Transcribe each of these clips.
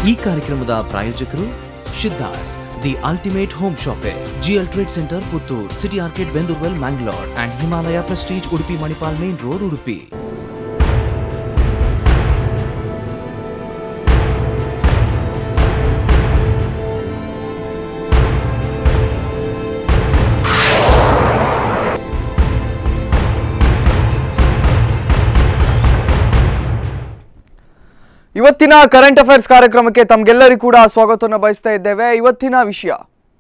ಈ ಕಾರ್ಯಕ್ರಮದ ಪ್ರಾಯೋಜಕರು ಶಿದ್ದಾಸ್ the ultimate home shopping GL trade centre Puttur city ಆರ್ಕೆಟ್ ಬೆಂದೂರ್ವೆಲ್ Mangalore and Himalaya prestige Udupi Manipal main road Udupi ಇವತ್ತಿನ ಕರೆಂಟ್ ಅಫೇರ್ಸ್ ಕಾರ್ಯಕ್ರಮಕ್ಕೆ ತಮ್ಗೆಲ್ಲರಿಗೂ ಕೂಡ ಸ್ವಾಗತವನ್ನು ಬಯಸ್ತಾ ಇದ್ದೇವೆ ಇವತ್ತಿನ ವಿಷಯ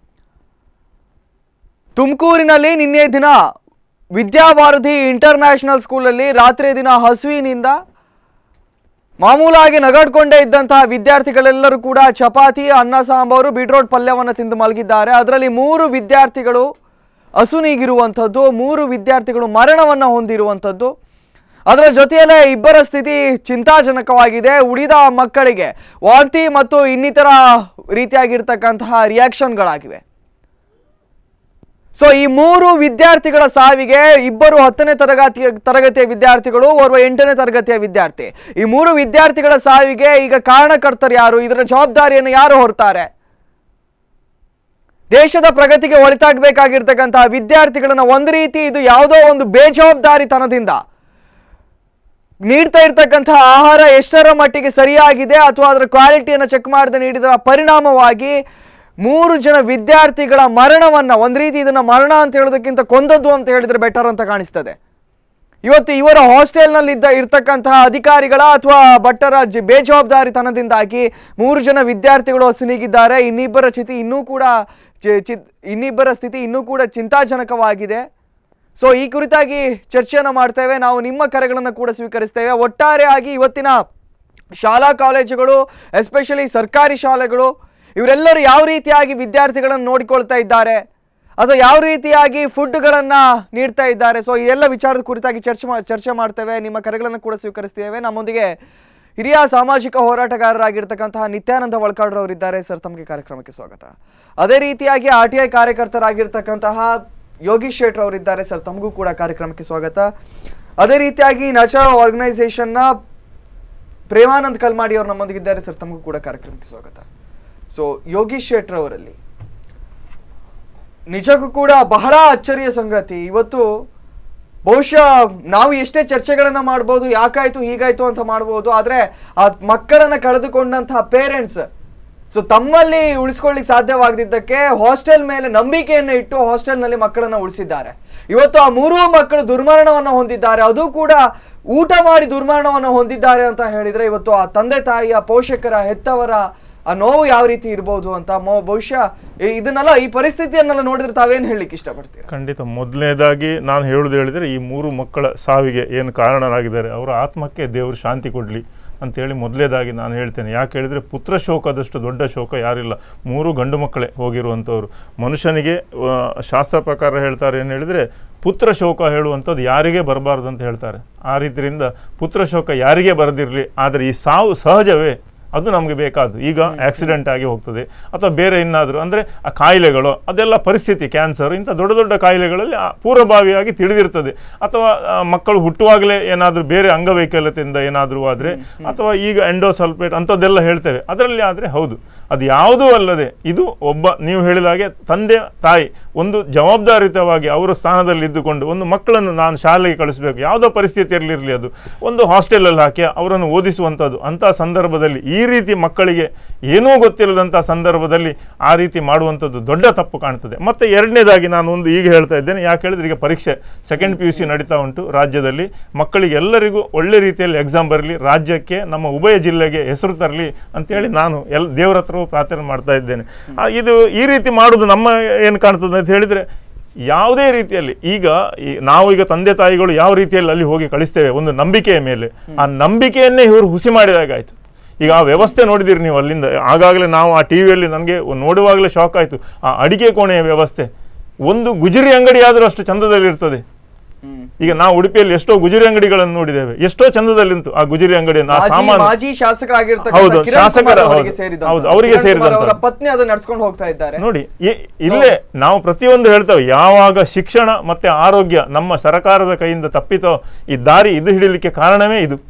ತುಮಕೂರಿನಲ್ಲಿ ನಿನ್ನೆ ದಿನ ವಿದ್ಯಾಭಾರತಿ ಇಂಟರ್ನ್ಯಾಷನಲ್ ಸ್ಕೂಲಲ್ಲಿ ರಾತ್ರಿ ದಿನ ಹಸುವಿನಿಂದ ಮಾಮೂಲಾಗಿ ನಗಾಡ್ಕೊಂಡೇ ಇದ್ದಂತಹ ವಿದ್ಯಾರ್ಥಿಗಳೆಲ್ಲರೂ ಕೂಡ ಚಪಾತಿ ಅನ್ನ ಸಾಂಬಾರು ಬೀಟ್ರೋಟ್ ಪಲ್ಯವನ್ನು ತಿಂದು ಮಲಗಿದ್ದಾರೆ ಅದರಲ್ಲಿ ಮೂರು ವಿದ್ಯಾರ್ಥಿಗಳು ಹಸುನೀಗಿರುವಂಥದ್ದು ಮೂರು ವಿದ್ಯಾರ್ಥಿಗಳು ಮರಣವನ್ನು ಹೊಂದಿರುವಂಥದ್ದು ಅದರ ಜೊತೆಯಲ್ಲೇ ಇಬ್ಬರ ಸ್ಥಿತಿ ಚಿಂತಾಜನಕವಾಗಿದೆ ಉಳಿದ ಮಕ್ಕಳಿಗೆ ವಾಂತಿ ಮತ್ತು ಇನ್ನಿತರ ರೀತಿಯಾಗಿರ್ತಕ್ಕಂತಹ ರಿಯಾಕ್ಷನ್ಗಳಾಗಿವೆ ಸೊ ಈ ಮೂರು ವಿದ್ಯಾರ್ಥಿಗಳ ಸಾವಿಗೆ ಇಬ್ಬರು ಹತ್ತನೇ ತರಗತಿಯ ತರಗತಿಯ ವಿದ್ಯಾರ್ಥಿಗಳು ಓರ್ವ ಎಂಟನೇ ತರಗತಿಯ ವಿದ್ಯಾರ್ಥಿ ಈ ಮೂರು ವಿದ್ಯಾರ್ಥಿಗಳ ಸಾವಿಗೆ ಈಗ ಕಾರಣಕರ್ತರು ಯಾರು ಇದರ ಜವಾಬ್ದಾರಿಯನ್ನು ಯಾರು ಹೊರ್ತಾರೆ ದೇಶದ ಪ್ರಗತಿಗೆ ಒಳಿತಾಗಬೇಕಾಗಿರ್ತಕ್ಕಂತಹ ವಿದ್ಯಾರ್ಥಿಗಳನ್ನ ಒಂದು ರೀತಿ ಇದು ಯಾವುದೋ ಒಂದು ಬೇಜವಾಬ್ದಾರಿತನದಿಂದ ನೀಡ್ತಾ ಇರ್ತಕ್ಕಂತಹ ಆಹಾರ ಎಷ್ಟರ ಮಟ್ಟಿಗೆ ಸರಿಯಾಗಿದೆ ಅಥವಾ ಅದರ ಕ್ವಾಲಿಟಿಯನ್ನು ಚೆಕ್ ಮಾಡದೆ ನೀಡಿದರ ಪರಿಣಾಮವಾಗಿ ಮೂರು ಜನ ವಿದ್ಯಾರ್ಥಿಗಳ ಮರಣವನ್ನ ಒಂದು ರೀತಿ ಇದನ್ನ ಮರಣ ಅಂತ ಹೇಳೋದಕ್ಕಿಂತ ಕೊಂದದ್ದು ಅಂತ ಹೇಳಿದ್ರೆ ಬೆಟರ್ ಅಂತ ಕಾಣಿಸ್ತದೆ ಇವತ್ತು ಇವರ ಹಾಸ್ಟೆಲ್ನಲ್ಲಿ ಇದ್ದ ಇರ್ತಕ್ಕಂತಹ ಅಧಿಕಾರಿಗಳ ಅಥವಾ ಭಟ್ಟರ ಜ- ಬೇಜವಾಬ್ದಾರಿತನದಿಂದಾಗಿ ಮೂರು ಜನ ವಿದ್ಯಾರ್ಥಿಗಳು ಹಸುನೀಗಿದ್ದಾರೆ ಇನ್ನಿಬ್ಬರ ಸ್ಥಿತಿ ಇನ್ನೂ ಕೂಡ ಚಿ- ಚಿ- ಇನ್ನಿಬ್ಬರ ಸ್ಥಿತಿ ಇನ್ನೂ ಕೂಡ ಚಿಂತಾಜನಕವಾಗಿದೆ ಸೊ ಈ ಕುರಿತಾಗಿ ಚರ್ಚೆಯನ್ನು ಮಾಡ್ತೇವೆ ನಾವು ನಿಮ್ಮ ಕರೆಗಳನ್ನು ಕೂಡ ಸ್ವೀಕರಿಸ್ತೇವೆ ಒಟ್ಟಾರೆಯಾಗಿ ಇವತ್ತಿನ ಶಾಲಾ ಕಾಲೇಜುಗಳು ಎಸ್ಪೆಷಲಿ ಸರ್ಕಾರಿ ಶಾಲೆಗಳು ಇವರೆಲ್ಲರೂ ಯಾವ ರೀತಿಯಾಗಿ ವಿದ್ಯಾರ್ಥಿಗಳನ್ನು ನೋಡಿಕೊಳ್ತಾ ಇದ್ದಾರೆ ಅಥವಾ ಯಾವ ರೀತಿಯಾಗಿ ಫುಡ್ಗಳನ್ನು ನೀಡ್ತಾ ಇದ್ದಾರೆ ಸೊ ಈ ಎಲ್ಲ ವಿಚಾರದ ಕುರಿತಾಗಿ ಚರ್ಚೆ ಮಾ ಚರ್ಚೆ ಮಾಡ್ತೇವೆ ನಿಮ್ಮ ಕರೆಗಳನ್ನು ಕೂಡ ಸ್ವೀಕರಿಸ್ತೇವೆ ನಮ್ಮೊಂದಿಗೆ ಹಿರಿಯ ಸಾಮಾಜಿಕ ಹೋರಾಟಗಾರರಾಗಿರ್ತಕ್ಕಂತಹ ನಿತ್ಯಾನಂದ ವಳ್ಕಾಡ್ರವರಿದ್ದಾರೆ ಸರ್ ತಮಗೆ ಕಾರ್ಯಕ್ರಮಕ್ಕೆ ಸ್ವಾಗತ ಅದೇ ರೀತಿಯಾಗಿ ಆರ್ ಟಿ ಐ ಕಾರ್ಯಕರ್ತರಾಗಿರ್ತಕ್ಕಂತಹ ಯೋಗೀಶ್ ಶೇಟ್ರ್ ಅವರಿದ್ದಾರೆ ಸರ್ ತಮಗೂ ಕೂಡ ಕಾರ್ಯಕ್ರಮಕ್ಕೆ ಸ್ವಾಗತ ಅದೇ ರೀತಿಯಾಗಿ ನ್ಯಾಚುರಲ್ ಆರ್ಗನೈಸೇಷನ್ನ ಪ್ರೇಮಾನಂದ್ ಕಲ್ಮಾಡಿ ಅವರು ನಮ್ಮೊಂದಿಗಿದ್ದಾರೆ ಸರ್ ತಮಗೂ ಕೂಡ ಕಾರ್ಯಕ್ರಮಕ್ಕೆ ಸ್ವಾಗತ ಸೊ ಯೋಗೀಶ್ ಶೇಟ್ರ್ ಅವರಲ್ಲಿ ನಿಜಕ್ಕೂ ಕೂಡ ಬಹಳ ಅಚ್ಚರಿಯ ಸಂಗತಿ ಇವತ್ತು ಬಹುಶಃ ನಾವು ಎಷ್ಟೇ ಚರ್ಚೆಗಳನ್ನ ಮಾಡ್ಬೋದು ಯಾಕಾಯ್ತು ಹೀಗಾಯ್ತು ಅಂತ ಮಾಡ್ಬೋದು ಆದ್ರೆ ಆ ಮಕ್ಕಳನ್ನ ಕಳೆದುಕೊಂಡಂತಹ ಪೇರೆಂಟ್ಸ್ ಸೊ ತಮ್ಮಲ್ಲಿ ಉಳಿಸ್ಕೊಳ್ಳಿಕ್ ಸಾಧ್ಯವಾಗದಿದ್ದಕ್ಕೆ ಹಾಸ್ಟೆಲ್ ಮೇಲೆ ನಂಬಿಕೆಯನ್ನು ಇಟ್ಟು ಹಾಸ್ಟೆಲ್ನಲ್ಲಿ ಮಕ್ಕಳನ್ನ ಉಳಿಸಿದ್ದಾರೆ ಇವತ್ತು ಆ ಮೂರೂ ಮಕ್ಕಳು ದುರ್ಮರಣವನ್ನ ಹೊಂದಿದ್ದಾರೆ ಅದು ಕೂಡ ಊಟ ಮಾಡಿ ದುರ್ಮರಣವನ್ನು ಹೊಂದಿದ್ದಾರೆ ಅಂತ ಹೇಳಿದ್ರೆ ಇವತ್ತು ಆ ತಂದೆ ತಾಯಿಯ ಪೋಷಕರ ಹೆತ್ತವರ ಆ ನೋವು ಯಾವ ರೀತಿ ಇರ್ಬೋದು ಅಂತ ಮೊ ಬಹುಶಃ ಈ- ಇದನ್ನೆಲ್ಲ ಈ ಪರಿಸ್ಥಿತಿಯನ್ನೆಲ್ಲ ನೋಡಿದ್ರೆ ತಾವೇನು ಹೇಳಲಿಕ್ಕೆ ಇಷ್ಟಪಡ್ತೀರಾ ಖಂಡಿತ ಮೊದಲನೇದಾಗಿ ನಾನು ಹೇಳುವುದು ಹೇಳಿದರೆ ಈ ಮೂರು ಮಕ್ಕಳ ಸಾವಿಗೆ ಏನು ಕಾರಣರಾಗಿದ್ದಾರೆ ಅವರ ಆತ್ಮಕ್ಕೆ ದೇವರು ಶಾಂತಿ ಕೊಡಲಿ ಅಂತೇಳಿ ಮೊದಲೇದಾಗಿ ನಾನು ಹೇಳ್ತೇನೆ ಯಾಕೆ ಹೇಳಿದರೆ ಪುತ್ರ ಶೋಕದಷ್ಟು ದೊಡ್ಡ ಶೋಕ ಯಾರಿಲ್ಲ ಮೂರು ಗಂಡು ಮಕ್ಕಳೇ ಹೋಗಿರುವಂಥವ್ರು ಮನುಷ್ಯನಿಗೆ ಆ, ಶಾಸ್ತ್ರ ಪ್ರಕಾರ ಹೇಳ್ತಾರೆ ಏನು ಹೇಳಿದರೆ ಪುತ್ರ ಶೋಕ ಹೇಳುವಂಥದ್ದು ಯಾರಿಗೆ ಬರಬಾರ್ದು ಅಂತ ಹೇಳ್ತಾರೆ ಆ ರೀತಿಯಿಂದ ಪುತ್ರ ಶೋಕ ಯಾರಿಗೆ ಬರದಿರಲಿ ಆದರೆ ಈ ಸಾವು ಸಹಜವೇ ಅದು ನಮಗೆ ಬೇಕಾದ್ದು ಈಗ ಆಕ್ಸಿಡೆಂಟ್ ಆಗಿ ಹೋಗ್ತದೆ ಅಥವಾ ಬೇರೆ ಇನ್ನಾದರೂ ಅಂದರೆ ಆ ಕಾಯಿಲೆಗಳು ಅದೆಲ್ಲ ಪರಿಸ್ಥಿತಿ ಕ್ಯಾನ್ಸರ್ ಇಂಥ ದೊಡ್ಡ ದೊಡ್ಡ ಕಾಯಿಲೆಗಳಲ್ಲಿ ಆ ಪೂರ್ವಭಾವಿಯಾಗಿ ತಿಳಿದಿರ್ತದೆ ಅಥವಾ ಆ, ಮಕ್ಕಳು ಹುಟ್ಟುವಾಗಲೇ ಏನಾದರೂ ಬೇರೆ ಅಂಗವೈಕಲ್ಯತೆಯಿಂದ ಏನಾದರೂ ಆದರೆ ಅಥವಾ ಈಗ ಎಂಡೋಸಲ್ಫೇಟ್ ಅಂಥದ್ದೆಲ್ಲ ಹೇಳ್ತೇವೆ ಅದರಲ್ಲಿ ಆದರೆ ಹೌದು ಅದು ಯಾವುದೂ ಅಲ್ಲದೆ ಇದು ಒಬ್ಬ ನೀವು ಹೇಳಿದ ಹಾಗೆ ತಂದೆ ತಾಯಿ ಒಂದು ಜವಾಬ್ದಾರಿತವಾಗಿ ಅವರ ಸ್ಥಾನದಲ್ಲಿ ಇದ್ದುಕೊಂಡು ಒಂದು ಮಕ್ಕಳನ್ನು ನಾನು ಶಾಲೆಗೆ ಕಳಿಸಬೇಕು ಯಾವುದೋ ಪರಿಸ್ಥಿತಿಯಲ್ಲಿರಲಿ ಅದು ಒಂದು ಹಾಸ್ಟೆಲಲ್ಲಿ ಹಾಕಿ ಅವರನ್ನು ಓದಿಸುವಂಥದ್ದು ಅಂಥ ಸಂದರ್ಭದಲ್ಲಿ ಈ ರೀತಿ ಮಕ್ಕಳಿಗೆ ಏನೂ ಗೊತ್ತಿಲ್ಲದಂಥ ಸಂದರ್ಭದಲ್ಲಿ ಆ ರೀತಿ ಮಾಡುವಂಥದ್ದು ದೊಡ್ಡ ತಪ್ಪು ಕಾಣ್ತದೆ ಮತ್ತು ಎರಡನೇದಾಗಿ ನಾನು ಒಂದು ಈಗ ಹೇಳ್ತಾ ಇದ್ದೇನೆ ಯಾಕೆ ಹೇಳಿದ್ರೆ ಈಗ ಪರೀಕ್ಷೆ ಸೆಕೆಂಡ್ ಪಿ ಯು ಸಿ ನಡೀತಾ ಉಂಟು ರಾಜ್ಯದಲ್ಲಿ ಮಕ್ಕಳಿಗೆ ಎಲ್ಲರಿಗೂ ಒಳ್ಳೆ ರೀತಿಯಲ್ಲಿ ಎಕ್ಸಾಮ್ ಬರಲಿ ರಾಜ್ಯಕ್ಕೆ ನಮ್ಮ ಉಭಯ ಜಿಲ್ಲೆಗೆ ಹೆಸರು ತರಲಿ ಅಂತೇಳಿ ನಾನು ಎಲ್ ದೇವರ ಹತ್ರವೂ ಪ್ರಾರ್ಥನೆ ಮಾಡ್ತಾ ಇದ್ದೇನೆ ಆ, ಇದು ಈ ರೀತಿ ಮಾಡೋದು ನಮ್ಮ ಏನು ಕಾಣ್ತದೆ ಅಂತ ಹೇಳಿದರೆ ಯಾವುದೇ ರೀತಿಯಲ್ಲಿ ಈಗ ಈ ನಾವು ಈಗ ತಂದೆ ತಾಯಿಗಳು ಯಾವ ರೀತಿಯಲ್ಲಿ ಅಲ್ಲಿ ಹೋಗಿ ಕಳಿಸ್ತೇವೆ ಒಂದು ನಂಬಿಕೆಯ ಮೇಲೆ ಆ ನಂಬಿಕೆಯನ್ನೇ ಇವರು ಹುಸಿ ಮಾಡಿದಾಗಾಯ್ತು ಈಗ ಆ ವ್ಯವಸ್ಥೆ ನೋಡಿದಿರಿ ನೀವು ಅಲ್ಲಿಂದ ಆಗಾಗಲೇ ನಾವು ಆ ಟಿ ವಿಯಲ್ಲಿ ನನಗೆ ನೋಡುವಾಗಲೇ ಶಾಕ್ ಆಯಿತು ಆ ಅಡಿಗೆ ಕೋಣೆಯ ವ್ಯವಸ್ಥೆ ಒಂದು ಗುಜರಿ ಅಂಗಡಿ ಆದರೂ ಅಷ್ಟು ಚಂದದಲ್ಲಿರ್ತದೆ ಈಗ ನಾವು ಉಡುಪಿಯಲ್ಲಿ ಎಷ್ಟೋ ಗುಜರಿ ಅಂಗಡಿಗಳನ್ನು ನೋಡಿದ್ದೇವೆ ಎಷ್ಟೋ ಚಂದದಲ್ಲಿಂತು ಆ ಗುಜರಿ ಅಂಗಡಿಯನ್ನು ಆ ಮಾಜಿ ಸಾಮಾನು ಮಾಜಿ ಶಾಸಕರಾಗಿರ್ತಕ್ಕಂಥ ಹೌದು, ಕಿರಣ್ ಶಾಸಕರ- ಕುಮಾರ್ ಅವರಿಗೆ ಹೌದು, ಸೇರಿದಂತ ಹೌದು, ಅವರಿಗೆ ಕಿರಣ್ ಕುಮಾರ್ ಅವರ ಸೇರಿದಂತ. ಪತ್ನಿ ಅದನ್ನ ನಡ್ಸ್ಕೊಂಡು ಹೋಗ್ತಾ ಇದ್ದಾರೆ ನೋಡಿ ಇ- ಇಲ್ಲೇ ನಾವು ಪ್ರತಿಯೊಂದು ಹೇಳ್ತೇವೆ ಯಾವಾಗ ಶಿಕ್ಷಣ ಮತ್ತೆ ಆರೋಗ್ಯ ನಮ್ಮ ಸರ್ಕಾರದ ಕೈಯಿಂದ ತಪ್ಪಿತೋ ಈ ದಾರಿ ಇದು ಹಿಡಿಲಿಕ್ಕೆ ಕಾರಣವೇ ಇದು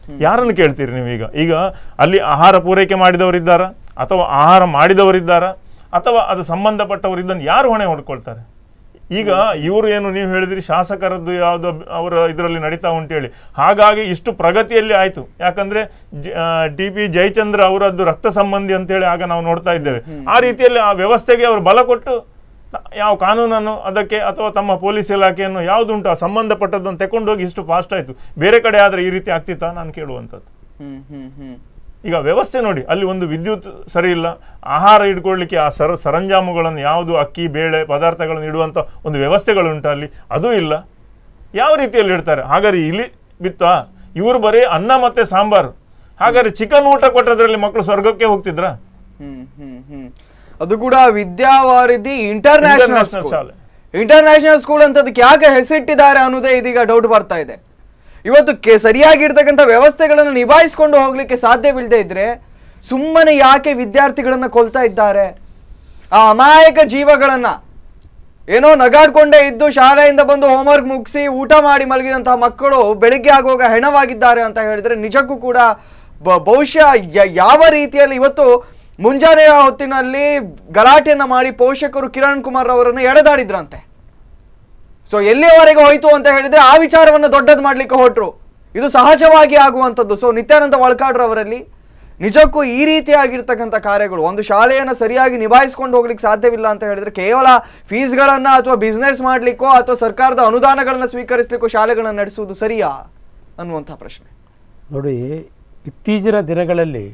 ಯಾರನ್ನು ಕೇಳ್ತೀರಿ ನೀವೀಗ ಈಗ ಅಲ್ಲಿ ಆಹಾರ ಪೂರೈಕೆ ಮಾಡಿದವರಿದ್ದಾರಾ ಅಥವಾ ಆಹಾರ ಮಾಡಿದವರಿದ್ದಾರಾ ಅಥವಾ ಅದು ಸಂಬಂಧಪಟ್ಟವರು ಇದನ್ನು ಯಾರು ಹೊಣೆ ಹೊಡ್ಕೊಳ್ತಾರೆ ಈಗ ಇವರು ಏನು ನೀವು ಹೇಳಿದ್ರಿ ಶಾಸಕರದ್ದು ಯಾವುದು ಅವರ ಇದರಲ್ಲಿ ನಡೀತಾ ಉಂಟೇಳಿ ಹಾಗಾಗಿ ಇಷ್ಟು ಪ್ರಗತಿಯಲ್ಲಿ ಆಯಿತು ಯಾಕಂದ್ರೆ ಟಿ ಪಿ ಜಯಚಂದ್ರ ಅವರದ್ದು ರಕ್ತ ಸಂಬಂಧಿ ಅಂತೇಳಿ ಆಗ ನಾವು ನೋಡ್ತಾ ಇದ್ದೇವೆ ಆ ರೀತಿಯಲ್ಲಿ ಆ ವ್ಯವಸ್ಥೆಗೆ ಅವರು ಬಲ ಕೊಟ್ಟು ತ- ಯಾವ ಕಾನೂನನ್ನು ಅದಕ್ಕೆ ಅಥವಾ ತಮ್ಮ ಪೊಲೀಸ್ ಇಲಾಖೆಯನ್ನು ಯಾವುದುಂಟು ಆ ಸಂಬಂಧಪಟ್ಟದ್ದನ್ನು ತಗೊಂಡೋಗಿ ಇಷ್ಟು ಫಾಸ್ಟ್ ಆಯಿತು ಬೇರೆ ಕಡೆ ಆದರೆ ಈ ರೀತಿ ಆಗ್ತಿತ್ತಾ ನಾನು ಕೇಳುವಂಥದ್ದು ಹ್ಮ್ ಹ್ಮ್ ಹ್ಮ್ ಈಗ ವ್ಯವಸ್ಥೆ ನೋಡಿ ಅಲ್ಲಿ ಒಂದು ವಿದ್ಯುತ್ ಸರಿ ಇಲ್ಲ ಆಹಾರ ಇಟ್ಕೊಳ್ಳಿಕ್ಕೆ ಆ ಸರ ಸರಂಜಾಮುಗಳನ್ನು ಯಾವುದು ಅಕ್ಕಿ ಬೇಳೆ ಪದಾರ್ಥಗಳನ್ನು ಇಡುವಂಥ ಒಂದು ವ್ಯವಸ್ಥೆಗಳುಂಟು ಅಲ್ಲಿ ಅದೂ ಇಲ್ಲ ಯಾವ ರೀತಿಯಲ್ಲಿ ಇಡ್ತಾರೆ ಹಾಗಾದ್ರೆ ಇಲ್ಲಿ ಬಿತ್ತಾ ಇವರು ಬರೀ ಅನ್ನ ಮತ್ತೆ ಸಾಂಬಾರು ಹಾಗಾದ್ರೆ ಚಿಕನ್ ಊಟ ಕೊಟ್ಟದ್ರಲ್ಲಿ ಮಕ್ಕಳು ಸ್ವರ್ಗಕ್ಕೆ ಹೋಗ್ತಿದ್ರಾ ಹ್ಮ್ ಹ್ಮ್ ಹ್ಮ್ ಅದು ಕೂಡ ವಿದ್ಯಾವಾರಿಧಿ ಇಂಟರ್ನ್ಯಾಷನಲ್ International ಸ್ಕೂಲ್ ಶಾಲೆ. ಇಂಟರ್ನ್ಯಾಷನಲ್ ಸ್ಕೂಲ್ ಅಂತ ಅದಕ್ಕೆ ಯಾಕೆ ಹೆಸರಿಟ್ಟಿದ್ದಾರೆ ಅನ್ನೋದೇ ಇದೀಗ ಡೌಟ್ ಬರ್ತಾ ಇದೆ ಇವತ್ತು ಕೆ- ಸರಿಯಾಗಿರ್ತಕ್ಕಂಥ ವ್ಯವಸ್ಥೆಗಳನ್ನು ನಿಭಾಯಿಸ್ಕೊಂಡು ಹೋಗ್ಲಿಕ್ಕೆ ಸಾಧ್ಯವಿಲ್ಲದೆ ಇದ್ರೆ ಸುಮ್ಮನೆ ಯಾಕೆ ವಿದ್ಯಾರ್ಥಿಗಳನ್ನ ಕೊಲ್ತಾ ಇದ್ದಾರೆ ಆ ಅಮಾಯಕ ಜೀವಗಳನ್ನ ಏನೋ ನಗಾಡ್ಕೊಂಡೇ ಇದ್ದು ಶಾಲೆಯಿಂದ ಬಂದು ಹೋಮ್ವರ್ಕ್ ಮುಗಿಸಿ ಊಟ ಮಾಡಿ ಮಲಗಿದಂತಹ ಮಕ್ಕಳು ಬೆಳಿಗ್ಗೆ ಆಗುವಾಗ ಹೆಣವಾಗಿದ್ದಾರೆ ಅಂತ ಹೇಳಿದ್ರೆ ನಿಜಕ್ಕೂ ಕೂಡ ಬ- ಬಹುಶಃ ಯ- ಯಾವ ರೀತಿಯಲ್ಲಿ ಇವತ್ತು ಮುಂಜಾನೆಯ ಹೊತ್ತಿನಲ್ಲಿ ಗಲಾಟೆಯನ್ನ ಮಾಡಿ ಪೋಷಕರು ಕಿರಣ್ ಕುಮಾರ್ ಅವರನ್ನು ಎಳೆದಾಡಿದ್ರಂತೆ ಸೊ ಎಲ್ಲಿಯವರೆಗೆ ಹೋಯ್ತು ಅಂತ ಹೇಳಿದ್ರೆ ಆ ವಿಚಾರವನ್ನು ದೊಡ್ಡದು ಮಾಡ್ಲಿಕ್ಕೆ ಹೊರಟ್ರು ಇದು ಸಹಜವಾಗಿ ಆಗುವಂಥದ್ದು ಸೊ ನಿತ್ಯಾನಂದ ವಳ್ಕಾಡ್ರವರಲ್ಲಿ ನಿಜಕ್ಕೂ ಈ ರೀತಿಯಾಗಿರ್ತಕ್ಕಂಥ ಕಾರ್ಯಗಳು ಒಂದು ಶಾಲೆಯನ್ನು ಸರಿಯಾಗಿ ನಿಭಾಯಿಸ್ಕೊಂಡು ಹೋಗ್ಲಿಕ್ಕೆ ಸಾಧ್ಯವಿಲ್ಲ ಅಂತ ಹೇಳಿದ್ರೆ ಕೇವಲ ಫೀಸ್ಗಳನ್ನ ಅಥವಾ ಬಿಸ್ನೆಸ್ ಮಾಡ್ಲಿಕ್ಕೋ ಅಥವಾ ಸರ್ಕಾರದ ಅನುದಾನಗಳನ್ನ ಸ್ವೀಕರಿಸ್ಲಿಕ್ಕೋ ಶಾಲೆಗಳನ್ನ ನಡೆಸುವುದು ಸರಿಯಾ ಅನ್ನುವಂಥ ಪ್ರಶ್ನೆ ನೋಡಿ ಇತ್ತೀಚಿನ ದಿನಗಳಲ್ಲಿ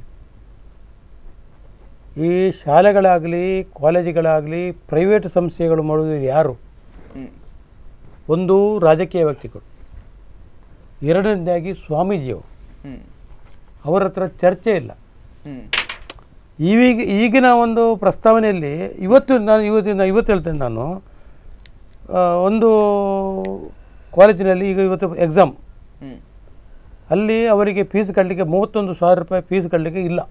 ಈ ಶಾಲೆಗಳಾಗಲಿ ಕಾಲೇಜುಗಳಾಗಲಿ ಪ್ರೈವೇಟ್ ಸಂಸ್ಥೆಗಳು ಮಾಡುವುದು ಯಾರು ಹ್ಮ್ ಒಂದು ರಾಜಕೀಯ ವ್ಯಕ್ತಿಗಳು ಎರಡನೇದಾಗಿ ಸ್ವಾಮೀಜಿಯವರು ಹ್ಮ್ ಅವರ ಹತ್ರ ಚರ್ಚೆ ಇಲ್ಲ ಹ್ಮ್ ಈವೀಗ ಈಗಿನ ಒಂದು ಪ್ರಸ್ತಾವನೆಯಲ್ಲಿ ಇವತ್ತು ನಾನು ಇವತ್ತಿನ ಇವತ್ತು ಹೇಳ್ತೇನೆ ನಾನು ಆ, ಒಂದು ಕಾಲೇಜಿನಲ್ಲಿ ಈಗ ಇವತ್ತು ಎಕ್ಸಾಮ್ ಹ್ಮ್ ಅಲ್ಲಿ ಅವರಿಗೆ ಫೀಸ್ ಕಟ್ಟಲಿಕ್ಕೆ ಮೂವತ್ತೊಂದು ಸಾವಿರ ರೂಪಾಯಿ ಫೀಸ್ ಕಟ್ಟಲಿಕ್ಕೆ ಇಲ್ಲ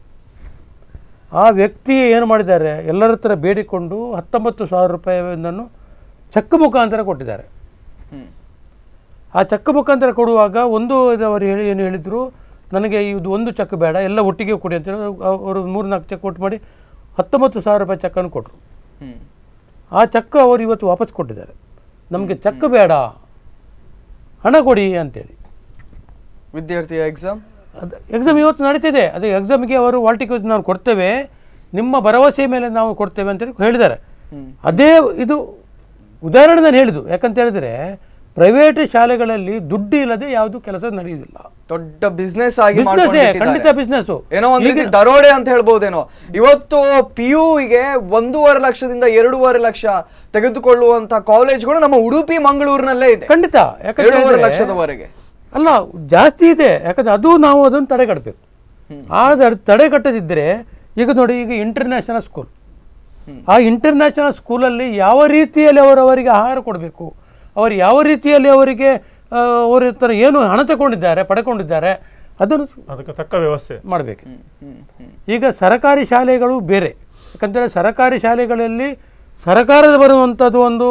ಆ ವ್ಯಕ್ತಿ ಏನು ಮಾಡಿದ್ದಾರೆ ಎಲ್ಲರ ಹತ್ರ ಬೇಡಿಕೊಂಡು ಹತ್ತೊಂಬತ್ತು ಸಾವಿರ ರೂಪಾಯಿಯನ್ನು ಚೆಕ್ ಮುಖಾಂತರ ಕೊಟ್ಟಿದ್ದಾರೆ ಹ್ಮ್ ಆ ಚೆಕ್ ಮುಖಾಂತರ ಕೊಡುವಾಗ ಒಂದು ಇದು ಅವರು ಹೇಳಿ ಏನು ಹೇಳಿದರು ನನಗೆ ಇದು ಒಂದು ಚೆಕ್ ಬೇಡ ಎಲ್ಲ ಒಟ್ಟಿಗೆ ಕೊಡಿ ಅಂತ ಹೇಳಿ ಅವರು ಮೂರು ನಾಲ್ಕು ಚೆಕ್ ಕೊಟ್ಟು ಮಾಡಿ ಹತ್ತೊಂಬತ್ತು ಸಾವಿರ ರೂಪಾಯಿ ಚೆಕ್ಕನ್ನು ಕೊಟ್ಟರು ಹ್ಮ್ ಆ ಚೆಕ್ ಅವರು ಇವತ್ತು ವಾಪಸ್ ಕೊಟ್ಟಿದ್ದಾರೆ ನಮಗೆ ಚೆಕ್ ಬೇಡ ಹಣ ಕೊಡಿ ಅಂತೇಳಿ ವಿದ್ಯಾರ್ಥಿಯ ಎಕ್ಸಾಮ್ ಅದು ಎಕ್ಸಾಮ್ ಇವತ್ತು ನಡೀತಿದೆ ಅದು ಎಕ್ಸಾಮ್ಗೆ ಅವರು ವಾಲ್ ಟಿಕೆಟ್ ನಾವು ಕೊಡ್ತೇವೆ ನಿಮ್ಮ ಭರವಸೆ ಮೇಲೆ ನಾವು ಕೊಡ್ತೇವೆ ಅಂತೇಳಿ ಹೇಳಿದ್ದಾರೆ ಹ್ಮ್ ಅದೇ ಇದು ಉದಾಹರಣೆ ನಾನು ಹೇಳಿದ್ದು ಯಾಕಂತ ಹೇಳಿದ್ರೆ ಪ್ರೈವೇಟ್ ಶಾಲೆಗಳಲ್ಲಿ ದುಡ್ಡು ಇಲ್ಲದೆ ಯಾವುದು ಕೆಲಸ ನಡೆಯುವುದಿಲ್ಲ ದೊಡ್ಡ ಬಿಸ್ನೆಸ್ ಆಗಿ ಬಿಸ್ನೆಸ್ ಮಾಡ್ಕೊಂಡಿಟ್ಟಿದ್ದಾರೆ. ಖಂಡಿತ ಬಿಸ್ನೆಸ್ ಏನೋ ಒಂದ್ ರೀತಿ ದರೋಡೆ ಅಂತ ಹೇಳ್ಬೋದೇನೋ ಇವತ್ತು ಪಿ ಗೆ ಒಂದೂವರೆ ಲಕ್ಷದಿಂದ ಎರಡೂವರೆ ಲಕ್ಷ ತೆಗೆದುಕೊಳ್ಳುವಂತ ಕಾಲೇಜ್ಗಳು ನಮ್ಮ ಉಡುಪಿ ಮಂಗಳೂರಿನಲ್ಲೇ ಇದೆ ಖಂಡಿತ ಯಾಕಂತ ಎರಡೂವರೆ ಹೇಳಿದ್ರೆ- ಲಕ್ಷದವರೆಗೆ ಅಲ್ಲ ಜಾಸ್ತಿ ಇದೆ ಯಾಕಂದ್ರೆ ಅದು ನಾವು ಅದನ್ನು ತಡೆಗಟ್ಟಬೇಕು ಆ ತಡೆ- ತಡೆಗಟ್ಟದಿದ್ದರೆ ಈಗ ನೋಡಿ ಈಗ ಇಂಟರ್ನ್ಯಾಷನಲ್ ಸ್ಕೂಲ್ ಆ ಇಂಟರ್ನ್ಯಾಷನಲ್ ಸ್ಕೂಲಲ್ಲಿ ಯಾವ ರೀತಿಯಲ್ಲಿ ಅವರು ಅವರಿಗೆ ಆಹಾರ ಕೊಡಬೇಕು ಅವರು ಯಾವ ರೀತಿಯಲ್ಲಿ ಅವರಿಗೆ ಆ, ಅವರ ಹತ್ರ ಏನು ಹಣ ತಗೊಂಡಿದ್ದಾರೆ ಪಡ್ಕೊಂಡಿದ್ದಾರೆ ಅದನ್ನು ಅದಕ್ಕೆ ತಕ್ಕ ವ್ಯವಸ್ಥೆ ಮಾಡಬೇಕು ಈಗ ಸರಕಾರಿ ಶಾಲೆಗಳು ಬೇರೆ ಯಾಕಂದರೆ ಸರಕಾರಿ ಶಾಲೆಗಳಲ್ಲಿ ಸರಕಾರದ ಬರುವಂಥದ್ದು ಒಂದು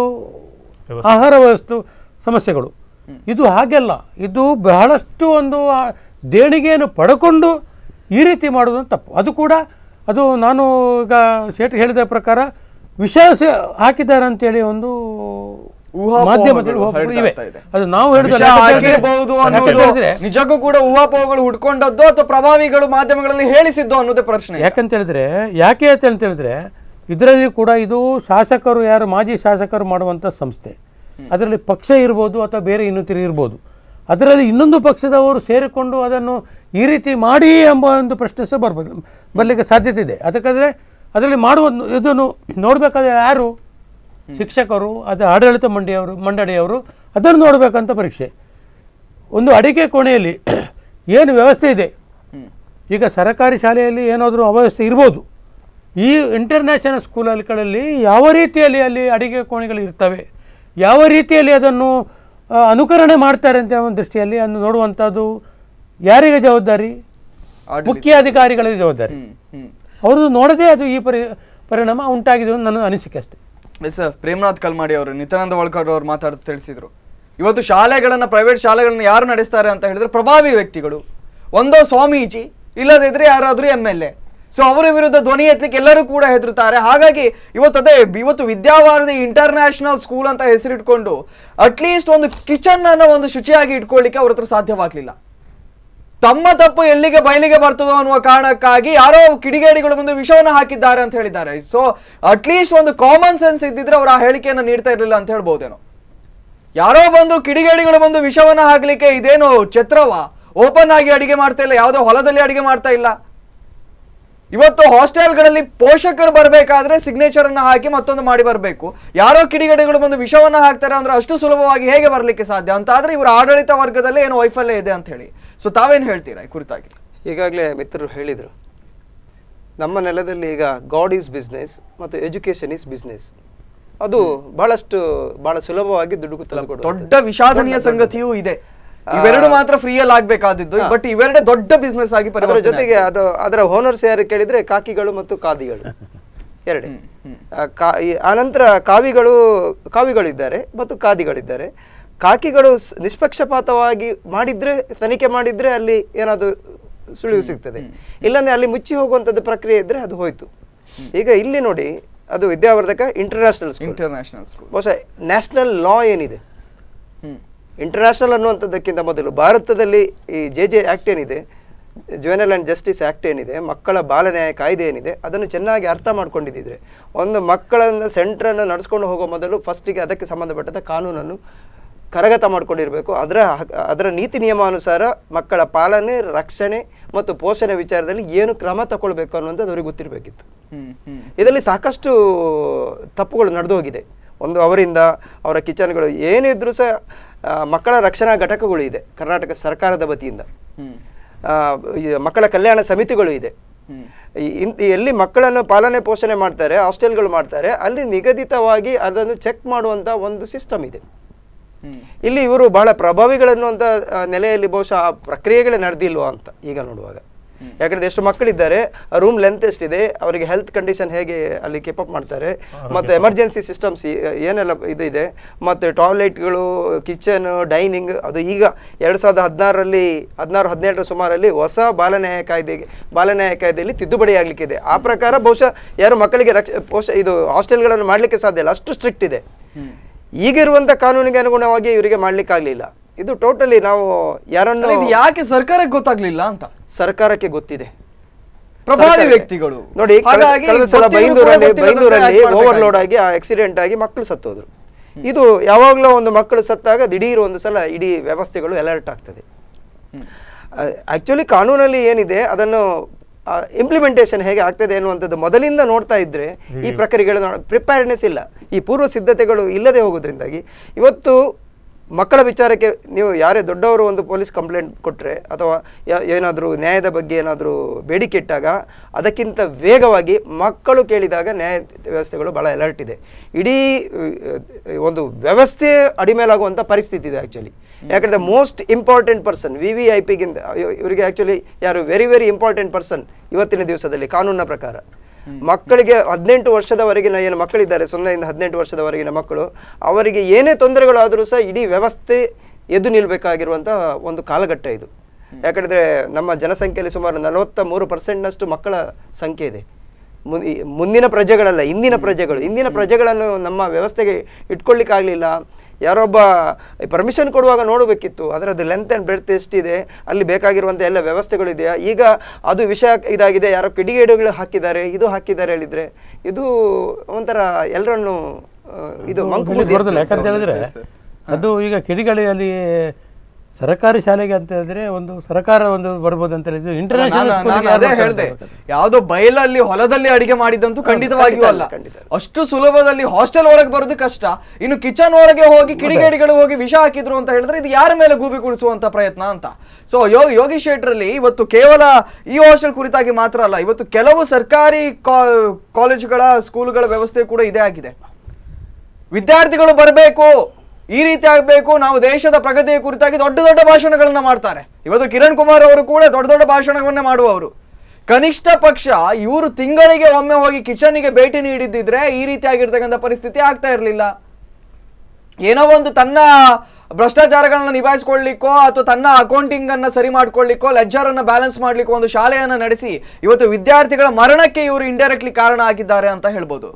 ಆಹಾರ ವ್ಯವಸ್ಥೆ ಸಮಸ್ಯೆಗಳು ಇದು ಹಾಗೆಲ್ಲ ಇದು ಬಹಳಷ್ಟು ಒಂದು ಆ ದೇಣಿಗೆಯನ್ನು ಪಡ್ಕೊಂಡು ಈ ರೀತಿ ಮಾಡೋದು ತಪ್ಪು ಅದು ಕೂಡ ಅದು ನಾನು ಈಗ ಶೇಟ್ ಹೇಳಿದ ಪ್ರಕಾರ ವಿಷ ಸೇ- ಹಾಕಿದ್ದಾರೆ ಅಂತೇಳಿ ಒಂದು ಊಹಾಪೋಹಗಳು ಮಾಧ್ಯಮದಲ್ಲಿ ಹರಡ್ತಾ ಹೋಗ್ಬಿಟ್ಟು ಇವೆ ಇದೆ. ಅದು ನಾವು ಹೇಳಿದ ವಿಷ ಹಾಕಿರ್ಬಹುದು ಅನ್ನೋದು ನಿಜಕ್ಕೂ ಕೂಡ ಊಹಾಪೋಹಗಳು ಹುಡ್ಕೊಂಡದ್ದು ಅಥವಾ ಪ್ರಭಾವಿಗಳು ಮಾಧ್ಯಮಗಳಲ್ಲಿ ಹೇಳಿಸಿದ್ದು ಅನ್ನೋದೇ ಪ್ರಶ್ನೆ ಯಾಕಂತ ಹೇಳಿದ್ರೆ ಯಾಕೆ ಅಂತ ಅಂತ ಹೇಳಿದ್ರೆ ಇದರಲ್ಲಿ ಕೂಡ ಇದು ಶಾಸಕರು ಯಾರು ಮಾಜಿ ಶಾಸಕರು ಮಾಡುವಂಥ ಸಂಸ್ಥೆ ಅದರಲ್ಲಿ ಪಕ್ಷ ಇರ್ಬೋದು ಅಥವಾ ಬೇರೆ ಇನ್ನಿತರು ಇರ್ಬೋದು ಅದರಲ್ಲಿ ಇನ್ನೊಂದು ಪಕ್ಷದವರು ಸೇರಿಕೊಂಡು ಅದನ್ನು ಈ ರೀತಿ ಮಾಡಿ ಎಂಬ ಒಂದು ಪ್ರಶ್ನೆ ಸಹ ಬರ್ಬೋದು ಬರಲಿಕ್ಕೆ ಸಾಧ್ಯತೆ ಇದೆ ಅದಕ್ಕಾದ್ರೆ ಅದರಲ್ಲಿ ಮಾಡುವ ಇದನ್ನು ನೋಡಬೇಕಾದ್ರೆ ಯಾರು ಶಿಕ್ಷಕರು ಅದು ಆಡಳಿತ ಮಂಡಿಯವರು ಮಂಡಳಿಯವರು ಅದನ್ನು ನೋಡಬೇಕಂತ ಪರೀಕ್ಷೆ ಒಂದು ಅಡಿಕೆ ಕೋಣೆಯಲ್ಲಿ ಏನು ವ್ಯವಸ್ಥೆ ಇದೆ ಈಗ ಸರ್ಕಾರಿ ಶಾಲೆಯಲ್ಲಿ ಏನಾದರೂ ಅವ್ಯವಸ್ಥೆ ಇರ್ಬೋದು ಈ ಇಂಟರ್ನ್ಯಾಷನಲ್ ಸ್ಕೂಲ್ಗಳಲ್ಲಿ ಯಾವ ರೀತಿಯಲ್ಲಿ ಅಲ್ಲಿ ಅಡಿಗೆ ಕೋಣೆಗಳು ಇರ್ತವೆ ಯಾವ ರೀತಿಯಲ್ಲಿ ಅದನ್ನು ಆ, ಅನುಕರಣೆ ಮಾಡ್ತಾರೆ ಅಂತ ಒಂದು ದೃಷ್ಟಿಯಲ್ಲಿ ಅದನ್ನು ನೋಡುವಂಥದ್ದು ಯಾರಿಗೆ ಜವಾಬ್ದಾರಿ ಆಡಳಿತ. ಮುಖ್ಯ ಅಧಿಕಾರಿಗಳಿಗೆ ಜವಾಬ್ದಾರಿ ಹ್ಮ್ ಹ್ಮ್ ಅವ್ರದ್ದು ನೋಡದೆ ಅದು ಈ ಪರಿ ಪರಿಣಾಮ ಉಂಟಾಗಿದೆ ಅಂತ ನನ್ನ ಅನಿಸಿಕೆ ಅಷ್ಟೇ ಎಸ್ ಸರ್ ಪ್ರೇಮನಾಥ್ ಕಲ್ಮಾಡಿ ಅವರು ನಿತ್ಯಾನಂದ ವಳ್ಕರ್ ಅವರು ಮಾತಾಡ್ತಾ ತಿಳಿಸಿದ್ರು ಇವತ್ತು ಶಾಲೆಗಳನ್ನ ಪ್ರೈವೇಟ್ ಶಾಲೆಗಳನ್ನ ಯಾರು ನಡೆಸ್ತಾರೆ ಅಂತ ಹೇಳಿದ್ರೆ ಪ್ರಭಾವಿ ವ್ಯಕ್ತಿಗಳು ಒಂದೋ ಸ್ವಾಮೀಜಿ ಇಲ್ಲದಿದ್ರೆ ಯಾರಾದ್ರೂ ಎಂ ಎಲ್ ಎ ಸೊ ಅವರ ವಿರುದ್ಧ ಧ್ವನಿ ಎತ್ತಲಿಕ್ಕೆ ಎಲ್ಲರೂ ಕೂಡ ಹೆದರ್ತಾರೆ ಹಾಗಾಗಿ ಇವತ್ತು ಅದೇ ಇವತ್ತು ವಿದ್ಯಾವಾರಧಿ ಇಂಟರ್ನ್ಯಾಷನಲ್ ಸ್ಕೂಲ್ ಅಂತ ಹೆಸರಿಟ್ಕೊಂಡು ಅಟ್ಲೀಸ್ಟ್ ಒಂದು ಕಿಚನ್ ಅನ್ನ ಒಂದು ಶುಚಿಯಾಗಿ ಇಟ್ಕೊಳ್ಳಿಕ್ಕೆ ಅವ್ರ ಹತ್ರ ಸಾಧ್ಯವಾಗ್ಲಿಲ್ಲ ತಮ್ಮ ತಪ್ಪು ಎಲ್ಲಿಗೆ ಬಯಲಿಗೆ ಬರ್ತದೋ ಅನ್ನುವ ಕಾರಣಕ್ಕಾಗಿ ಯಾರೋ ಕಿಡಿಗೇಡಿಗಳು ಬಂದು ವಿಷವನ್ನು ಹಾಕಿದ್ದಾರೆ ಅಂತ ಹೇಳಿದ್ದಾರೆ ಸೊ ಅಟ್ಲೀಸ್ಟ್ ಒಂದು ಕಾಮನ್ ಸೆನ್ಸ್ ಇದ್ದಿದ್ರೆ ಅವರು ಆ ಹೇಳಿಕೆಯನ್ನು ನೀಡ್ತಾ ಇರಲಿಲ್ಲ ಅಂತ ಹೇಳ್ಬೋದೇನೋ ಯಾರೋ ಬಂದು ಕಿಡಿಗೇಡಿಗಳು ಬಂದು ವಿಷವನ್ನ ಹಾಕ್ಲಿಕ್ಕೆ ಇದೇನು ಛತ್ರವ ಓಪನ್ ಆಗಿ ಅಡಿಗೆ ಮಾಡ್ತಾ ಇಲ್ಲ ಯಾವುದೋ ಹೊಲದಲ್ಲಿ ಅಡಿಗೆ ಮಾಡ್ತಾ ಇಲ್ಲ ಇವತ್ತು ಹಾಸ್ಟೆಲ್ಗಳಲ್ಲಿ ಪೋಷಕರು ಬರಬೇಕಾದ್ರೆ ಸಿಗ್ನೇಚರ್ ಅನ್ನ ಹಾಕಿ ಮತ್ತೊಂದು ಮಾಡಿ ಬರಬೇಕು ಯಾರೋ ಕಿಡಿಗೇಡಿಗಳು ಬಂದು ವಿಷವನ್ನ ಹಾಕ್ತಾರೆ ಅಂದ್ರೆ ಅಷ್ಟು ಸುಲಭವಾಗಿ ಹೇಗೆ ಬರಲಿಕ್ಕೆ ಸಾಧ್ಯ ಅಂತ ಆದ್ರೆ ಇವರ ಆಡಳಿತ ವರ್ಗದಲ್ಲಿ ಏನೋ ವೈಫಲ್ಯ ಇದೆ ಅಂತ ಹೇಳಿ ಸೊ ತಾವೇನ್ ಹೇಳ್ತೀರಾ ಈ ಕುರಿತಾಗಿ ಈಗಾಗಲೇ ಮಿತ್ರರು ಹೇಳಿದರು ನಮ್ಮ ನೆಲದಲ್ಲಿ ಈಗ ಗಾಡ್ ಈಸ್ ಬಿಸ್ನೆಸ್ ಮತ್ತು ಎಜುಕೇಶನ್ ಈಸ್ ಬಿಸ್ನೆಸ್ ಅದು ಬಹಳಷ್ಟು ಬಹಳ ಸುಲಭವಾಗಿ ದುಡ್ಡು ತಂದುಕೊಡುವಂಥದ್ದು. ದೊಡ್ಡ ವಿಷಾದನೀಯ ಸಂಗತಿಯೂ ಇದೆ ಇವೆರಡು ಮಾತ್ರ ಫ್ರೀಯಲ್ಲಿ ಆಗ್ಬೇಕಾದಿದ್ದು ಬಟ್ ಇವೆರಡೇ ದೊಡ್ಡ ಬಿಸ್ನೆಸ್ ಆಗಿ ಅದರ ಪರಿವರ್ತನೆ ಜೊತೆಗೆ ಅದು ಅದರ ಓನರ್ಸ್ ಯಾರು ಕೇಳಿದ್ರೆ ಕಾಕಿಗಳು ಮತ್ತು ಕಾದಿಗಳು ಎರಡೇ ಆ, ಕಾ- ಈ ಆನಂತರ ಕಾವಿಗಳು ಕಾವಿಗಳಿದ್ದಾರೆ ಮತ್ತು ಕಾದಿಗಳಿದ್ದಾರೆ ಕಾಕಿಗಳು ಸ್- ನಿಷ್ಪಕ್ಷಪಾತವಾಗಿ ಮಾಡಿದ್ರೆ ತನಿಖೆ ಮಾಡಿದ್ರೆ ಅಲ್ಲಿ ಏನಾದ್ರು ಸುಳಿವು ಸಿಗ್ತದೆ ಇಲ್ಲಾಂದ್ರೆ ಅಲ್ಲಿ ಮುಚ್ಚಿ ಹೋಗುವಂಥದ್ದು ಪ್ರಕ್ರಿಯೆ ಇದ್ರೆ ಅದು ಹೋಯ್ತು ಈಗ ಇಲ್ಲಿ ನೋಡಿ ಅದು Vidyavardhaka international school international school ಬಹುಶಃ ನ್ಯಾಷನಲ್ ಲಾ ಏನಿದೆ ಹ್ಮ್ ಇಂಟರ್ನ್ಯಾಷನಲ್ ಅನ್ನುವಂಥದ್ದಕ್ಕಿಂತ ಮೊದಲು ಭಾರತದಲ್ಲಿ ಈ ಜೆ ಜೆ ಆ್ಯಕ್ಟ್ ಏನಿದೆ ಜುವೆನಲ್ ಆ್ಯಂಡ್ ಜಸ್ಟಿಸ್ ಆ್ಯಕ್ಟ್ ಏನಿದೆ ಮಕ್ಕಳ ಬಾಲ ನ್ಯಾಯ ಕಾಯ್ದೆ ಏನಿದೆ ಅದನ್ನು ಚೆನ್ನಾಗಿ ಅರ್ಥ ಮಾಡ್ಕೊಂಡಿದ್ದಿದ್ರೆ ಒಂದು ಮಕ್ಕಳನ್ನು ಸೆಂಟ್ರನ್ನು ನಡೆಸ್ಕೊಂಡು ಹೋಗೋ ಮೊದಲು ಫಸ್ಟಿಗೆ ಅದಕ್ಕೆ ಸಂಬಂಧಪಟ್ಟಂಥ ಕಾನೂನನ್ನು ಕರಗತ ಮಾಡ್ಕೊಂಡಿರಬೇಕು ಅದರ ಹಕ್- ಅದರ ನೀತಿ ನಿಯಮಾನುಸಾರ ಮಕ್ಕಳ ಪಾಲನೆ ರಕ್ಷಣೆ ಮತ್ತು ಪೋಷಣೆ ವಿಚಾರದಲ್ಲಿ ಏನು ಕ್ರಮ ತಗೊಳ್ಬೇಕು ಅನ್ನುವಂಥದ್ದು ಅವರಿಗೆ ಗೊತ್ತಿರಬೇಕಿತ್ತು ಹ್ಮ್ ಹ್ಮ್ ಇದರಲ್ಲಿ ಸಾಕಷ್ಟು ತಪ್ಪುಗಳು ನಡೆದೋಗಿದೆ ಒಂದು ಅವರಿಂದ ಅವರ ಕಿಚನ್ಗಳು ಏನಿದ್ರೂ ಸಹ ಆ, ಮಕ್ಕಳ ರಕ್ಷಣಾ ಘಟಕಗಳು ಇದೆ ಕರ್ನಾಟಕ ಸರ್ಕಾರದ ವತಿಯಿಂದ ಹ್ಮ್ ಆ, ಈ ಮಕ್ಕಳ ಕಲ್ಯಾಣ ಸಮಿತಿಗಳು ಇದೆ ಹ್ಮ್ ಈ- ಇನ್- ಎಲ್ಲಿ ಮಕ್ಕಳನ್ನು ಪಾಲನೆ ಪೋಷಣೆ ಮಾಡ್ತಾರೆ ಹಾಸ್ಟೆಲ್ಗಳು ಮಾಡ್ತಾರೆ ಅಲ್ಲಿ ನಿಗದಿತವಾಗಿ ಅದನ್ನು ಚೆಕ್ ಮಾಡುವಂಥ ಒಂದು ಸಿಸ್ಟಮ್ ಇದೆ ಹ್ಮ್ ಇಲ್ಲಿ ಇವರು ಬಹಳ ಪ್ರಭಾವಿಗಳನ್ನುವಂಥ ಆ, ನೆಲೆಯಲ್ಲಿ ಬಹುಶಃ ಆ ಪ್ರಕ್ರಿಯೆಗಳೇ ನಡೆದಿಲ್ವಾ ಅಂತ ಈಗ ನೋಡುವಾಗ ಯಾಕಂದ್ರೆ ಎಷ್ಟು ಮಕ್ಕಳಿದ್ದಾರೆ ರೂಮ್ ಲೆಂತ್ ಎಷ್ಟಿದೆ ಅವರಿಗೆ ಹೆಲ್ತ್ ಕಂಡೀಷನ್ ಹೇಗೆ ಅಲ್ಲಿ ಕೆಪಪ್ ಮಾಡ್ತಾರೆ ಮತ್ತು ಎಮರ್ಜೆನ್ಸಿ ಸಿಸ್ಟಮ್ಸ್ ಏನೆಲ್ಲ ಇದು ಇದೆ ಮತ್ತು ಟಾಯ್ಲೆಟ್ಗಳು ಕಿಚನ್ ಡೈನಿಂಗ್ ಅದು ಈಗ ಎರಡು ಸಾವಿರದ ಹದಿನಾರರಲ್ಲಿ ಹದಿನಾರು ಹದಿನೇಳರ ಸುಮಾರಲ್ಲಿ ಹೊಸ ಬಾಲನ್ಯಾಯ ಕಾಯ್ದೆಗೆ ಬಾಲನ್ಯಾಯ ಕಾಯ್ದೆಯಲ್ಲಿ ತಿದ್ದುಪಡಿ ಆಗಲಿಕ್ಕಿದೆ ಆ ಪ್ರಕಾರ ಬಹುಶಃ ಯಾರು ಮಕ್ಕಳಿಗೆ ರಕ್ಷ ಪೋಷ ಇದು ಹಾಸ್ಟೆಲ್ಗಳನ್ನು ಮಾಡಲಿಕ್ಕೆ ಸಾಧ್ಯ ಇಲ್ಲ ಅಷ್ಟು ಸ್ಟ್ರಿಕ್ಟ್ ಇದೆ ಹ್ಮ್ ಈಗಿರುವಂತ ಕಾನೂನಿಗೆ ಅನುಗುಣವಾಗಿ ಇವರಿಗೆ ಮಾಡ್ಲಿಕ್ಕಾಗ್ಲಿಲ್ಲ ಇದು ಟೋಟಲಿ ನಾವು ಯಾರನ್ನು ಅಲ್ಲ, ಇದು ಯಾಕೆ ಸರ್ಕಾರಕ್ಕೆ ಗೊತ್ತಾಗ್ಲಿಲ್ಲ ಅಂತ ಸರ್ಕಾರಕ್ಕೆ ಗೊತ್ತಿದೆ ಪ್ರಭಾವಿ ಸರ್ಕಾರಕ್ಕೆ- ವ್ಯಕ್ತಿಗಳು. ನೋಡಿ ಕಳೆದ- ಹಾಗಾಗಿ ಕಳೆದ ಸಲ ಗೊತ್ತಿದ್ರು ಕೂಡ ಬೈಂದೂರಲ್ಲಿ ಗೊತ್ತಿಲ್ಲದಂತೆ ಬೈಂದೂರಲ್ಲಿ act ಮಾಡ್ಬೇಕಾಗಿತ್ತು. ಓವರ್ಲೋಡ್ ಆಗಿ ಆ ಆಕ್ಸಿಡೆಂಟ್ ಆಗಿ ಮಕ್ಕಳು ಸತ್ತೋದ್ರು ಇದು ಯಾವಾಗಲೂ ಒಂದು ಮಕ್ಕಳು ಸತ್ತಾಗ ದಿಢೀರ್ ಒಂದು ಸಲ ಇಡೀ ವ್ಯವಸ್ಥೆಗಳು ಅಲರ್ಟ್ ಆಗ್ತದೆ ಆಕ್ಚುಲಿ ಕಾನೂನಲ್ಲಿ ಏನಿದೆ ಅದನ್ನು ಇಂಪ್ಲಿಮೆಂಟೇಷನ್ ಹೇಗೆ ಆಗ್ತದೆ ಅನ್ನುವಂಥದ್ದು ಮೊದಲಿಂದ ನೋಡ್ತಾ ಇದ್ರೆ ಈ ಪ್ರಕ್ರಿಯೆಗಳು ಪ್ರಿಪೇರ್ನೆಸ್ ಇಲ್ಲ ಈ ಪೂರ್ವ ಸಿದ್ಧತೆಗಳು ಇಲ್ಲದೆ ಹೋಗೋದ್ರಿಂದಾಗಿ ಇವತ್ತು ಮಕ್ಕಳ ವಿಚಾರಕ್ಕೆ ನೀವು ಯಾರೇ ದೊಡ್ಡವರು ಒಂದು ಪೊಲೀಸ್ ಕಂಪ್ಲೇಂಟ್ ಕೊಟ್ಟರೆ ಅಥವಾ ಏನಾದರೂ ನ್ಯಾಯದ ಬಗ್ಗೆ ಏನಾದರೂ ಬೇಡಿಕೆ ಇಟ್ಟಾಗ ಅದಕ್ಕಿಂತ ವೇಗವಾಗಿ ಮಕ್ಕಳು ಕೇಳಿದಾಗ ನ್ಯಾಯ ವ್ಯವಸ್ಥೆಗಳು ಭಾಳ ಅಲರ್ಟ್ ಇದೆ ಇಡೀ ಅಹ್, ಒಂದು ವ್ಯವಸ್ಥೆ ಅಡಿಮೇಲಾಗುವಂಥ ಪರಿಸ್ಥಿತಿ ಇದೆ ಆ್ಯಕ್ಚುಲಿ ಯಾಕಂದರೆ most important person V V I ಪಿಗಿಂತ ಇವರಿಗೆ ಆ್ಯಕ್ಚುಲಿ ಯಾರು ವೆರಿ ವೆರಿ ಇಂಪಾರ್ಟೆಂಟ್ ಪರ್ಸನ್ ಇವತ್ತಿನ ದಿವಸದಲ್ಲಿ ಕಾನೂನಿನ ಪ್ರಕಾರ ಮಕ್ಕಳಿಗೆ ಹದಿನೆಂಟು ವರ್ಷದವರೆಗಿನ ಏನು ಮಕ್ಕಳಿದ್ದಾರೆ ಸೊನ್ನೆಯಿಂದ ಹದಿನೆಂಟು ವರ್ಷದವರೆಗಿನ ಮಕ್ಕಳು ಅವರಿಗೆ ಏನೇ ತೊಂದರೆಗಳಾದರೂ ಸಹ ಇಡೀ ವ್ಯವಸ್ಥೆ ಎದ್ದು ನಿಲ್ಲಬೇಕಾಗಿರುವಂಥ ಒಂದು ಕಾಲಘಟ್ಟ ಇದು ಯಾಕಂದರೆ ನಮ್ಮ ಜನಸಂಖ್ಯೆಯಲ್ಲಿ ಸುಮಾರು ನಲವತ್ತ ಮೂರು ಪರ್ಸೆಂಟ್ನಷ್ಟು ಮಕ್ಕಳ ಸಂಖ್ಯೆ ಇದೆ ಮುನ್- ಈ ಮುಂದಿನ ಪ್ರಜೆಗಳಲ್ಲ ಇಂದಿನ ಪ್ರಜೆಗಳು ಇಂದಿನ ಪ್ರಜೆಗಳನ್ನು ನಮ್ಮ ವ್ಯವಸ್ಥೆಗೆ ಇಟ್ಕೊಳ್ಳಿಕ್ಕಾಗಲಿಲ್ಲ ಯಾರೊಬ್ಬ ಪರ್ಮಿಷನ್ ಕೊಡುವಾಗ ನೋಡಬೇಕಿತ್ತು ಅದರದ್ದು ಲೆಂತ್ ಆ್ಯಂಡ್ ಬ್ರೆಡ್ತ್ ಎಷ್ಟಿದೆ ಅಲ್ಲಿ ಬೇಕಾಗಿರುವಂಥ ಎಲ್ಲ ವ್ಯವಸ್ಥೆಗಳು ಇದೆಯಾ ಈಗ ಅದು ವಿಷಯ ಇದಾಗಿದೆ ಯಾರೋ ಕಿಡಿಗೇಡುಗಳು ಹಾಕಿದ್ದಾರೆ ಇದು ಹಾಕಿದ್ದಾರೆ ಹೇಳಿದರೆ ಇದು ಒಂಥರ ಎಲ್ಲರನ್ನು ಆ, ಇದು ಮಂಕು ಬುದ್ಧಿ ಬರೋದಿಲ್ಲ ಯಾಕಂತ ಹೇಳಿದ್ರೆ ಅದು ಈಗ ಕಿಡಿಗಳಿಯಲ್ಲಿ ಸರ್ಕಾರಿ ಶಾಲೆಗೆ ಅಂತ ಹೇಳಿದ್ರೆ ಒಂದು ಸರ್ಕಾರ ಒಂದು ಬರ್ಬೋದು ಅಂತ ಹೇಳಿದ್ರೆ ನಾನು ಇಂಟರ್ನ್ಯಾಷನಲ್ ನಾನು ಅದೇ ಹೇಳ್ದೆ ಯಾವ್ದೋ ಬಯಲಲ್ಲಿ ಹೊಲದಲ್ಲಿ ಅಡಿಗೆ ಮಾಡಿದಂತೂ ಖಂಡಿತವಾಗಿಯೂ ಅಲ್ಲ ಖಂಡಿತ. ಅಷ್ಟು ಸುಲಭದಲ್ಲಿ ಹಾಸ್ಟೆಲ್ ಒಳಗೆ ಬರೋದು ಕಷ್ಟ ಇನ್ನು ಕಿಚನ್ ಒಳಗೆ ಹೋಗಿ ಕಿಡಿಗೇಡಿಗಳು ಹೋಗಿ ವಿಷ ಹಾಕಿದ್ರು ಅಂತ ಹೇಳಿದ್ರೆ ಇದು ಯಾರ ಮೇಲೆ ಗೂಬಿ ಕುಡಿಸುವಂತ ಪ್ರಯತ್ನ ಅಂತ ಸೊ ಯೋ ಯೋಗಿ ಶೆಟ್ರಲ್ಲಿ ಇವತ್ತು ಕೇವಲ ಈ ಹಾಸ್ಟೆಲ್ ಕುರಿತಾಗಿ ಮಾತ್ರ ಅಲ್ಲ ಇವತ್ತು ಕೆಲವು ಸರ್ಕಾರಿ ಕಾ- ಕಾಲೇಜುಗಳ ಸ್ಕೂಲ್ಗಳ ವ್ಯವಸ್ಥೆ ಕೂಡ ಇದೇ ಆಗಿದೆ ವಿದ್ಯಾರ್ಥಿಗಳು ಬರಬೇಕು ಈ ರೀತಿ ಆಗಬೇಕು ನಾವು ದೇಶದ ಪ್ರಗತಿಯ ಕುರಿತಾಗಿ ದೊಡ್ಡ ದೊಡ್ಡ ಭಾಷಣಗಳನ್ನ ಮಾಡ್ತಾರೆ ಇವತ್ತು ಕಿರಣ್ ಕುಮಾರ್ ಅವರು ಕೂಡ ದೊಡ್ಡ ದೊಡ್ಡ ಭಾಷಣವನ್ನೇ ಮಾಡುವವರು ಕನಿಷ್ಠ ಪಕ್ಷ ಇವರು ತಿಂಗಳಿಗೆ ಒಮ್ಮೆ ಹೋಗಿ ಕಿಚನ್ಗೆ ಭೇಟಿ ನೀಡಿದ್ದಿದ್ರೆ ಈ ರೀತಿಯಾಗಿರ್ತಕ್ಕಂಥ ಪರಿಸ್ಥಿತಿ ಆಗ್ತಾ ಇರಲಿಲ್ಲ ಏನೋ ಒಂದು ತನ್ನ ಭ್ರಷ್ಟಾಚಾರಗಳನ್ನ ನಿಭಾಯಿಸ್ಕೊಳ್ಳಿಕ್ಕೋ ಅಥವಾ ತನ್ನ ಅಕೌಂಟಿಂಗ್ ಅನ್ನ ಸರಿ ಮಾಡ್ಕೊಳ್ಳಿಕ್ಕೋ ಲೆಜ್ಜರ್ ಅನ್ನ ಬ್ಯಾಲೆನ್ಸ್ ಮಾಡ್ಲಿಕ್ಕೋ ಒಂದು ಶಾಲೆಯನ್ನ ನಡೆಸಿ ಇವತ್ತು ವಿದ್ಯಾರ್ಥಿಗಳ ಮರಣಕ್ಕೆ ಇವರು ಇಂಡೈರೆಕ್ಟ್ಲಿ ಕಾರಣ ಆಗಿದ್ದಾರೆ ಅಂತ ಹೇಳ್ಬೋದು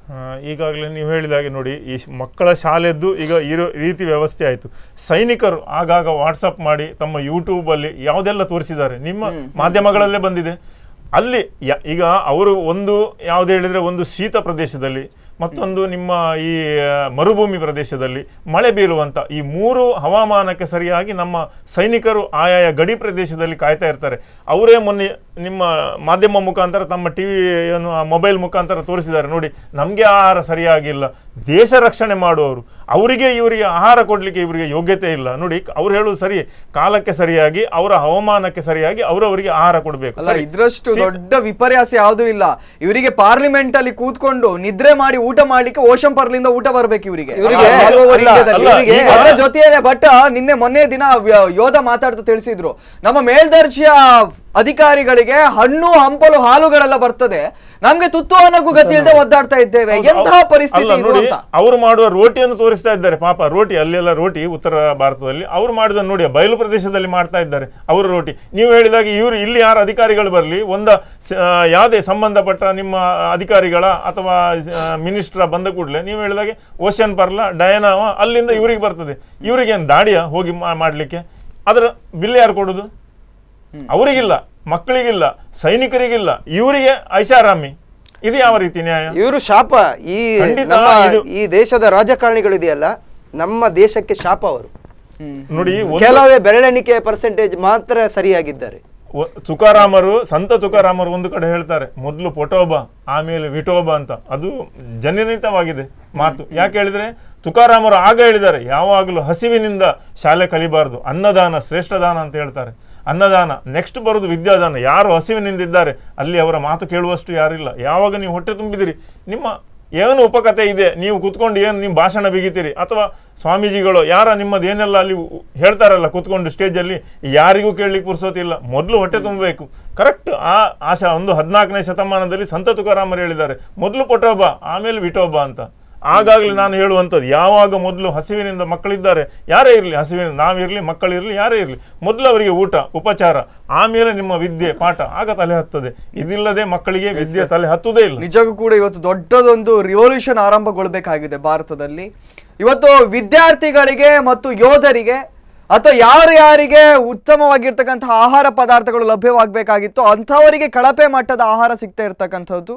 ಈಗಾಗಲೇ ನೀವು ಹೇಳಿದ ಹಾಗೆ ನೋಡಿ ಈ ಶ್- ಮಕ್ಕಳ ಶಾಲೆದ್ದು ಈಗ ಇರೋ ರೀತಿ ವ್ಯವಸ್ಥೆ ಆಯಿತು ಸೈನಿಕರು ಆಗಾಗ ವಾಟ್ಸಪ್ ಮಾಡಿ ತಮ್ಮ ಯೂಟ್ಯೂಬಲ್ಲಿ ಯಾವುದೆಲ್ಲ ತೋರಿಸಿದ್ದಾರೆ ನಿಮ್ಮ ಮಾಧ್ಯಮಗಳಲ್ಲೇ ಬಂದಿದೆ ಅಲ್ಲಿ ಯ- ಈಗ ಅವರು ಒಂದು ಯಾವ್ದು ಹೇಳಿದ್ರೆ ಒಂದು ಶೀತ ಪ್ರದೇಶದಲ್ಲಿ ಮತ್ತೊಂದು ನಿಮ್ಮ ಈ ಆ, ಮರುಭೂಮಿ ಪ್ರದೇಶದಲ್ಲಿ ಮಳೆ ಬೀಳುವಂತ ಈ ಮೂರು ಹವಾಮಾನಕ್ಕೆ ಸರಿಯಾಗಿ ನಮ್ಮ ಸೈನಿಕರು ಆಯಾಯ ಗಡಿ ಪ್ರದೇಶದಲ್ಲಿ ಕಾಯ್ತಾ ಇರ್ತಾರೆ ಅವರೇ ಮೊನ್ನೆ ನಿಮ್ಮ ಮಾಧ್ಯಮ ಮುಖಾಂತರ ತಮ್ಮ ಟಿವಿಯನ್ನು ಮೊಬೈಲ್ ಮುಖಾಂತರ ತೋರಿಸಿದ್ದಾರೆ ನೋಡಿ ನಮಗೆ ಆಹಾರ ಸರಿಯಾಗಿಲ್ಲ ದೇಶ ರಕ್ಷಣೆ ಮಾಡುವವರು ಅವರಿಗೆ ಇವರಿಗೆ ಆಹಾರ ಕೊಡಲಿಕ್ಕೆ ಇವರಿಗೆ ಯೋಗ್ಯತೆ ಇಲ್ಲ ನೋಡಿ ಅವ್ರು ಹೇಳುದು ಸರಿ ಕಾಲಕ್ಕೆ ಸರಿಯಾಗಿ ಅವರ ಹವಾಮಾನಕ್ಕೆ ಸರಿಯಾಗಿ ಅವರವರಿಗೆ ಆಹಾರ ಕೊಡಬೇಕು ಅಲ್ಲ ಇದ್ರಷ್ಟು ದೊಡ್ಡ ವಿಪರ್ಯಾಸ ಯಾವುದೂ ಇಲ್ಲ ಇವರಿಗೆ ಪಾರ್ಲಿಮೆಂಟ್ ಅಲ್ಲಿ ಕೂತ್ಕೊಂಡು ನಿದ್ರೆ ಮಾಡಿ ಊಟ ಮಾಡ್ಲಿಕ್ಕೆ ಓಷನ್ ಪರ್ಲಿಂದ ಊಟ ಬರ್ಬೇಕು ಇವರಿಗೆ ಇವ್ರಿಗೆ- ಆ, all over ಅಲ್ಲ, ಇಂಡಿಯಾದಲ್ಲಿ. ಅಲ್ಲ, ಈಗ- ಅದರ ಜೊತೆಯಲ್ಲೇ ಬಟ್ ನಿನ್ನೆ ಮೊನ್ನೆ ದಿನ ವ್ಯ- ಯೋಧ ಮಾತಾಡ್ತಾ ತಿಳಿಸಿದ್ರು ನಮ್ಮ ಮೇಲ್ದರ್ಜೆಯ ಅಧಿಕಾರಿಗಳಿಗೆ ಹಣ್ಣು ಹಂಪಲು ಹಾಲುಗಳೆಲ್ಲ ಬರ್ತದೆ ನಮ್ಗೆ ತುತ್ತು ಅನ್ನೋಕ್ಕೂ ಗತಿ ಇಲ್ಲದೆ ಒದ್ದಾಡ್ತಾ ಇದ್ದೇವೆ ಎಂತಹ ಪರಿಸ್ಥಿತಿ ಅಲ್ಲ ಇದು ನೋಡಿ ಅಂತ ಅವರು ಮಾಡುವ ರೋಟಿಯನ್ನು ತೋರಿಸ್ತಾ ಇದ್ದಾರೆ ಪಾಪ ರೋಟಿ ಅಲ್ಲೆಲ್ಲ ರೋಟಿ ಉತ್ತರ ಭಾರತದಲ್ಲಿ ಅವರು ಮಾಡಿದ ನೋಡಿ ಬಯಲು ಪ್ರದೇಶದಲ್ಲಿ ಮಾಡ್ತಾ ಇದ್ದಾರೆ ಅವರ ರೋಟಿ ನೀವು ಹೇಳಿದಾಗ ಇವರು ಇಲ್ಲಿ ಯಾರು ಅಧಿಕಾರಿಗಳು ಬರಲಿ ಒಂದ ಸ- ಆ, ಯಾವುದೇ ಸಂಬಂಧಪಟ್ಟ ನಿಮ್ಮ ಅಧಿಕಾರಿಗಳ ಅಥವಾ ಮಿನಿಸ್ಟ್ರ ಬಂದ ಕೂಡಲೇ ನೀವು ಹೇಳಿದಾಗೆ ಓಷನ್ ಪರ್ಲ ಡಯನಾವ ಅಲ್ಲಿಂದ ಇವರಿಗೆ ಬರ್ತದೆ ಇವರಿಗೆ ಏನು ದಾಡಿಯ ಹೋಗಿ ಮಾ- ಮಾಡ್ಲಿಕ್ಕೆ ಅದರ ಬಿಲ್ ಯಾರು ಕೊಡುದು ಅವರಿಗಿಲ್ಲ ಮಕ್ಕಳಿಗಿಲ್ಲ ಸೈನಿಕರಿಗಿಲ್ಲ ಇವರಿಗೆ ಐಷಾರಾಮಿ ಇದು ಯಾವ ರೀತಿ ನ್ಯಾಯ ಇವರು ಶಾಪ ಈ ಖಂಡಿತ ನಮ್ಮ ಇದು- ಈ ದೇಶದ ರಾಜಕಾರಣಿಗಳು ಇದೆಯಲ್ಲ ನಮ್ಮ ದೇಶಕ್ಕೆ ಶಾಪ ಅವರು ನೋಡಿ ಒಂದು- ಕೆಲವೇ ಬೆರಳೆಣಿಕೆಯ ಪರ್ಸೆಂಟೇಜ್ ಮಾತ್ರ ಸರಿಯಾಗಿದ್ದಾರೆ ಒ- ತುಕಾರಾಮರು ಸಂತ ತುಕಾರಾಮರು ಒಂದು ಕಡೆ ಹೇಳ್ತಾರೆ ಮೊದಲು ಪೊಟೋಬ ಆಮೇಲೆ ವಿಟೋಬ ಅಂತ ಅದು ಜನನಿತವಾಗಿದೆ ಮಾತು ಯಾಕೆ ಹೇಳಿದ್ರೆ ತುಕಾರಾಮರು ಆಗ ಹೇಳಿದ್ದಾರೆ ಯಾವಾಗಲೂ ಹಸಿವಿನಿಂದ ಶಾಲೆ ಕಲಿಬಾರದು ಅನ್ನದಾನ ಶ್ರೇಷ್ಠ ದಾನ ಅಂತ ಹೇಳ್ತಾರೆ ಅನ್ನದಾನ ನೆಕ್ಸ್ಟ್ ಬರೋದು ವಿದ್ಯಾದಾನ ಯಾರು ಹಸಿವಿನಿಂದಿದ್ದಾರೆ ಅಲ್ಲಿ ಅವರ ಮಾತು ಕೇಳುವಷ್ಟು ಯಾರಿಲ್ಲ ಯಾವಾಗ ನೀವು ಹೊಟ್ಟೆ ತುಂಬಿದಿರಿ ನಿಮ್ಮ ಏನು ಉಪಕಥೆ ಇದೆ ನೀವು ಕುತ್ಕೊಂಡು ಏನು ನಿಮ್ಮ ಭಾಷಣ ಬಿಗಿತೀರಿ ಅಥವಾ ಸ್ವಾಮೀಜಿಗಳು ಯಾರ ನಿಮ್ಮದು ಏನೆಲ್ಲ ಅಲ್ಲಿ ಉ- ಹೇಳ್ತಾರಲ್ಲ ಕುತ್ಕೊಂಡು ಸ್ಟೇಜಲ್ಲಿ ಯಾರಿಗೂ ಕೇಳಲಿಕ್ಕೆ ಪುರ್ಸೋತಿಲ್ಲ ಮೊದಲು ಹೊಟ್ಟೆ ತುಂಬಬೇಕು ಕರೆಕ್ಟ್ ಆ ಆಶಾ ಒಂದು ಹದಿನಾಲ್ಕನೇ ಶತಮಾನದಲ್ಲಿ ಸಂತ ತುಕಾರಾಮರು ಹೇಳಿದ್ದಾರೆ ಮೊದಲು ಪೊಟೋಬ ಆಮೇಲೆ ವಿಟೋಬ ಅಂತ ಆಗಾಗಲೇ ನಾನು ಹೇಳುವಂಥದ್ದು ಯಾವಾಗ ಮೊದಲು ಹಸಿವಿನಿಂದ ಮಕ್ಕಳಿದ್ದಾರೆ ಯಾರೇ ಇರಲಿ ಹಸಿವಿನ ನಾವಿರಲಿ ಮಕ್ಕಳಿರಲಿ ಯಾರೇ ಇರಲಿ ಮೊದಲು ಅವರಿಗೆ ಊಟ ಉಪಚಾರ ಆಮೇಲೆ ನಿಮ್ಮ ವಿದ್ಯೆ ಪಾಠ ಆಗ ತಲೆ ಹತ್ತದೆ ಇದಿಲ್ಲದೆ ಮಕ್ಕಳಿಗೆ ವಿದ್ಯೆ ತಲೆ ಹತ್ತುವುದೇ ಇಲ್ಲ ನಿಜಕ್ಕೂ ಕೂಡ ಇವತ್ತು ದೊಡ್ಡದೊಂದು ರಿವಲ್ಯೂಷನ್ ಆರಂಭಗೊಳ್ಬೇಕಾಗಿದೆ ಭಾರತದಲ್ಲಿ ಇವತ್ತು ವಿದ್ಯಾರ್ಥಿಗಳಿಗೆ ಮತ್ತು ಯೋಧರಿಗೆ ಅಥವಾ ಯಾರ್ಯಾರಿಗೆ ಉತ್ತಮವಾಗಿರ್ತಕ್ಕಂತಹ ಆಹಾರ ಪದಾರ್ಥಗಳು ಲಭ್ಯವಾಗಬೇಕಾಗಿತ್ತು ಅಂಥವರಿಗೆ ಕಳಪೆ ಮಟ್ಟದ ಆಹಾರ ಸಿಗ್ತಾ ಇರ್ತಕ್ಕಂಥದ್ದು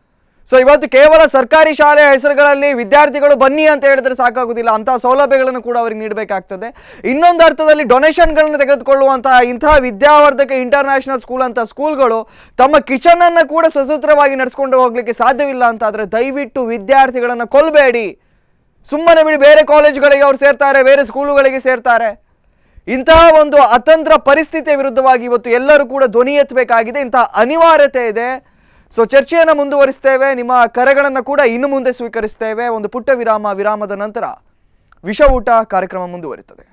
ಸೊ ಇವತ್ತು ಕೇವಲ ಸರ್ಕಾರಿ ಶಾಲೆಯ ಹೆಸರುಗಳಲ್ಲಿ ವಿದ್ಯಾರ್ಥಿಗಳು ಬನ್ನಿ ಅಂತ ಹೇಳಿದ್ರೆ ಸಾಕಾಗುದಿಲ್ಲ ಅಂತಹ ಸೌಲಭ್ಯಗಳನ್ನು ಕೂಡ ಅವರಿಗೆ ನೀಡಬೇಕಾಗ್ತದೆ ಇನ್ನೊಂದು ಅರ್ಥದಲ್ಲಿ ಡೊನೇಷನ್ಗಳನ್ನು ತೆಗೆದುಕೊಳ್ಳುವಂತಹ ಇಂತಹ ವಿದ್ಯಾವರ್ಧಕ ಇಂಟರ್ನ್ಯಾಷನಲ್ ಸ್ಕೂಲ್ ಅಂತ ಸ್ಕೂಲ್ಗಳು ತಮ್ಮ ಕಿಚನ್ ಅನ್ನು ಕೂಡ ಸ್ವತಂತ್ರವಾಗಿ ನಡೆಸ್ಕೊಂಡು ಹೋಗ್ಲಿಕ್ಕೆ ಸಾಧ್ಯವಿಲ್ಲ ಅಂತ ಆದ್ರೆ ದಯವಿಟ್ಟು ವಿದ್ಯಾರ್ಥಿಗಳನ್ನು ಕೊಲ್ಲಬೇಡಿ ಸುಮ್ಮನೆ ಬಿಡಿ ಬೇರೆ ಕಾಲೇಜುಗಳಿಗೆ ಅವ್ರು ಸೇರ್ತಾರೆ ಬೇರೆ ಸ್ಕೂಲುಗಳಿಗೆ ಸೇರ್ತಾರೆ ಇಂತಹ ಒಂದು ಅತಂತ್ರ ಪರಿಸ್ಥಿತಿಯ ವಿರುದ್ಧವಾಗಿ ಇವತ್ತು ಎಲ್ಲರೂ ಕೂಡ ಧ್ವನಿ ಎತ್ತಬೇಕಾಗಿದೆ ಇಂತಹ ಅನಿವಾರ್ಯತೆ ಇದೆ ಸೊ ಚರ್ಚೆಯನ್ನು ಮುಂದುವರಿಸ್ತೇವೆ ನಿಮ್ಮ ಕರೆಗಳನ್ನು ಕೂಡ ಇನ್ನು ಮುಂದೆ ಸ್ವೀಕರಿಸ್ತೇವೆ ಒಂದು ಪುಟ್ಟ ವಿರಾಮ ವಿರಾಮದ ನಂತರ ವಿಷ ಊಟ ಕಾರ್ಯಕ್ರಮ ಮುಂದುವರಿತದೆ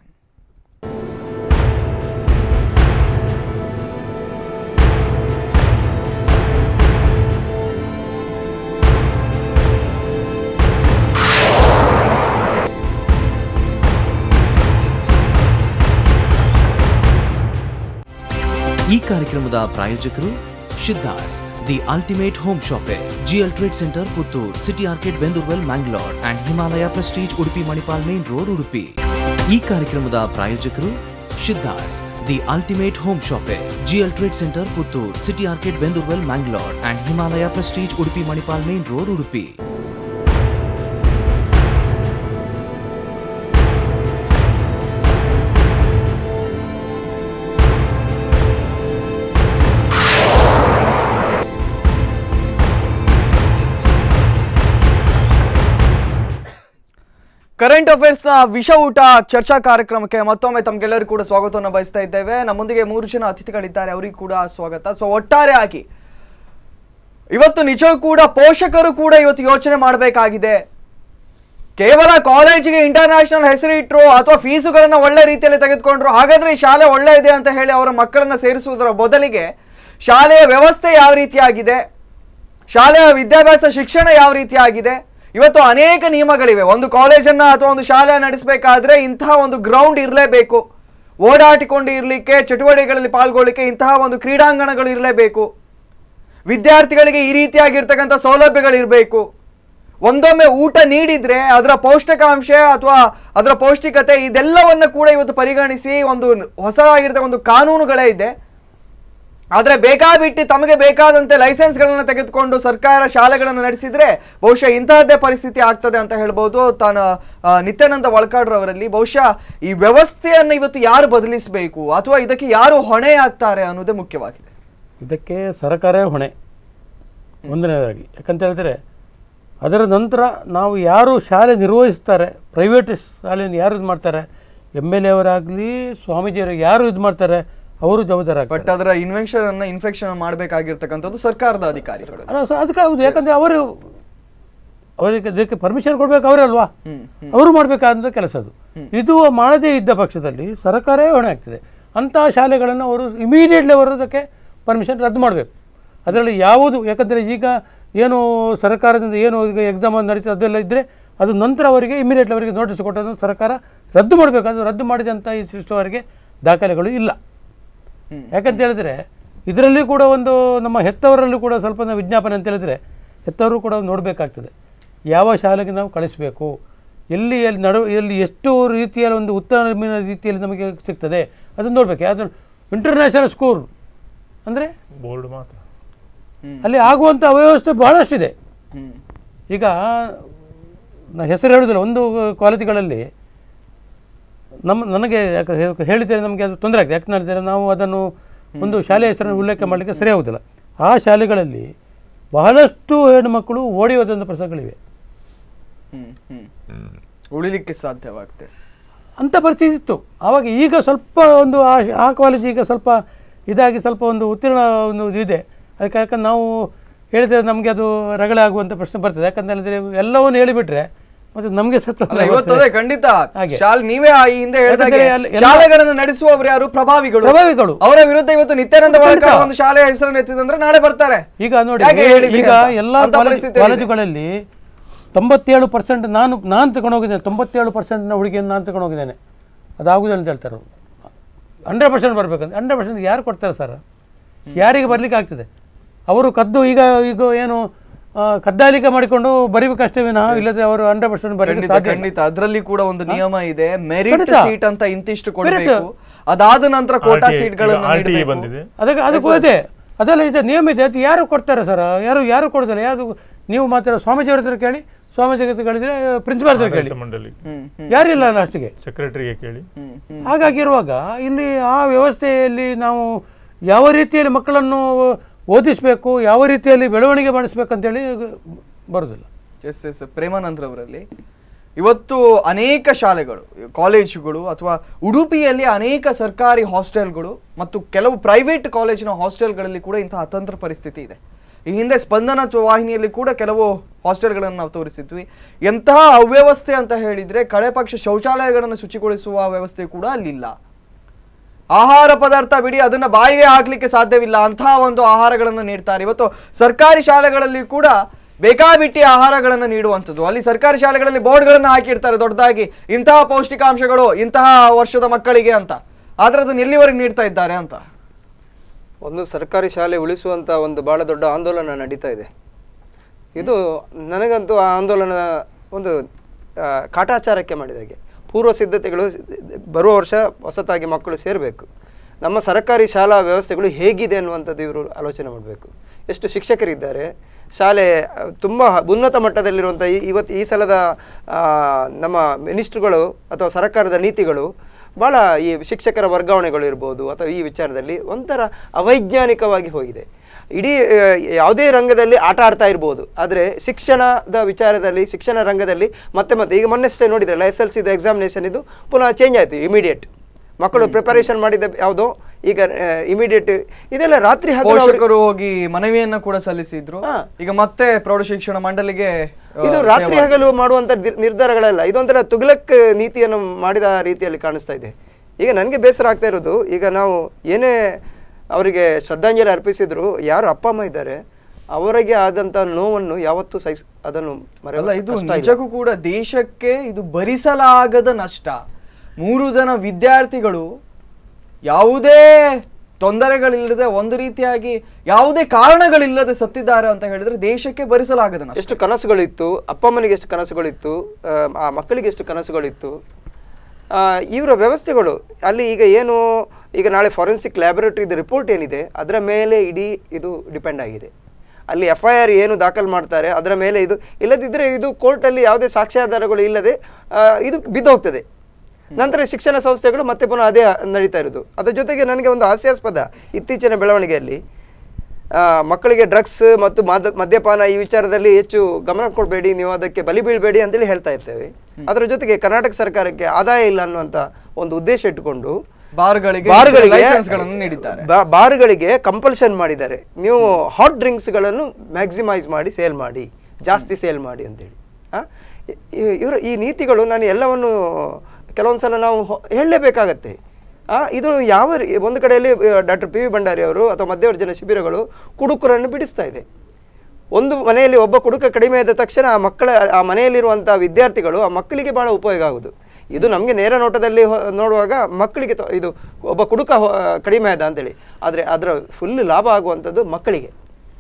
ಈ ಕಾರ್ಯಕ್ರಮದ ಪ್ರಾಯೋಜಕರು ಶಿದ್ದಾಸ್ the ultimate home shopping GL trade centre Puttur city ಆರ್ಕೆಟ್ ಬೆಂದೂರ್ವೆಲ್ Mangalore and Himalaya prestige Udupi Manipal main road Udupi ಈ ಕಾರ್ಯಕ್ರಮದ ಪ್ರಾಯೋಜಕರು ಶಿದ್ದಾಸ್ the ultimate home shopping GL trade centre Puttur city ಆರ್ಕೆಟ್ ಬೆಂದೂರ್ವೆಲ್ Mangalore and Himalaya prestige Udupi Manipal main road Udupi current affairs ನ ವಿಷ ಊಟ ಚರ್ಚಾ ಕಾರ್ಯಕ್ರಮಕ್ಕೆ ಮತ್ತೊಮ್ಮೆ ತಮ್ಗೆಲ್ಲರಿಗೂ ಕೂಡ ಸ್ವಾಗತವನ್ನು ಬಯಸ್ತಾ ಇದ್ದೇವೆ ನಮ್ಮೊಂದಿಗೆ ಮೂರು ಜನ ಅತಿಥಿಗಳಿದ್ದಾರೆ ಅವರಿಗೂ ಕೂಡ ಸ್ವಾಗತ ಸೊ ಒಟ್ಟಾರೆ ಆಗಿ ಇವತ್ತು ನಿಜವೂ ಕೂಡ ಪೋಷಕರು ಕೂಡ ಇವತ್ತು ಯೋಚನೆ ಮಾಡಬೇಕಾಗಿದೆ ಕೇವಲ ಕಾಲೇಜಿಗೆ ಇಂಟರ್ನ್ಯಾಷನಲ್ ಹೆಸರಿಟ್ರು ಅಥವಾ ಫೀಸುಗಳನ್ನ ಒಳ್ಳೆ ರೀತಿಯಲ್ಲಿ ತೆಗೆದುಕೊಂಡ್ರು ಹಾಗಾದ್ರೆ ಈ ಶಾಲೆ ಒಳ್ಳೆ ಇದೆ ಅಂತ ಹೇಳಿ ಅವರ ಮಕ್ಕಳನ್ನ ಸೇರಿಸುವುದರ ಬದಲಿಗೆ ಶಾಲೆಯ ವ್ಯವಸ್ಥೆ ಯಾವ ರೀತಿಯಾಗಿದೆ ಶಾಲೆಯ ವಿದ್ಯಾಭ್ಯಾಸ ಶಿಕ್ಷಣ ಯಾವ ರೀತಿಯಾಗಿದೆ ಇವತ್ತು ಅನೇಕ ನಿಯಮಗಳಿವೆ ಒಂದು ಕಾಲೇಜನ್ನ ಅಥವಾ ಒಂದು ಶಾಲೆ ನಡೆಸಬೇಕಾದ್ರೆ ಇಂತಹ ಒಂದು ಗ್ರೌಂಡ್ ಇರಲೇಬೇಕು ಓಡಾಟಿಕೊಂಡು ಇರಲಿಕ್ಕೆ ಚಟುವಟಿಕೆಗಳಲ್ಲಿ ಪಾಲ್ಗೊಳ್ಳಿಕ್ಕೆ ಇಂತಹ ಒಂದು ಕ್ರೀಡಾಂಗಣಗಳು ಇರಲೇಬೇಕು ವಿದ್ಯಾರ್ಥಿಗಳಿಗೆ ಈ ರೀತಿಯಾಗಿರ್ತಕ್ಕಂಥ ಸೌಲಭ್ಯಗಳಿರಬೇಕು ಒಂದೊಮ್ಮೆ ಊಟ ನೀಡಿದ್ರೆ ಅದರ ಪೌಷ್ಟಿಕಾಂಶ ಅಥವಾ ಅದರ ಪೌಷ್ಟಿಕತೆ ಇದೆಲ್ಲವನ್ನ ಕೂಡ ಇವತ್ತು ಪರಿಗಣಿಸಿ ಒಂದು ಹೊಸದಾಗಿರ್ತಕ್ಕ ಒಂದು ಕಾನೂನುಗಳೇ ಇದೆ ಆದ್ರೆ ಬೇಕಾಬಿಟ್ಟು ತಮಗೆ ಬೇಕಾದಂತೆ ಲೈಸೆನ್ಸ್ಗಳನ್ನ ತೆಗೆದುಕೊಂಡು ಸರ್ಕಾರ ಶಾಲೆಗಳನ್ನು ನಡೆಸಿದ್ರೆ ಬಹುಶಃ ಇಂತಹದ್ದೇ ಪರಿಸ್ಥಿತಿ ಆಗ್ತದೆ ಅಂತ ಹೇಳ್ಬೋದು ತಾನು ಆ, ನಿತ್ಯಾನಂದ ವಳ್ಕಾಡ್ರವರಲ್ಲಿ ಬಹುಶಃ ಈ ವ್ಯವಸ್ಥೆಯನ್ನು ಇವತ್ತು ಯಾರು ಬದಲಿಸಬೇಕು ಅಥವಾ ಇದಕ್ಕೆ ಯಾರು ಹೊಣೆ ಆಗ್ತಾರೆ ಅನ್ನೋದೇ ಮುಖ್ಯವಾಗಿದೆ ಇದಕ್ಕೆ ಸರ್ಕಾರವೇ ಹೊಣೆ ಒಂದನೇದಾಗಿ ಯಾಕಂತ ಹೇಳಿದ್ರೆ ಅದರ ನಂತರ ನಾವು ಯಾರು ಶಾಲೆ ನಿರ್ವಹಿಸ್ತಾರೆ ಪ್ರೈವೇಟ್ ಶಾಲೆಯನ್ನು ಯಾರು ಇದು ಮಾಡ್ತಾರೆ ಎಮ್ ಎಲ್ ಎ ಅವರಾಗಲಿ ಸ್ವಾಮೀಜಿಯವರು ಯಾರು ಇದು ಮಾಡ್ತಾರೆ ಅವರು ಜವಾಬ್ದಾರ ಬಟ್ ಅದರ ಇನ್ವೆನ್ಷನ್ ಅನ್ನ ಇನ್ಫೆಕ್ಷನ್ ಮಾಡಬೇಕಾಗಿರ್ತಕ್ಕಂಥದ್ದು ಸರ್ಕಾರದ ಅಧಿಕಾರಿಗಳು ಅಲ್ಲ ಸ- ಅದಕ್ಕೆ ಹೌದು ಯಾಕಂದ್ರೆ ಅವರು ಅವರಿಗೆ ಇದಕ್ಕೆ ಪರ್ಮಿಷನ್ ಕೊಡ್ಬೇಕು ಅವರೇ ಅಲ್ವಾ ಹ್ಮ್ ಅವರು ಮಾಡಬೇಕಾದಂಥ ಕೆಲಸ ಅದು ಇದು ಮಾಡದೇ ಇದ್ದ ಪಕ್ಷದಲ್ಲಿ ಸರ್ಕಾರವೇ ಹೊಣೆ ಆಗ್ತದೆ ಅಂತಹ ಶಾಲೆಗಳನ್ನು ಅವರು ಇಮಿಡಿಯೇಟ್ಲಿ ಅವರು ಅದಕ್ಕೆ ಪರ್ಮಿಷನ್ ರದ್ದು ಮಾಡಬೇಕು ಅದರಲ್ಲಿ ಯಾವುದು ಯಾಕಂದರೆ ಈಗ ಏನು ಸರ್ಕಾರದಿಂದ ಏನು ಈಗ ಎಕ್ಸಾಮ್ ನಡೀತದೆ ಅದೆಲ್ಲ ಇದ್ದರೆ ಅದು ನಂತರ ಅವರಿಗೆ ಇಮಿಡಿಯೇಟ್ಲಿ ಅವರಿಗೆ ನೋಟಿಸ್ ಕೊಟ್ಟದನ್ನು ಸರ್ಕಾರ ರದ್ದು ಮಾಡಬೇಕು ಅದು ರದ್ದು ಮಾಡಿದಂಥ ಈ ಸಿಸ್ಟಮ್ವರೆಗೆ ದಾಖಲೆಗಳು ಇಲ್ಲ ಹ್ಮ್. ಯಾಕಂತ ಹೇಳಿದ್ರೆ ಇದರಲ್ಲಿ ಕೂಡ ಒಂದು ನಮ್ಮ ಹೆತ್ತವರಲ್ಲೂ ಕೂಡ ಸ್ವಲ್ಪ ನಾವು ವಿಜ್ಞಾಪನೆ ಅಂತ ಹೇಳಿದ್ರೆ ಹೆತ್ತವರು ಕೂಡ ನೋಡಬೇಕಾಗ್ತದೆ ಯಾವ ಶಾಲೆಗೆ ನಾವು ಕಳಿಸಬೇಕು ಎಲ್ಲಿ ಎಲ್ಲಿ ನಡು ಎಲ್ಲಿ ಎಷ್ಟು ರೀತಿಯ ಒಂದು ಉತ್ತಮ ರೀತಿಯಲ್ಲಿ ನಮಗೆ ಸಿಗ್ತದೆ ಅದನ್ನು ನೋಡಬೇಕು ಯಾವುದು ಇಂಟರ್ನ್ಯಾಷನಲ್ ಸ್ಕೂಲ್ ಅಂದರೆ ಬೋರ್ಡ್ ಮಾತ್ರ ಅಲ್ಲಿ ಆಗುವಂಥ ಅವ್ಯವಸ್ಥೆ ಬಹಳಷ್ಟಿದೆ ಹ್ಮ್ ಈಗ ನಾ ಹೆಸರು ಹೇಳೋದಿಲ್ಲ ಒಂದು ಕಾಲೇಜುಗಳಲ್ಲಿ ನಮ್ಮ ನನಗೆ ಯಾಕೆ ಹೇ- ಹೇಳಿದರೆ ನಮಗೆ ಅದು ತೊಂದರೆ ಆಗ್ತದೆ ಯಾಕೆ ಹೇಳಿದರೆ ನಾವು ಅದನ್ನು ಒಂದು ಶಾಲೆ ಹೆಸರನ್ನು ಉಲ್ಲೇಖ ಮಾಡಲಿಕ್ಕೆ ಸರಿ ಆಗುದಿಲ್ಲ ಆ ಶಾಲೆಗಳಲ್ಲಿ ಬಹಳಷ್ಟು ಹೆಣ್ಣುಮಕ್ಕಳು ಓಡಿ ಹೋದಂಥ ಪ್ರಸಂಗಗಳಿವೆ ಹ್ಮ್ ಹ್ಮ್ ಉಳಿಲಿಕ್ಕೆ ಸಾಧ್ಯವಾಗ್ತದೆ ಅಂಥ ಪರಿಸ್ಥಿತಿ ಇತ್ತು ಆವಾಗ ಈಗ ಸ್ವಲ್ಪ ಒಂದು ಆ ಆ ಕಾಲೇಜ್ ಈಗ ಸ್ವಲ್ಪ ಇದಾಗಿ ಸ್ವಲ್ಪ ಒಂದು ಉತ್ತೀರ್ಣ ಒಂದು ಇದೆ ಅದಕ್ಕೆ ಯಾಕಂದ್ರೆ ನಾವು ಹೇಳಿದ್ರೆ ನಮಗೆ ಅದು ರಗಳೆ ಆಗುವಂಥ ಪ್ರಶ್ನೆ ಬರ್ತದೆ ಯಾಕಂತ ಹೇಳಿದ್ರೆ ಎಲ್ಲವನ್ನು ಹೇಳಿಬಿಟ್ರೆ ಮತ್ತೆ ನಮಗೆ ಸತ್ತು ಅಲ್ಲ ಇವತ್ತು ಅದೇ ಖಂಡಿತ ಹಾಗೆ. ಶಾಲೆ ನೀವೇ ಆ ಹಿಂದೆ ಹೇಳಿದಾಗೆ ಯಾಕಂದ್ರೆ ಅಲ್ಲಿ ಎಲ್ಲ- ಶಾಲೆಗಳನ್ನು ನಡೆಸುವವರು ಯಾರು ಪ್ರಭಾವಿಗಳು ಪ್ರಭಾವಿಗಳು ಅವರ ವಿರುದ್ಧ ಇವತ್ತು ನಿತ್ಯಾನಂದ ಖಂಡಿತ. ವಾಳ್ಕರ್ ಒಂದು ಶಾಲೆಯ ಹೆಸರನ್ನು ಎತ್ತಿದಂದ್ರೆ ನಾಳೆ ಬರ್ತಾರೆ ಈಗ ನೋಡಿ ಯಾಕೆ ಹೇಳಿದ್ರಿ ಈಗ ಅಂತ? ಎಲ್ಲ ಅಂತ ಕಾಲೇಜ್ ಪರಿಸ್ಥಿತಿ ಇದೆ. ಕಾಲೇಜುಗಳಲ್ಲಿ ತೊಂಬತ್ತೇಳು ಪರ್ಸೆಂಟ್ ನಾನು ನಾನು ತಗೊಂಡು ಹೋಗಿದ್ದೇನೆ ತೊಂಬತ್ತೇಳು ಪರ್ಸೆಂಟ್ನ ಹುಡುಗಿಯನ್ನು ನಾನು ತಗೊಂಡು ಹೋಗಿದ್ದೇನೆ ಅದಾಗುದಿಲ್ಲ ಅಂತ ಹೇಳ್ತಾರೆ ಅವ್ರು ಹಂಡ್ರೆಡ್ ಪರ್ಸೆಂಟ್ ಬರ್ಬೇಕಂತ ಹಂಡ್ರೆಡ್ ಪರ್ಸೆಂಟ್ ಯಾರು ಕೊಡ್ತಾರೆ ಸರ್ ಯಾರಿಗೆ ಬರ್ಲಿಕ್ಕೆ ಆಗ್ತದೆ ಅವರು ಕದ್ದು ಈಗ ಈಗ ಏನು ಆ, ಕದ್ದಾಲಿಕೆ ಮಾಡಿಕೊಂಡು ಬರಿಬೇಕಷ್ಟೇ ವಿನಃ ಇಲ್ಲದೆ ಅವರು ಹಂಡ್ರೆಡ್ ಪರ್ಸೆಂಟ್ ಬರಲಿಕ್ಕೆ ಖಂಡಿತ ಸಾಧ್ಯ ಇಲ್ಲ. ಖಂಡಿತ ಅದ್ರಲ್ಲಿ ಕೂಡ ಒಂದು ನಿಯಮ ಇದೆ ಮೆರಿಟ್ ಖಂಡಿತ. ಸೀಟ್ ಅಂತ ಇಂತಿಷ್ಟು ಕೊಡಬೇಕು ಅದಾದ ನಂತರ ಕೋಟಾ RTI ಸೀಟ್ಗಳನ್ನು ಈಗ RTI ನೀಡಬೇಕು ಬಂದಿದೆ ಅದಕ್ಕೆ ಅದಕ್ಕೂ ಇದೆ ಅದೆಲ್ಲ ಇದೆ ನಿಯಮ ಇದೆ ಅದು ಯಾರು ಕೊಡ್ತಾರೆ ಸರ್ ಯಾರು ಯಾರು ಕೊಡ್ತಾರೆ ಯಾರು ನೀವು ಮಾತ್ರ ಸ್ವಾಮೀಜಿಯವ್ರ ಹತ್ರ ಕೇಳಿ ಸ್ವಾಮೀಜಿ ಹತ್ರ ಕೇಳಿದ್ರೆ ಪ್ರಿನ್ಸಿಪಾಲ್ ಹತ್ರ ಕೇಳಿ ಆಡಳಿತ ಮಂಡಳಿ ಹ್ಮ್ ಹ್ಮ್ ಯಾರಿಲ್ಲ ಲಾಸ್ಟಿಗೆ ಸೆಕ್ರೆಟರಿಗೆ ಕೇಳಿ ಹ್ಮ್ ಹ್ಮ್ ಹಾಗಾಗಿರುವಾಗ ಇಲ್ಲಿ ಆ ವ್ಯವಸ್ಥೆಯಲ್ಲಿ ನಾವು ಯಾವ ರೀತಿಯಲ್ಲಿ ಮಕ್ಕಳನ್ನು ಓದಿಸಬೇಕು ಯಾವ ರೀತಿಯಲ್ಲಿ ಬೆಳವಣಿಗೆ ಮಾಡಿಸ್ಬೇಕಂತೇಳಿ ಬರೋದಿಲ್ಲ ಎಸ್ ಎಸ್ ಪ್ರೇಮಾನಂದ್ ರವರಲ್ಲಿ ಇವತ್ತು ಅನೇಕ ಶಾಲೆಗಳು ಕಾಲೇಜುಗಳು ಅಥವಾ ಉಡುಪಿಯಲ್ಲಿ ಅನೇಕ ಸರ್ಕಾರಿ ಹಾಸ್ಟೆಲ್ಗಳು ಮತ್ತು ಕೆಲವು ಪ್ರೈವೇಟ್ ಕಾಲೇಜಿನ ಹಾಸ್ಟೆಲ್ಗಳಲ್ಲಿ ಕೂಡ ಇಂತಹ ಅತಂತ್ರ ಪರಿಸ್ಥಿತಿ ಇದೆ ಈ ಹಿಂದೆ ಸ್ಪಂದನ ಚ- ವಾಹಿನಿಯಲ್ಲಿ ಕೂಡ ಕೆಲವು ಹಾಸ್ಟೆಲ್ಗಳನ್ನು ನಾವು ತೋರಿಸಿದ್ವಿ ಎಂತಹ ಅವ್ಯವಸ್ಥೆ ಅಂತ ಹೇಳಿದ್ರೆ ಕಡೆ ಪಕ್ಷ ಶೌಚಾಲಯಗಳನ್ನು ಶುಚಿಗೊಳಿಸುವ ವ್ಯವಸ್ಥೆ ಕೂಡ ಅಲ್ಲಿಲ್ಲ ಆಹಾರ ಪದಾರ್ಥ ಬಿಡಿ ಅದನ್ನ ಬಾಯಿಗೆ ಹಾಕ್ಲಿಕ್ಕೆ ಸಾಧ್ಯವಿಲ್ಲ ಅಂತಹ ಒಂದು ಆಹಾರಗಳನ್ನು ನೀಡ್ತಾರೆ ಇವತ್ತು ಸರ್ಕಾರಿ ಶಾಲೆಗಳಲ್ಲಿ ಕೂಡ ಬೇಕಾಬಿಟ್ಟಿ ಆಹಾರಗಳನ್ನು ನೀಡುವಂಥದ್ದು ಅಲ್ಲಿ ಸರ್ಕಾರಿ ಶಾಲೆಗಳಲ್ಲಿ ಬೋರ್ಡ್ಗಳನ್ನು ಹಾಕಿರ್ತಾರೆ ದೊಡ್ಡದಾಗಿ ಇಂತಹ ಪೌಷ್ಟಿಕಾಂಶಗಳು ಇಂತಹ ವರ್ಷದ ಮಕ್ಕಳಿಗೆ ಅಂತ ಆದ್ರೆ ಅದನ್ನ ಎಲ್ಲಿವರೆಗೆ ನೀಡ್ತಾ ಇದ್ದಾರೆ ಅಂತ ಒಂದು ಸರ್ಕಾರಿ ಶಾಲೆ ಉಳಿಸುವಂಥ ಒಂದು ಭಾಳ ದೊಡ್ಡ ಆಂದೋಲನ ನಡೀತಾ ಇದೆ ಇದು ನನಗಂತೂ ಆ ಆಂದೋಲನ ಒಂದು ಆ, ಕಾಟಾಚಾರಕ್ಕೆ ಮಾಡಿದಾಗೆ ಪೂರ್ವ ಸಿದ್ಧತೆಗಳು ಬರುವ ವರ್ಷ ಹೊಸತಾಗಿ ಮಕ್ಕಳು ಸೇರಬೇಕು ನಮ್ಮ ಸರ್ಕಾರಿ ಶಾಲಾ ವ್ಯವಸ್ಥೆಗಳು ಹೇಗಿದೆ ಅನ್ನುವಂಥದ್ದು ಇವರು ಆಲೋಚನೆ ಮಾಡಬೇಕು ಎಷ್ಟು ಶಿಕ್ಷಕರಿದ್ದಾರೆ ಶಾಲೆ ಆ, ತುಂಬ ಉನ್ನತ ಮಟ್ಟದಲ್ಲಿರುವಂಥ ಈ- ಇವತ್ತು ಈ ಸಲದ ಆ, ನಮ್ಮ ಮಿನಿಸ್ಟ್ರುಗಳು ಅಥವಾ ಸರ್ಕಾರದ ನೀತಿಗಳು ಭಾಳ ಈ ಶಿಕ್ಷಕರ ವರ್ಗಾವಣೆಗಳು ಇರ್ಬೋದು ಅಥವಾ ಈ ವಿಚಾರದಲ್ಲಿ ಒಂಥರ ಅವೈಜ್ಞಾನಿಕವಾಗಿ ಹೋಗಿದೆ ಇಡೀ ಆ, ಯಾವುದೇ ರಂಗದಲ್ಲಿ ಆಟ ಆಡ್ತಾ ಇರ್ಬೋದು ಆದರೆ ಶಿಕ್ಷಣದ ವಿಚಾರದಲ್ಲಿ ಶಿಕ್ಷಣ ರಂಗದಲ್ಲಿ ಮತ್ತೆ ಮತ್ತೆ ಈಗ ಮೊನ್ನೆಷ್ಟೇ ನೋಡಿದ್ರಲ್ಲ ಎಸ್ ಎಲ್ ಸಿದು ಎಕ್ಸಾಮಿನೇಷನ್ ಇದು ಪುನಃ ಚೇಂಜ್ ಆಯಿತು ಇಮಿಡಿಯೇಟ್ ಮಕ್ಕಳು ಪ್ರಿಪರೇಷನ್ ಮಾಡಿದ ಯಾವುದೋ ಈಗ ಇಮಿಡಿಯೇಟ್ ಇದೆಲ್ಲ ರಾತ್ರಿ ಹಗಲು ಅವ್ರಿಗೆ- ಪೋಷಕರು ಹೋಗಿ ಮನವಿಯನ್ನ ಕೂಡ ಸಲ್ಲಿಸಿದ್ರು ಹಾ. ಈಗ ಮತ್ತೆ ಪ್ರೌಢಶಿಕ್ಷಣ ಮಂಡಳಿಗೆ ಆ, ಇದು ರಾತ್ರಿ ಹಗಲು ಮಾಡುವಂಥ ನಿರ್- ನಿರ್ಧಾರಗಳಲ್ಲ ಇದೊಂಥರ ತುಗ್ಲಕ್ ನೀತಿಯನ್ನು ಮಾಡಿದ ರೀತಿಯಲ್ಲಿ ಕಾಣಿಸ್ತಾ ಇದೆ ಈಗ ನನಗೆ ಬೇಸರ ಆಗ್ತಾ ಇರೋದು ಈಗ ನಾವು ಏನೇ ಅವರಿಗೆ ಶ್ರದ್ಧಾಂಜಲಿ ಅರ್ಪಿಸಿದ್ರು ಯಾರು ಅಪ್ಪ ಅಮ್ಮ ಇದ್ದಾರೆ ಅವರಿಗೆ ಆದಂತ ನೋವನ್ನು ಯಾವತ್ತೂ ಸಹಿಸ್ ಅದನ್ನು ಮರೆಯುವ ಅಲ್ಲ ಇದು ಕಷ್ಟ ಇಲ್ಲ. ನಿಜಕ್ಕೂ ಕೂಡ ದೇಶಕ್ಕೆ ಇದು ಭರಿಸಲಾಗದ ನಷ್ಟ ಮೂರು ಜನ ವಿದ್ಯಾರ್ಥಿಗಳು ಯಾವುದೇ ತೊಂದರೆಗಳಿಲ್ಲದೆ ಒಂದು ರೀತಿಯಾಗಿ ಯಾವುದೇ ಕಾರಣಗಳಿಲ್ಲದೆ ಸತ್ತಿದ್ದಾರೆ ಅಂತ ಹೇಳಿದ್ರೆ ದೇಶಕ್ಕೆ ಭರಿಸಲಾಗದ ನಷ್ಟ ಎಷ್ಟು ಕನಸುಗಳಿತ್ತು ಅಪ್ಪ ಅಮ್ಮನಿಗೆ ಎಷ್ಟು ಕನಸುಗಳಿತ್ತು ಆ, ಆ ಮಕ್ಕಳಿಗೆ ಎಷ್ಟು ಕನಸುಗಳಿತ್ತು ಆ, ಇವರ ವ್ಯವಸ್ಥೆಗಳು ಅಲ್ಲಿ ಈಗ ಏನು ಈಗ ನಾಳೆ ಫಾರೆನ್ಸಿಕ್ ಲ್ಯಾಬೊರೇಟರಿದ ರಿಪೋರ್ಟ್ ಏನಿದೆ ಅದರ ಮೇಲೆ ಇಡೀ ಇದು ಡಿಪೆಂಡ್ ಆಗಿದೆ ಅಲ್ಲಿ ಎಫ್ ಐ ಆರ್ ಏನು ದಾಖಲು ಮಾಡ್ತಾರೆ ಅದರ ಮೇಲೆ ಇದು ಇಲ್ಲದಿದ್ದರೆ ಇದು ಕೋರ್ಟಲ್ಲಿ ಯಾವುದೇ ಸಾಕ್ಷ್ಯಾಧಾರಗಳು ಇಲ್ಲದೆ ಆ, ಇದು ಬಿದ್ದು ಹೋಗ್ತದೆ ನಂತರ ಶಿಕ್ಷಣ ಸಂಸ್ಥೆಗಳು ಮತ್ತೆ ಪುನಃ ಅದೇ ನಡೀತಾ ಇರೋದು ಅದರ ಜೊತೆಗೆ ನನಗೆ ಒಂದು ಹಾಸ್ಯಾಸ್ಪದ ಇತ್ತೀಚಿನ ಬೆಳವಣಿಗೆಯಲ್ಲಿ ಆ, ಮಕ್ಕಳಿಗೆ ಡ್ರಗ್ಸ್ ಮತ್ತು ಮದ ಮದ್ಯಪಾನ ಈ ವಿಚಾರದಲ್ಲಿ ಹೆಚ್ಚು ಗಮನ ಕೊಡಬೇಡಿ ನೀವು ಅದಕ್ಕೆ ಬಲಿ ಬೀಳಬೇಡಿ ಅಂತೇಳಿ ಹೇಳ್ತಾ ಇರ್ತೇವೆ ಅದರ ಜೊತೆಗೆ ಕರ್ನಾಟಕ ಸರ್ಕಾರಕ್ಕೆ ಆದಾಯ ಇಲ್ಲ ಅನ್ನುವಂಥ ಒಂದು ಉದ್ದೇಶ ಇಟ್ಟುಕೊಂಡು ಬಾರ್ಗಳಿಗೆ ಬಾರ್ಗಳಿಗೆ ಲೈಸೆನ್ಸ್ಗಳನ್ನು ನೀಡಿದ್ದಾರೆ ಬಾ- ಬಾರ್ಗಳಿಗೆ ಕಂಪಲ್ಷನ್ ಮಾಡಿದ್ದಾರೆ ನೀವು ಹಾಟ್ ಡ್ರಿಂಕ್ಸ್ಗಳನ್ನು ಮ್ಯಾಕ್ಸಿಮೈಸ್ ಮಾಡಿ ಸೇಲ್ ಮಾಡಿ ಜಾಸ್ತಿ ಸೇಲ್ ಮಾಡಿ ಅಂತೇಳಿ ಆ? ಇ- ಇವರ ಈ ನೀತಿಗಳು ನಾನು ಎಲ್ಲವನ್ನು ಕೆಲವೊಂದು ಸಲ ನಾವು ಹೊ- ಹೇಳಲೇಬೇಕಾಗತ್ತೆ ಆ, ಇದು ಯಾವ ರೀ- ಒಂದು ಕಡೆಯಲ್ಲಿ ಡಾಕ್ಟರ್ ಪಿ ವಿ ಭಂಡಾರಿ ಅವರು ಅಥವಾ ಮಧ್ಯವರ್ಜನ ಶಿಬಿರಗಳು ಕುಡುಕರನ್ನು ಬಿಡಿಸ್ತಾ ಇದೆ ಒಂದು ಮನೆಯಲ್ಲಿ ಒಬ್ಬ ಕುಡುಕ ಕಡಿಮೆ ಆದ ತಕ್ಷಣ ಆ ಮಕ್ಕಳ ಆ ಮನೆಯಲ್ಲಿರುವಂಥ ವಿದ್ಯಾರ್ಥಿಗಳು ಆ ಮಕ್ಕಳಿಗೆ ಬಹಳ ಉಪಯೋಗ ಆಗುದು ಇದು ನಮಗೆ ನೇರ ನೋಟದಲ್ಲಿ ಹೊ- ನೋಡುವಾಗ ಮಕ್ಕಳಿಗೆ ತೊ- ಇದು ಒಬ್ಬ ಕುಡುಕ ಹೊ- ಕಡಿಮೆ ಆದ ಅಂತೇಳಿ ಆದರೆ ಅದರ ಫುಲ್ ಲಾಭ ಆಗುವಂಥದ್ದು ಮಕ್ಕಳಿಗೆ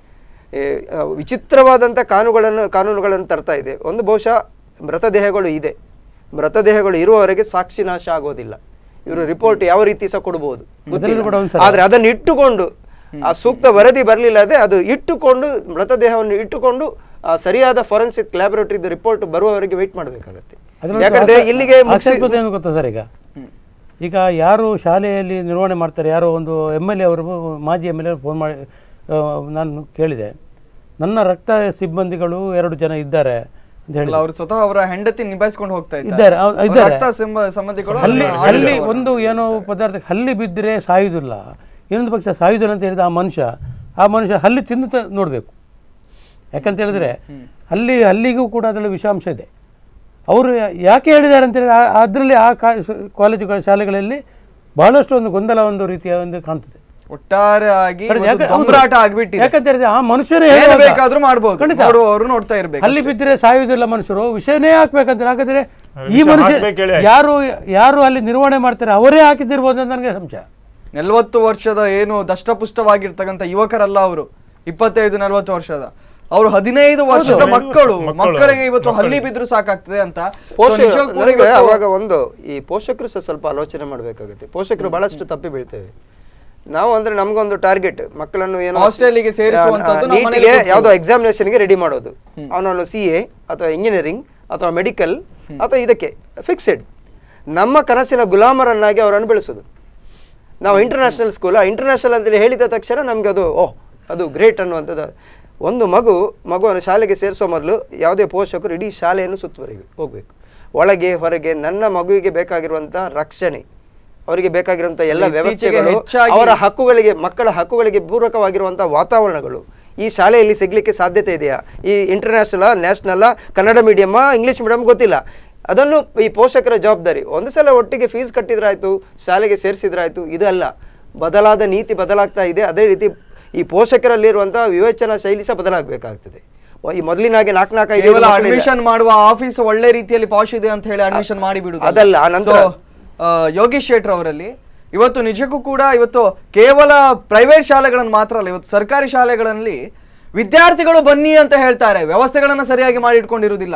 ಏ, ಆ, ವಿಚಿತ್ರವಾದಂಥ ಕಾನೂನುಗಳನ್ನು ಕಾನೂನುಗಳನ್ನು ತರ್ತಾ ಇದೆ ಒಂದು ಬಹುಶಃ ಮೃತದೇಹಗಳು ಇದೆ ಮೃತದೇಹಗಳು ಇರುವವರೆಗೆ ಸಾಕ್ಷಿ ನಾಶ ಆಗೋದಿಲ್ಲ ಇವರು ರಿಪೋರ್ಟ್ ಯಾವ ರೀತಿ ಸಹ ಕೊಡಬಹುದು ಮೊದಲು ಕೂಡ ಒಂದ್ಸಲ- ಆದ್ರೆ ಅದನ್ನು ಇಟ್ಟುಕೊಂಡು ಆ ಸೂಕ್ತ ವರದಿ ಬರಲಿಲ್ಲ ಅದೇ ಅದು ಇಟ್ಟುಕೊಂಡು ಮೃತದೇಹವನ್ನು ಇಟ್ಟುಕೊಂಡು ಆ ಸರಿಯಾದ ಫಾರೆನ್ಸಿಕ್ ಲ್ಯಾಬೊರೇಟರಿ ರಿಪೋರ್ಟ್ ಬರುವವರೆಗೆ ವೆಯ್ಟ್ ಮಾಡಬೇಕಾಗತ್ತೆ ಅದ್ರಲ್ಲಿ ಯಾಕಂದ್ರೆ ಆಸ- ಇಲ್ಲಿಗೆ ಮುಗಿಸಿ ಆಸಕ್ತಿ ಏನು ಗೊತ್ತಾ ಸರ್ ಈಗ ಈಗ ಯಾರು ಶಾಲೆಯಲ್ಲಿ ನಿರ್ವಹಣೆ ಮಾಡ್ತಾರೆ ಯಾರೋ ಒಂದು ಎಮ್ ಎಲ್ ಎ ಅವರು ಮಾಜಿ ಎಮ್ ಎಲ್ ಎ ಫೋನ್ ಮಾಡಿ ಆ, ನಾನು ಕೇಳಿದೆ ನನ್ನ ರಕ್ತ ಸಿಬ್ಬಂದಿಗಳು ಎರಡು ಜನ ಇದ್ದಾರೆ ಅಂತ ಹೇಳಿ ಅಲ್ಲ, ಅವ್ರು ಸ್ವತಃ ಅವರ ಹೆಂಡತಿ ನಿಭಾಯಿಸ್ಕೊಂಡು ಹೋಗ್ತಾ ಇದ್ದಾರೆ, ಅವ್ರು ಅವ್ರ ಇದ್ದಾರೆ. ರಕ್ತ ಸಂಬ- ಸಂಬಂಧಿಗಳು ಅಲ್ಲಿ ಅದನ್ನ ಅಲ್ಲಿ ಆಳಿದವರು. ಒಂದು ಏನೋ ಪದಾರ್ಥ ಹಲ್ಲಿ ಬಿದ್ದರೆ ಸಾಯುವುದಿಲ್ಲ ಇನ್ನೊಂದು ಪಕ್ಷ ಸಾಯುವುದಿಲ್ಲ ಅಂತ ಹೇಳಿದ ಆ ಮನುಷ್ಯ ಆ ಮನುಷ್ಯ ಹಲ್ಲಿ ತಿಂದು ತ- ನೋಡಬೇಕು ಯಾಕಂತ ಹೇಳಿದ್ರೆ ಅಲ್ಲಿ ಅಲ್ಲಿಗೂ ಕೂಡ ಅದರಲ್ಲಿ ವಿಷಾಂಶ ಇದೆ ಅವರು ಯಾಕೆ ಹೇಳಿದ್ದಾರೆ ಅಂತ ಹೇಳಿದ್ರೆ ಆ- ಅದರಲ್ಲಿ ಆ ಕಾ ಕಾಲೇಜುಗಳ ಶಾಲೆಗಳಲ್ಲಿ ಬಹಳಷ್ಟು ಒಂದು ಗೊಂದಲ ಒಂದು ರೀತಿಯ ಒಂದು ಕಾಣ್ತದೆ ಒಟ್ಟಾರೆಯಾಗಿ ಖಂಡಿತ, ಇವತ್ತು ಯಾಕೆ- ಹೌದು. ದೊಂಬರಾಟ ಆಗ್ಬಿಟ್ಟಿದೆ ಯಾಕಂತ ಹೇಳಿದ್ರೆ ಆ ಮನುಷ್ಯರೇ ಏನು ಹೇಳುವಾಗ- ಬೇಕಾದ್ರೂ ಮಾಡ್ಬೋದು ಖಂಡಿತ. ನೋಡುವವರು ನೋಡ್ತಾ ಇರ್ಬೇಕು ಅಲ್ಲಿ ಬಿದ್ದರೆ ಸಾಯುವುದಿಲ್ಲ ಮನುಷ್ಯರು ವಿಷಯನೇ ಹಾಕ್ಬೇಕಂತ ಹಾಗಾದ್ರೆ ಈ ವಿಷ ಮನುಷ್ಯ ಹಾಕ್ಬೇಕು ಹೇಳಿ. ಯಾರು ಯಾರು ಅಲ್ಲಿ ನಿರ್ವಹಣೆ ಮಾಡ್ತಾರೆ ಅವರೇ ಹಾಕಿದ್ದಿರ್ಬೋದು ಅಂತ ನನಗೆ ಸಂಶಯ ನಲ್ವತ್ತು ವರ್ಷದ ಏನು ದಷ್ಟಪುಷ್ಟವಾಗಿರ್ತಕ್ಕಂಥ ಯುವಕರಲ್ಲ ಅವರು ಇಪ್ಪತ್ತೈದು ನಲ್ವತ್ತು ವರ್ಷದ ಅವರು ಹದಿನೈದು ವರ್ಷದ ಹದಿನೈದು ಮಕ್ಕಳು ವರ್ಷ ಮಕ್ಕಳು. ಮಕ್ಕಳಿಗೆ ಇವತ್ತು ಮಕ್ಕಳಿಗೆ. ಹಲ್ಲಿ ಬಿದ್ರು ಸಾಕಾಗ್ತದೆ ಅಂತ So ಪೋಷಕ ನಿಜಕ್ಕೂ ಕೂಡ ನನಗೆ ಇವತ್ತು- ಅವಾಗ ಒಂದು ಈ ಪೋಷಕರು ಸಹ ಸ್ವಲ್ಪ ಆಲೋಚನೆ ಮಾಡಬೇಕಾಗುತ್ತೆ ಪೋಷಕರು ಬಹಳಷ್ಟು ತಪ್ಪಿ ಬೀಳ್ತೇವೆ ನಾವು ಅಂದ್ರೆ ನಮ್ಗೊಂದು ಟಾರ್ಗೆಟ್ ಮಕ್ಕಳನ್ನು ಏನೋ ಹಾಸ್ಟೆಲಿಗೆ ಸೇರಿಸುವಂತದ್ದು ನಮ್ಮ ಮನೇಲಿ ನೀಟಿಗೆ ಕೂತ್ಕೊಳ್ಳೋದು. ಯಾವುದೋ ಎಕ್ಸಾಮಿನೇಷನ್ಗೆ ರೆಡಿ ಮಾಡೋದು ಅವನನ್ನು ಸಿ ಎ ಅಥವಾ ಇಂಜಿನಿಯರಿಂಗ್ ಅಥವಾ ಮೆಡಿಕಲ್ ಅಥವಾ ಇದಕ್ಕೆ ಫಿಕ್ಸೆಡ್ ನಮ್ಮ ಕನಸಿನ ಗುಲಾಮರನ್ನಾಗಿ ಅವರನ್ನು ಬೆಳೆಸೋದು ನಾವು ಇಂಟರ್ನ್ಯಾಷನಲ್ ಸ್ಕೂಲ್ ಇಂಟರ್ನ್ಯಾಷನಲ್ ಅಂತೇಳಿ ಹೇಳಿದ ತಕ್ಷಣ ನಮ್ಗೆ ಅದು ಓಹ್ ಅದು ಗ್ರೇಟ್ ಅನ್ನುವಂಥದ್ದು ಒಂದು ಮಗು ಮಗುವನ್ನು ಶಾಲೆಗೆ ಸೇರಿಸೋ ಮೊದಲು ಯಾವುದೇ ಪೋಷಕರು ಇಡೀ ಶಾಲೆಯನ್ನು ಸುತ್ತುವರಿಬೇಕು ಹೋಗಬೇಕು ಒಳಗೆ ಹೊರಗೆ ನನ್ನ ಮಗುವಿಗೆ ಬೇಕಾಗಿರುವಂಥ ರಕ್ಷಣೆ ಅವರಿಗೆ ಬೇಕಾಗಿರುವಂಥ ಎಲ್ಲ ಇತ್ತೀಚೆಗೆ ವ್ಯವಸ್ಥೆಗಳು ಹೆಚ್ಚಾಗಿ- ಅವರ ಹಕ್ಕುಗಳಿಗೆ ಮಕ್ಕಳ ಹಕ್ಕುಗಳಿಗೆ ಪೂರಕವಾಗಿರುವಂಥ ವಾತಾವರಣಗಳು ಈ ಶಾಲೆಯಲ್ಲಿ ಸಿಗಲಿಕ್ಕೆ ಸಾಧ್ಯತೆ ಇದೆಯಾ ಈ ಇಂಟರ್ನ್ಯಾಷನಲ್ ನ್ಯಾಷನಲ್ ಕನ್ನಡ ಮೀಡಿಯಮ್ಮ ಇಂಗ್ಲೀಷ್ ಮೀಡಿಯಂ ಗೊತ್ತಿಲ್ಲ ಅದನ್ನು ಈ ಪೋಷಕರ ಜವಾಬ್ದಾರಿ ಒಂದು ಸಲ ಒಟ್ಟಿಗೆ ಫೀಸ್ ಕಟ್ಟಿದ್ರಾಯ್ತು ಶಾಲೆಗೆ ಸೇರಿಸಿದ್ರಾಯ್ತು ಇದಲ್ಲ ಬದಲಾದ ನೀತಿ ಬದಲಾಗ್ತಾ ಇದೆ ಅದೇ ರೀತಿ ಈ ಪೋಷಕರಲ್ಲಿರುವಂಥ ವಿವೇಚನಾ ಶೈಲಿ ಸಹ ಬದಲಾಗಬೇಕಾಗ್ತದೆ ಈ ಮೊದಲಿನಾಗೆ ನಾಲ್ಕು ನಾಲ್ಕು ಐದು ಕೇವಲ ಮಕ್ಕಳಿಲ್ಲ. ಅಡ್ಮಿಷನ್ ಮಾಡುವ ಆಫೀಸ್ ಒಳ್ಳೆ ರೀತಿಯಲ್ಲಿ ಪಾಶ್ ಇದೆ ಅಂತ ಹೇಳಿ ಅಡ್ಮಿಷನ್ ಮಾಡಿ ಬಿಡುದು ಅದಲ್ಲ, ಆ ನಂತರ- ಯೋಗೇಶ್ ಶೇಟ್ರ್ ಅವರಲ್ಲಿ ಇವತ್ತು ನಿಜಕ್ಕೂ ಕೂಡ ಇವತ್ತು ಕೇವಲ ಪ್ರೈವೇಟ್ ಶಾಲೆಗಳನ್ನು ಮಾತ್ರ ಅಲ್ಲ ಇವತ್ತು ಸರ್ಕಾರಿ ಶಾಲೆಗಳಲ್ಲಿ ವಿದ್ಯಾರ್ಥಿಗಳು ಬನ್ನಿ ಅಂತ ಹೇಳ್ತಾರೆ ವ್ಯವಸ್ಥೆಗಳನ್ನ ಸರಿಯಾಗಿ ಮಾಡಿ ಇಟ್ಕೊಂಡಿರುವುದಿಲ್ಲ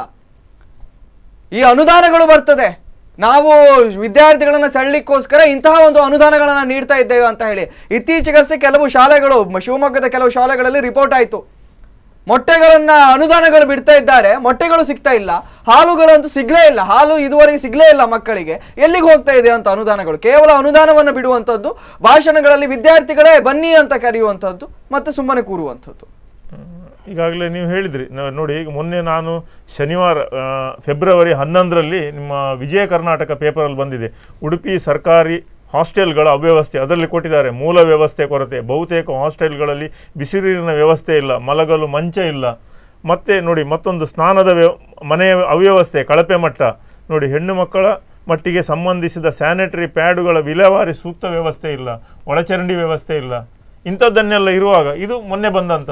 ಈ ಅನುದಾನಗಳು ಬರ್ತದೆ ನಾವು ವಿದ್ಯಾರ್ಥಿಗಳನ್ನ ಸೆಳ್ಲಿಕ್ಕೋಸ್ಕರ ಇಂತಹ ಒಂದು ಅನುದಾನಗಳನ್ನ ನೀಡ್ತಾ ಇದ್ದೇವೆ ಅಂತ ಹೇಳಿ ಇತ್ತೀಚೆಗಷ್ಟೇ ಕೆಲವು ಶಾಲೆಗಳು ಮ- ಶಿವಮೊಗ್ಗದ ಕೆಲವು ಶಾಲೆಗಳಲ್ಲಿ ರಿಪೋರ್ಟ್ ಆಯ್ತು ಮೊಟ್ಟೆಗಳನ್ನ ಅನುದಾನಗಳು ಬಿಡ್ತಾ ಇದ್ದಾರೆ ಮೊಟ್ಟೆಗಳು ಸಿಗ್ತಾ ಇಲ್ಲ ಹಾಲುಗಳಂತೂ ಸಿಗ್ಲೇ ಇಲ್ಲ ಹಾಲು ಇದುವರೆಗೆ ಸಿಗ್ಲೇ ಇಲ್ಲ ಮಕ್ಕಳಿಗೆ ಎಲ್ಲಿಗೆ ಹೋಗ್ತಾ ಇದೆ ಅಂತ ಅನುದಾನಗಳು ಕೇವಲ ಅನುದಾನವನ್ನು ಬಿಡುವಂಥದ್ದು ಭಾಷಣಗಳಲ್ಲಿ ವಿದ್ಯಾರ್ಥಿಗಳೇ ಬನ್ನಿ ಅಂತ ಕರೆಯುವಂಥದ್ದು ಮತ್ತೆ ಸುಮ್ಮನೆ ಕೂರುವಂಥದ್ದು ಈಗಾಗಲೇ ನೀವು ಹೇಳಿದ್ರಿ ನ- ನೋಡಿ ಈಗ ಮೊನ್ನೆ ನಾನು ಶನಿವಾರ ಆ, ಫೆಬ್ರವರಿ ಹನ್ನೊಂದರಲ್ಲಿ ನಿಮ್ಮ ವಿಜಯ ಕರ್ನಾಟಕ ಪೇಪರಲ್ಲಿ ಬಂದಿದೆ ಉಡುಪಿ ಸರ್ಕಾರಿ ಹಾಸ್ಟೆಲ್ಗಳ ಅವ್ಯವಸ್ಥೆ ಅದರಲ್ಲಿ ಕೊಟ್ಟಿದ್ದಾರೆ ಮೂಲ ವ್ಯವಸ್ಥೆ ಕೊರತೆ ಬಹುತೇಕ ಹಾಸ್ಟೆಲ್ಗಳಲ್ಲಿ ಬಿಸಿ ನೀರಿನ ವ್ಯವಸ್ಥೆ ಇಲ್ಲ ಮಲಗಲು ಮಂಚ ಇಲ್ಲ ಮತ್ತೆ ನೋಡಿ ಮತ್ತೊಂದು ಸ್ನಾನದ ವ್ಯವ ಮನೆಯ ಅವ್ಯವಸ್ಥೆ ಕಳಪೆ ಮಟ್ಟ ನೋಡಿ ಹೆಣ್ಣು ಮಕ್ಕಳ ಮಟ್ಟಿಗೆ ಸಂಬಂಧಿಸಿದ ಸ್ಯಾನಿಟರಿ ಪ್ಯಾಡುಗಳ ವಿಲೇವಾರಿ ಸೂಕ್ತ ವ್ಯವಸ್ಥೆ ಇಲ್ಲ ಒಳಚರಂಡಿ ವ್ಯವಸ್ಥೆ ಇಲ್ಲ ಇಂಥದ್ದನ್ನೆಲ್ಲ ಇರುವಾಗ ಇದು ಮೊನ್ನೆ ಬಂದಂಥದ್ದು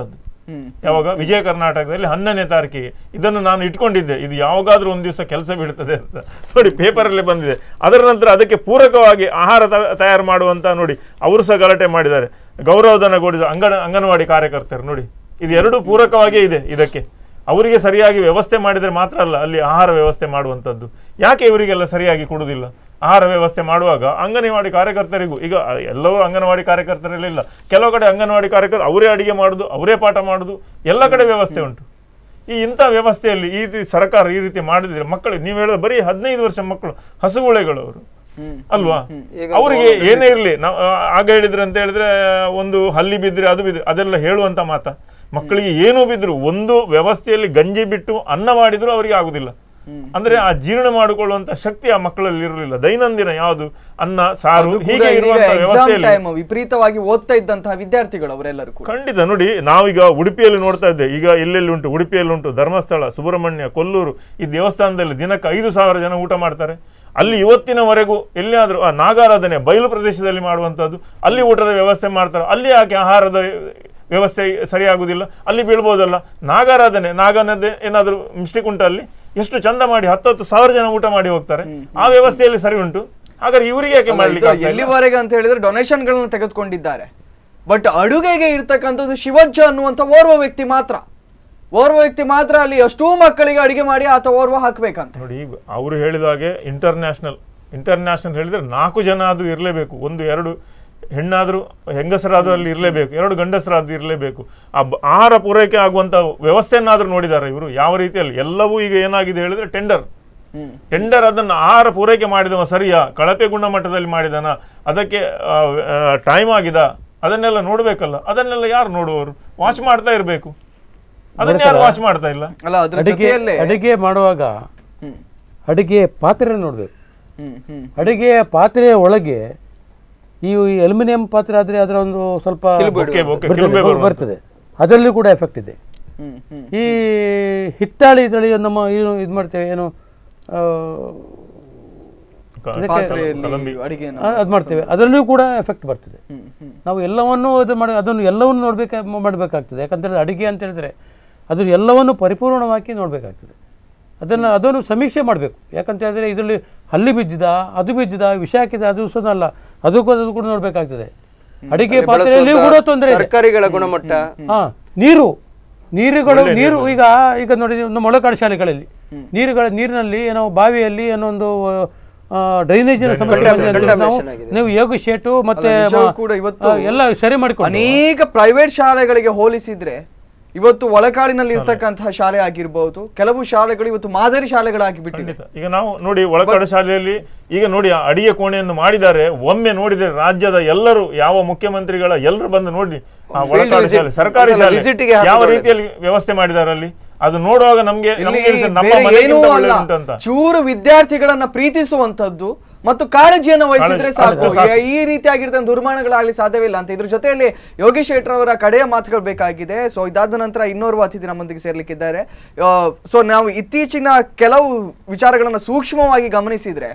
ಯಾವಾಗ ವಿಜಯ ಕರ್ನಾಟಕದಲ್ಲಿ ಹನ್ನೊಂದನೇ ತಾರೀಕಿಗೆ ಇದನ್ನು ನಾನು ಇಟ್ಕೊಂಡಿದ್ದೆ ಇದು ಯಾವಾಗಾದ್ರೂ ಒಂದು ದಿವಸ ಕೆಲಸ ಬೀಳ್ತದೆ ಅಂತ ನೋಡಿ ಪೇಪರಲ್ಲಿ ಬಂದಿದೆ ಅದರ ನಂತರ ಅದಕ್ಕೆ ಪೂರಕವಾಗಿ ಆಹಾರ ತ- ತಯಾರು ಮಾಡುವಂತ ನೋಡಿ ಅವರು ಸಹ ಗಲಾಟೆ ಮಾಡಿದ್ದಾರೆ ಗೌರವಧನ ಕೊಡಿದ ಅಂಗನ ಅಂಗನವಾಡಿ ಕಾರ್ಯಕರ್ತರು ನೋಡಿ ಇದು ಎರಡು ಪೂರಕವಾಗಿಯೇ ಇದೆ ಇದಕ್ಕೆ ಅವರಿಗೆ ಸರಿಯಾಗಿ ವ್ಯವಸ್ಥೆ ಮಾಡಿದರೆ ಮಾತ್ರ ಅಲ್ಲ ಅಲ್ಲಿ ಆಹಾರ ವ್ಯವಸ್ಥೆ ಮಾಡುವಂಥದ್ದು ಯಾಕೆ ಇವರಿಗೆಲ್ಲ ಸರಿಯಾಗಿ ಕೊಡುವುದಿಲ್ಲ ಆಹಾರ ವ್ಯವಸ್ಥೆ ಮಾಡುವಾಗ ಅಂಗನವಾಡಿ ಕಾರ್ಯಕರ್ತರಿಗೂ ಈಗ ಎಲ್ಲವೂ ಅಂಗನವಾಡಿ ಕಾರ್ಯಕರ್ತರಲ್ಲಿಲ್ಲ ಕೆಲವು ಕಡೆ ಅಂಗನವಾಡಿ ಕಾರ್ಯಕರ್ತರು ಅವರೇ ಅಡಿಗೆ ಮಾಡುದು ಅವರೇ ಪಾಠ ಮಾಡುದು ಎಲ್ಲ ಕಡೆ ವ್ಯವಸ್ಥೆ ಉಂಟು ಈ ಇಂಥ ವ್ಯವಸ್ಥೆಯಲ್ಲಿ ಈ ರೀತಿ ಸರ್ಕಾರ ಈ ರೀತಿ ಮಾಡಿದ್ರೆ ಮಕ್ಕಳು ನೀವು ಹೇಳಿದ್ರೆ ಬರೀ ಹದಿನೈದು ವರ್ಷ ಮಕ್ಕಳು ಹಸುಗುಳೆಗಳು ಅವರು ಅಲ್ವಾ ಈಗ ಅವರಿಗೆ ಏನೇ ಇರಲಿ ನಾವು ಆಗ ಹೇಳಿದ್ರೆ ಅಂತ ಹೇಳಿದ್ರೆ ಒಂದು ಹಲ್ಲಿ ಬಿದ್ದರೆ ಅದು ಬಿದ್ದರೆ ಅದೆಲ್ಲ ಹೇಳುವಂತ ಮಾತ ಮಕ್ಕಳಿಗೆ ಏನೂ ಬಿದ್ರು ಒಂದು ವ್ಯವಸ್ಥೆಯಲ್ಲಿ ಗಂಜಿ ಬಿಟ್ಟು ಅನ್ನ ಮಾಡಿದ್ರು ಅವರಿಗೆ ಆಗುದಿಲ್ಲ ಅಂದ್ರೆ ಆ ಜೀರ್ಣ ಮಾಡಿಕೊಳ್ಳುವಂತ ಶಕ್ತಿ ಆ ಮಕ್ಕಳಲ್ಲಿ ಇರಲಿಲ್ಲ ದೈನಂದಿನ ಯಾವುದು ಅನ್ನ ಸಾರು ಅದು ಕೂಡ ಹೀಗೆ ಇದೀಗ ಇರುವಂತ ಎಕ್ಸಾಮ್ ವ್ಯವಸ್ಥೆಯಲ್ಲಿ ಟೈಮ್ ವಿಪರೀತವಾಗಿ ಓದ್ತಾ ಇದ್ದಂತಹ ವಿದ್ಯಾರ್ಥಿಗಳು ಅವರೆಲ್ಲರೂ ಕೂಡ ಖಂಡಿತ ನೋಡಿ ನಾವೀಗ ಉಡುಪಿಯಲ್ಲಿ ನೋಡ್ತಾ ಇದ್ದೆ ಈಗ ಎಲ್ಲೆಲ್ಲಿ ಉಂಟು ಉಡುಪಿಯಲ್ಲಿ ಉಂಟು ಧರ್ಮಸ್ಥಳ ಸುಬ್ರಹ್ಮಣ್ಯ ಕೊಲ್ಲೂರು ಈ ದೇವಸ್ಥಾನದಲ್ಲಿ ದಿನಕ್ಕೆ ಐದು ಸಾವಿರ ಜನ ಊಟ ಮಾಡ್ತಾರೆ ಅಲ್ಲಿ ಇವತ್ತಿನವರೆಗೂ ಎಲ್ಲಿಯಾದರೂ ಆ ನಾಗಾರಾಧನೆ ಬಯಲು ಪ್ರದೇಶದಲ್ಲಿ ಮಾಡುವಂಥದ್ದು ಅಲ್ಲಿ ಊಟದ ವ್ಯವಸ್ಥೆ ಮಾಡ್ತಾರೆ ಅಲ್ಲಿ ಯಾಕೆ ಆಹಾರದ ವ್ಯವಸ್ಥೆ ಸರಿಯಾಗುವುದಿಲ್ಲ ಅಲ್ಲಿ ಬೀಳ್ಬೋದಲ್ಲ ನಾಗಾರಾಧನೆ ನಾಗನದ್ದೇ ಏನಾದರೂ ಮಿಸ್ಟೇಕ್ ಉಂಟು ಅಲ್ಲಿ ಎಷ್ಟು ಚಂದ ಮಾಡಿ ಹತ್ತತ್ತು ಸಾವಿರ ಜನ ಊಟ ಮಾಡಿ ಹೋಗ್ತಾರೆ ಆ ವ್ಯವಸ್ಥೆಯಲ್ಲಿ ಸರಿ ಉಂಟು ಹಾಗಾದ್ರೆ ಇವರಿಗೆ ಯಾಕೆ ಅಲ್ಲ, ಮಾಡ್ಲಿಕ್ಕೆ ಇದು ಆಗ್ತಾ ಇಲ್ಲ? ಎಲ್ಲಿವರೆಗೆ ಅಂತ ಹೇಳಿದ್ರೆ ಡೊನೇಷನ್ ಗಳನ್ನ ತೆಗೆದುಕೊಂಡಿದ್ದಾರೆ ಬಟ್ ಅಡುಗೆಗೆ ಇರ್ತಕ್ಕಂಥದ್ದು ಶಿವಜ್ಜ ಅನ್ನುವಂಥ ಓರ್ವ ವ್ಯಕ್ತಿ ಮಾತ್ರ ಓರ್ವ ವ್ಯಕ್ತಿ ಮಾತ್ರ ಅಲ್ಲಿ ಅಷ್ಟೂ ಮಕ್ಕಳಿಗೆ ಅಡಿಗೆ ಮಾಡಿ ಆತ ಓರ್ವ ಹಾಕ್ಬೇಕಂತ ನೋಡಿ ಅವರು ಹೇಳಿದ ಹಾಗೆ ಇಂಟರ್ನ್ಯಾಷನಲ್ ಇಂಟರ್ನ್ಯಾಷನಲ್ ಹೇಳಿದ್ರೆ ನಾಲ್ಕು ಜನ ಅದು ಇರಲೇಬೇಕು ಒಂದು ಎರಡು ಹೆಣ್ಣಾದರೂ ಹೆಂಗಸರಾದ್ರೂ ಅಲ್ಲಿ ಇರಲೇಬೇಕು ಎರಡು ಗಂಡಸರಾದ್ರೂ ಇರಲೇಬೇಕು ಆ ಬ- ಆಹಾರ ಪೂರೈಕೆ ಆಗುವಂಥ ವ್ಯವಸ್ಥೆಯನ್ನಾದರೂ ನೋಡಿದ್ದಾರೆ ಇವರು ಯಾವ ರೀತಿಯಲ್ಲಿ ಎಲ್ಲವೂ ಈಗ ಏನಾಗಿದೆ ಹೇಳಿದ್ರೆ ಟೆಂಡರ್ ಟೆಂಡರ್ ಅದನ್ನು ಆಹಾರ ಪೂರೈಕೆ ಮಾಡಿದವ ಸರಿಯಾ ಕಳಪೆ ಗುಣಮಟ್ಟದಲ್ಲಿ ಮಾಡಿದನ ಅದಕ್ಕೆ ಟೈಮ್ ಆಗಿದ ಅದನ್ನೆಲ್ಲ ನೋಡಬೇಕಲ್ಲ ಅದನ್ನೆಲ್ಲ ಯಾರು ನೋಡುವವರು ವಾಚ್ ಮಾಡ್ತಾ ಇರಬೇಕು ಅದನ್ನ ಯಾರು ವಾಚ್ ಮಾಡ್ತಾ ಇಲ್ಲ ಅಲ್ಲ ಅದ್ರ ಅಡಿಗೆ ಜೊತೆಯಲ್ಲೇ ಅಡಿಗೆ ಮಾಡುವಾಗ ಹ್ಮ್ ಅಡಿಗೆ ಪಾತ್ರೆ ನೋಡಬೇಕು ಹ್ಮ್ ಹ್ಮ್ ಅಡಿಗೆಯ ಪಾತ್ರೆಯ ಒಳಗೆ ಈ ಅಲ್ಯೂಮಿನಿಯಂ ಪಾತ್ರೆ ಆದರೆ ಅದರ ಒಂದು ಸ್ವಲ್ಪ ಬೊಕ್ಕೆ ಬೊಕ್ಕೆ ಬರ್ತದೆ, ಕಿಲುಬೆ ಬರುವಂಥದ್ದು. ಬರ್ತದೆ ಅದರಲ್ಲಿ ಕೂಡ ಎಫೆಕ್ಟ್ ಇದೆ ಹ್ಮ್ ಹ್ಮ್ ಈ ಹಿತ್ತಾಳಿ ಇದರಲ್ಲಿ ನಮ್ಮ ಏನು ಇದು ಮಾಡ್ತೇವೆ ಏನು ಆ, ಕ- ಪಾತ್ರೆಯಲ್ಲಿ ಕಲಂಬಿ. ಅಡಿಗೆನ ಆ, ಅದು ಮಾಡ್ತೇವೆ ಅದರಲ್ಲೂ ಕೂಡ ಎಫೆಕ್ಟ್ ಬರ್ತದೆ ಹ್ಮ್ ಹ್ಮ್ ನಾವು ಎಲ್ಲವನ್ನೂ ಇದು ಮಾಡಿ ಅದನ್ನು ಎಲ್ಲವನ್ನು ನೋಡ್ಬೇಕಾ ಮಾಡಬೇಕಾಗ್ತದೆ ಯಾಕಂತೇಳಿದ್ರೆ ಅಡಿಗೆ ಅಂತ ಹೇಳಿದ್ರೆ ಅದು ಎಲ್ಲವನ್ನು ಪರಿಪೂರ್ಣವಾಗಿ ನೋಡಬೇಕಾಗ್ತದೆ ಅದನ್ನು ಅದನ್ನು ಸಮೀಕ್ಷೆ ಮಾಡಬೇಕು ಯಾಕಂತ ಹೇಳಿದ್ರೆ ಇದರಲ್ಲಿ ಹಲ್ಲಿ ಬಿದ್ದಿದ ಅದು ಬಿದ್ದಿದ ವಿಷ ಹಾಕಿದ ಅದು ಸಹ ಅಲ್ಲ ಅದಕ್ಕೂ ಅದು ಕೂಡ ನೋಡಬೇಕಾಗ್ತದೆ ಅಡಿಗೆ ಅಲ್ಲಿ ಪಾತ್ರೆಯಲ್ಲಿಯೂ ಕೂಡ ಬಳಸುವಂತ ತೊಂದರೆ ಇದೆ ತರಕಾರಿಗಳ ಗುಣಮಟ್ಟ ಹಾ ನೀರು ನೀರುಗಳು ನೀರು ಈಗ ಈಗ ನೋಡಿ ಒಂದು ಮೊಳಕಾಡು ಶಾಲೆಗಳಲ್ಲಿ ನೀರುಗಳ ನೀರಿನಲ್ಲಿ ಏನೋ ಬಾವಿಯಲ್ಲಿ ಏನೋ ಒಂದು ಡ್ರೈನೇಜಿನ ಸಮಸ್ಯೆ ಬಂದಿದೆ ಅಂತ ಹೇಳಿ ನಾವು contamination ಆಗಿದೆ. ನೀವು ಯೋಗ ಶೇಟು ಮತ್ತೆ ಅಲ್ಲ, ನಿಜವೂ ಮ- ಕೂಡ ಇವತ್ತು ಆ, ಎಲ್ಲ ಸರಿ ಮಾಡಿಕೊಂಡು ಅನೇಕ ಪ್ರೈವೇಟ್ ಶಾಲೆಗಳಿಗೆ ಹೋಲಿಸಿದ್ರೆ ಇವತ್ತು ಒಳಕಾಡಿನಲ್ಲಿ ಇರ್ತಕ್ಕಂತಹ ಶಾಲೆ ಆಗಿರ್ಬಹುದು ಕೆಲವು ಶಾಲೆಗಳು ಇವತ್ತು ಮಾದರಿ ಶಾಲೆಗಳಾಗಿ ಬಿಟ್ಟಿದೆ ಖಂಡಿತ ಈಗ ನಾವು ನೋಡಿ ಒಳಕಡ ಶಾಲೆಯಲ್ಲಿ ಈಗ ನೋಡಿ ಆ ಅಡಿಗೆ ಕೋಣೆಯನ್ನು ಮಾಡಿದ್ದಾರೆ ಒಮ್ಮೆ ನೋಡಿದರೆ ರಾಜ್ಯದ ಎಲ್ಲರೂ ಯಾವ ಮುಖ್ಯಮಂತ್ರಿಗಳ ಎಲ್ಲರೂ ಬಂದು ನೋಡಿ ಆ ಒಳಕಾಡು visit, ಶಾಲೆ ಸರ್ಕಾರಿ ಒಂದ್ಸಲ ಶಾಲೆ visit ಗೆ ಹಾಕಿ ಯಾವ ನೋಡಿದೆ. ರೀತಿಯಲ್ಲಿ ವ್ಯವಸ್ಥೆ ಮಾಡಿದ್ದಾರೆ ಅಲ್ಲಿ ಅದು ನೋಡುವಾಗ ನಮ್ಗೆ ಇಲ್ಲಿ ನಮ್ಗೆ ಅನ್ಸುತ್ತೆ ನಮ್ಮ ಬೇರೆ ಏನೂ ಮನೆಗಿಂತ ಅಲ್ಲ ಒಳ್ಳೆ ಉಂಟು ಅಂತ ಚೂರು ವಿದ್ಯಾರ್ಥಿಗಳನ್ನ ಪ್ರೀತಿಸುವಂತದ್ದು ಮತ್ತು ಕಾಳಜಿಯನ್ನು ವಹಿಸಿದ್ರೆ ಕಾಳಜಿ, ಸಾಕು ಅಷ್ಟು ಸಾಕು. ಈ ರೀತಿಯಾಗಿರ್ತಕ್ಕಂಥ ದುರ್ಮಾನಗಳಾಗ್ಲಿ ಸಾಧ್ಯವಿಲ್ಲ ಅಂತ ಇದ್ರ ಜೊತೆಯಲ್ಲಿ ಯೋಗೇಶ್ ಶೆಟ್ಟರ್ ಅವರ ಕಡೆಯ ಮಾತುಗಳು ಬೇಕಾಗಿದೆ ಸೊ ಇದಾದ ನಂತರ ಇನ್ನೋರ್ವ ಅತಿಥಿ ನಮ್ಮೊಂದಿಗೆ ಸೇರ್ಲಿಕ್ಕಿದ್ದಾರೆ ಸೊ ನಾವು ಇತ್ತೀಚಿನ ಕೆಲವು ವಿಚಾರಗಳನ್ನ ಸೂಕ್ಷ್ಮವಾಗಿ ಗಮನಿಸಿದ್ರೆ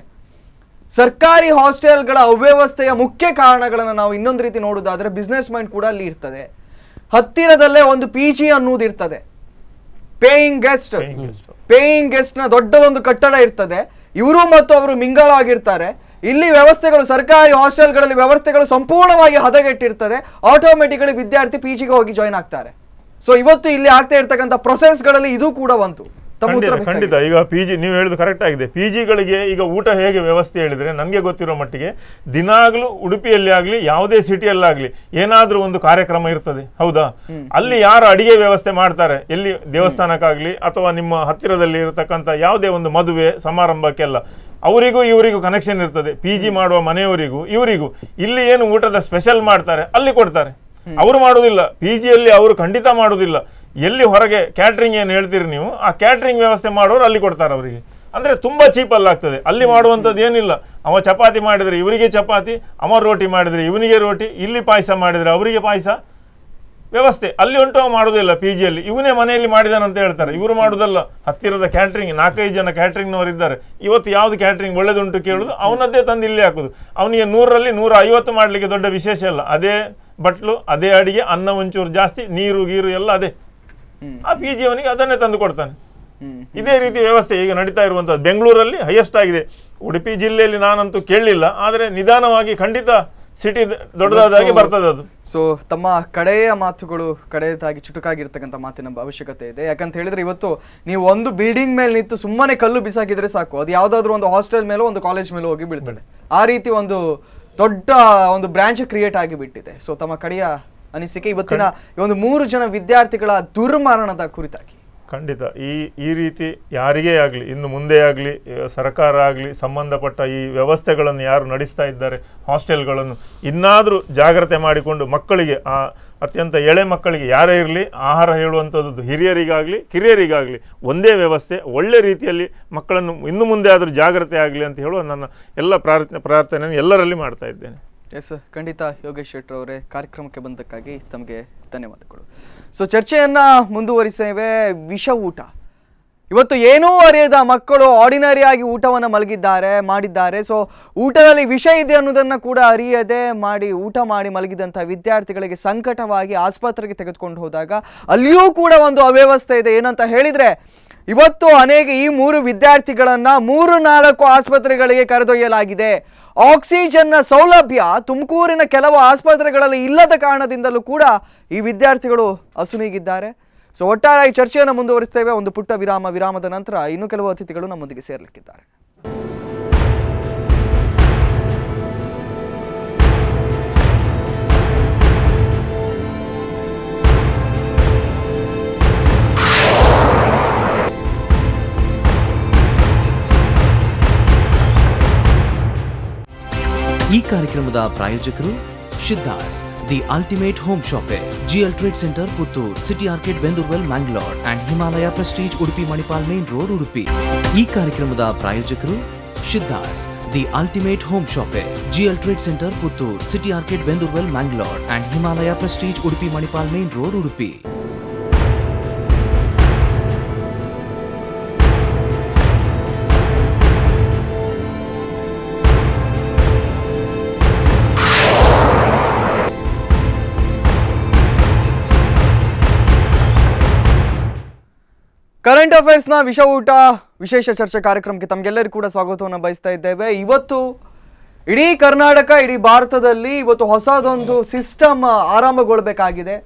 ಸರ್ಕಾರಿ ಹಾಸ್ಟೆಲ್ಗಳ ಅವ್ಯವಸ್ಥೆಯ ಮುಖ್ಯ ಕಾರಣಗಳನ್ನು ನಾವು ಇನ್ನೊಂದು ರೀತಿ ನೋಡೋದಾದ್ರೆ ಬಿಸ್ನೆಸ್ ಮೈಂಡ್ ಕೂಡ ಅಲ್ಲಿ ಇರ್ತದೆ ಹತ್ತಿರದಲ್ಲೇ ಒಂದು ಪಿ ಜಿ ಅನ್ನೋದು ಇರ್ತದೆ paying guest Paying guest. Paying guest ನ ದೊಡ್ಡದೊಂದು ಕಟ್ಟಡ ಇರ್ತದೆ ಇವರು ಮತ್ತು ಅವರು ಮಿಂಗಳಾಗಿರ್ತಾರೆ ಇಲ್ಲಿ ವ್ಯವಸ್ಥೆಗಳು ಸರ್ಕಾರಿ ಹಾಸ್ಟೆಲ್ಗಳಲ್ಲಿ ವ್ಯವಸ್ಥೆಗಳು ಸಂಪೂರ್ಣವಾಗಿ ಹದಗೆಟ್ಟಿರ್ತದೆ ಆಟೋಮೆಟಿಕಲಿ ವಿದ್ಯಾರ್ಥಿ ಪಿ ಜಿಗೆ ಹೋಗಿ ಜಾಯ್ನ್ ಆಗ್ತಾರೆ ಸೊ ಇವತ್ತು ಇಲ್ಲಿ ಆಗ್ತಾ ಇರ್ತಕ್ಕಂಥ ಪ್ರೊಸೆಸ್ಗಳಲ್ಲಿ ಇದು ಕೂಡ ಬಂತು ತಮ್ಮ ಖಂಡಿತ ಉತ್ತರ ಖಂಡಿತ ಬೇಕಾಗಿದೆ. ಈಗ ಪಿ ಜಿ ನೀವು ಹೇಳಿದ್ದು ಕರೆಕ್ಟ್ ಆಗಿದೆ ಪಿ ಜಿಗಳಿಗೆ ಈಗ ಊಟ ಹೇಗೆ ವ್ಯವಸ್ಥೆ ಹೇಳಿದ್ರೆ ನನಗೆ ಗೊತ್ತಿರೋ ಮಟ್ಟಿಗೆ ದಿನಾಗ್ಲೂ ಉಡುಪಿಯಲ್ಲಿ ಆಗಲಿ ಯಾವುದೇ ಸಿಟಿಯಲ್ಲಾಗಲಿ ಏನಾದರೂ ಒಂದು ಕಾರ್ಯಕ್ರಮ ಇರ್ತದೆ ಹೌದಾ ಅಲ್ಲಿ ಯಾರು ಅಡಿಗೆ ವ್ಯವಸ್ಥೆ ಮಾಡ್ತಾರೆ ಎಲ್ಲಿ ದೇವಸ್ಥಾನಕ್ಕಾಗಲಿ ಅಥವಾ ನಿಮ್ಮ ಹತ್ತಿರದಲ್ಲಿ ಇರತಕ್ಕಂಥ ಯಾವುದೇ ಒಂದು ಮದುವೆ ಸಮಾರಂಭಕ್ಕೆಲ್ಲ ಅವರಿಗೂ ಇವರಿಗೂ ಕನೆಕ್ಷನ್ ಇರ್ತದೆ ಪಿ ಜಿ ಮಾಡುವ ಮನೆಯವರಿಗೂ ಇವರಿಗೂ ಇಲ್ಲಿ ಏನು ಊಟದ ಸ್ಪೆಷಲ್ ಮಾಡ್ತಾರೆ ಅಲ್ಲಿ ಕೊಡ್ತಾರೆ ಅವರು ಮಾಡುವುದಿಲ್ಲ ಪಿ ಜಿಯಲ್ಲಿ ಅವರು ಖಂಡಿತ ಮಾಡುವುದಿಲ್ಲ ಎಲ್ಲಿ ಹೊರಗೆ ಕ್ಯಾಟ್ರಿಂಗ್ ಏನು ಹೇಳ್ತೀರಿ ನೀವು ಆ ಕ್ಯಾಟ್ರಿಂಗ್ ವ್ಯವಸ್ಥೆ ಮಾಡೋರು ಅಲ್ಲಿ ಕೊಡ್ತಾರೆ ಅವರಿಗೆ ಅಂದ್ರೆ ತುಂಬಾ ಚೀಪ್ ಅಲ್ಲಿ ಆಗ್ತದೆ ಅಲ್ಲಿ ಮಾಡುವಂಥದ್ದು ಏನಿಲ್ಲ ಅವ ಚಪಾತಿ ಮಾಡಿದ್ರೆ ಇವರಿಗೆ ಚಪಾತಿ ಅವ ರೋಟಿ ಮಾಡಿದ್ರೆ ಇವನಿಗೆ ರೋಟಿ ಇಲ್ಲಿ ಪಾಯಸ ಮಾಡಿದ್ರೆ ಅವರಿಗೆ ಪಾಯಸ ವ್ಯವಸ್ಥೆ ಅಲ್ಲಿ ಉಂಟು ಅವ ಮಾಡೋದಿಲ್ಲ ಪಿ ಜಿಯಲ್ಲಿ ಇವನೇ ಮನೆಯಲ್ಲಿ ಮಾಡಿದಾನಂತ ಹೇಳ್ತಾರೆ ಇವರು ಮಾಡೋದಲ್ಲ ಹತ್ತಿರದ ಕ್ಯಾಟ್ರಿಂಗ್ ನಾಲ್ಕೈದು ಜನ ಕ್ಯಾಟ್ರಿಂಗ್ನವರು ಇದ್ದಾರೆ ಇವತ್ತು ಯಾವ್ದು ಕ್ಯಾಟ್ರಿಂಗ್ ಒಳ್ಳೇದುಂಟು ಕೇಳೋದು ಅವನದ್ದೇ ತಂದು ಇಲ್ಲಿ ಹಾಕೋದು ಅವನಿಗೆ ನೂರರಲ್ಲಿ ನೂರ ಐವತ್ತು ಮಾಡಲಿಕ್ಕೆ ದೊಡ್ಡ ವಿಶೇಷ ಇಲ್ಲ ಅದೇ ಬಟ್ಲು ಅದೇ ಅಡಿಗೆ ಅನ್ನ ಒಂಚೂರು ಜಾಸ್ತಿ ನೀರು ಗೀರು ಎಲ್ಲ ಅದೇ ಆ ಪಿ ಜಿ ಅವನಿಗೆ ಅದನ್ನೇ ತಂದು ಕೊಡ್ತಾನೆ ಹ್ಮ್. ಇದೇ ರೀತಿ ವ್ಯವಸ್ಥೆ ಈಗ ನಡೀತಾ ಇರುವಂಥದ್ದು ಬೆಂಗಳೂರಲ್ಲಿ ಹೈಯೆಸ್ಟ್ ಆಗಿದೆ ಉಡುಪಿ ಜಿಲ್ಲೆಯಲ್ಲಿ ನಾನಂತೂ ಕೇಳಲಿಲ್ಲ ಆದರೆ ನಿಧಾನವಾಗಿ ಖಂಡಿತ ಸಿಟಿ ದೊಡ್ಡದಾದಾಗಿ ಬರ್ತದೆ ಅದು ಸೊ ತಮ್ಮ ಕಡೆಯ ಮಾತುಗಳು ಕಡೆಯದಾಗಿ ಚುಟುಕಾಗಿರ್ತಕ್ಕಂಥ ಮಾತಿನ ಅವಶ್ಯಕತೆ ಇದೆ ಯಾಕಂತ ಹೇಳಿದ್ರೆ ಇವತ್ತು ನೀವು ಒಂದು ಬಿಲ್ಡಿಂಗ್ ಮೇಲೆ ನಿಂತು ಸುಮ್ಮನೆ ಕಲ್ಲು ಬಿಸಾಕಿದ್ರೆ ಸಾಕು ಅದು ಯಾವ್ದಾದ್ರು ಒಂದು ಹಾಸ್ಟೆಲ್ ಮೇಲೋ ಒಂದು ಕಾಲೇಜ್ ಮೇಲೋ ಹೋಗಿ ಬೀಳ್ತದೆ ಆ ರೀತಿ ಒಂದು ದೊಡ್ಡ ಒಂದು ಬ್ರಾಂಚ್ ಕ್ರಿಯೇಟ್ ಆಗಿ ಬಿಟ್ಟಿದೆ ಸೊ ತಮ್ಮ ಕಡೆಯ ಅನಿಸಿಕೆ ಇವತ್ತಿನ ಈ ಒಂದು ಮೂರು ಜನ ವಿದ್ಯಾರ್ಥಿಗಳ ದುರ್ಮರಣದ ಕುರಿತಾಗಿ ಖಂಡಿತ ಈ ಈ ರೀತಿ ಯಾರಿಗೇ ಆಗಲಿ ಇನ್ನು ಮುಂದೆ ಆಗಲಿ ಸರ್ಕಾರ ಆಗಲಿ ಸಂಬಂಧಪಟ್ಟ ಈ ವ್ಯವಸ್ಥೆಗಳನ್ನು ಯಾರು ನಡೆಸ್ತಾ ಇದ್ದಾರೆ ಹಾಸ್ಟೆಲ್ಗಳನ್ನು ಇನ್ನಾದರೂ ಜಾಗ್ರತೆ ಮಾಡಿಕೊಂಡು ಮಕ್ಕಳಿಗೆ ಆ ಅತ್ಯಂತ ಎಳೆ ಮಕ್ಕಳಿಗೆ ಯಾರೇ ಇರಲಿ ಆಹಾರ ಹೇಳುವಂಥದ್ದು ಹಿರಿಯರಿಗಾಗಲಿ ಕಿರಿಯರಿಗಾಗಲಿ ಒಂದೇ ವ್ಯವಸ್ಥೆ ಒಳ್ಳೆ ರೀತಿಯಲ್ಲಿ ಮಕ್ಕಳನ್ನು ಇನ್ನು ಮುಂದೆ ಆದರೂ ಜಾಗ್ರತೆ ಆಗಲಿ ಅಂತ ಹೇಳುವ ನನ್ನ ಎಲ್ಲ ಪ್ರಾರ್ಥನೆ ಪ್ರಾರ್ಥನೆಯನ್ನು ಎಲ್ಲರಲ್ಲಿ ಮಾಡ್ತಾ ಇದ್ದೇನೆ ಎಸ್ ಖಂಡಿತ ಯೋಗೇಶ್ ಶೆಟ್ಟರ್ ಅವರೇ ಕಾರ್ಯಕ್ರಮಕ್ಕೆ ಬಂದಕ್ಕಾಗಿ ತಮಗೆ ಧನ್ಯವಾದಗಳು ಸೊ ಚರ್ಚೆಯನ್ನ ಮುಂದುವರಿಸೇವೆ ವಿಷ ಊಟ ಇವತ್ತು ಏನೂ ಅರಿಯದ ಮಕ್ಕಳು ಆರ್ಡಿನರಿ ಆಗಿ ಊಟವನ್ನು ಮಲಗಿದ್ದಾರೆ ಮಾಡಿದ್ದಾರೆ ಸೊ ಊಟದಲ್ಲಿ ವಿಷ ಇದೆ ಅನ್ನೋದನ್ನ ಕೂಡ ಅರಿಯದೆ ಮಾಡಿ ಊಟ ಮಾಡಿ ಮಲಗಿದಂಥ ವಿದ್ಯಾರ್ಥಿಗಳಿಗೆ ಸಂಕಟವಾಗಿ ಆಸ್ಪತ್ರೆಗೆ ತೆಗೆದುಕೊಂಡು ಹೋದಾಗ ಅಲ್ಲಿಯೂ ಕೂಡ ಒಂದು ಅವ್ಯವಸ್ಥೆ ಇದೆ ಏನಂತ ಹೇಳಿದ್ರೆ ಇವತ್ತು ಅನೇಕ ಈ ಮೂರು ವಿದ್ಯಾರ್ಥಿಗಳನ್ನ ಮೂರು ನಾಲ್ಕು ಆಸ್ಪತ್ರೆಗಳಿಗೆ ಕರೆದೊಯ್ಯಲಾಗಿದೆ ಆಕ್ಸಿಜನ್ನ ಸೌಲಭ್ಯ ತುಮಕೂರಿನ ಕೆಲವು ಆಸ್ಪತ್ರೆಗಳಲ್ಲಿ ಇಲ್ಲದ ಕಾರಣದಿಂದಲೂ ಕೂಡ ಈ ವಿದ್ಯಾರ್ಥಿಗಳು ಅಸುನೀಗಿದ್ದಾರೆ ಸೊ ಒಟ್ಟಾರೆ ಈ ಚರ್ಚೆಯನ್ನು ಮುಂದುವರಿಸ್ತೇವೆ ಒಂದು ಪುಟ್ಟ ವಿರಾಮ ವಿರಾಮದ ನಂತರ ಇನ್ನು ಕೆಲವು ಅತಿಥಿಗಳು ನಮ್ಮೊಂದಿಗೆ ಸೇರ್ಲಿಕ್ಕಿದ್ದಾರೆ ಈ ಕಾರ್ಯಕ್ರಮದ ಪ್ರಾಯೋಜಕರು ಶಿದ್ದಾಸ್ the ultimate home shopping GL trade centre Puttur city ಆರ್ಕೆಟ್ ಬೆಂದೂರ್ವೆಲ್ Mangalore and Himalaya prestige Udupi Manipal main road Udupi ಈ ಕಾರ್ಯಕ್ರಮದ ಪ್ರಾಯೋಜಕರು ಶಿದ್ದಾಸ್ the ultimate home shopping GL trade centre Puttur city ಆರ್ಕೆಟ್ ಬೆಂದೂರ್ವೆಲ್ Mangalore and Himalaya prestige Udupi Manipal main road Udupi current ಅಫೇರ್ಸ್ನ ವಿಷ ಊಟ ವಿಶೇಷ ಚರ್ಚೆ ಕಾರ್ಯಕ್ರಮಕ್ಕೆ ತಮಗೆಲ್ಲರಿಗೂ ಕೂಡ ಸ್ವಾಗತವನ್ನು ಬಯಸ್ತಾ ಇದ್ದೇವೆ ಇವತ್ತು ಇಡೀ ಕರ್ನಾಟಕ ಇಡೀ ಭಾರತದಲ್ಲಿ ಇವತ್ತು ಹೊಸದೊಂದು ಸಿಸ್ಟಮ್ ಆರಂಭಗೊಳ್ಬೇಕಾಗಿದೆ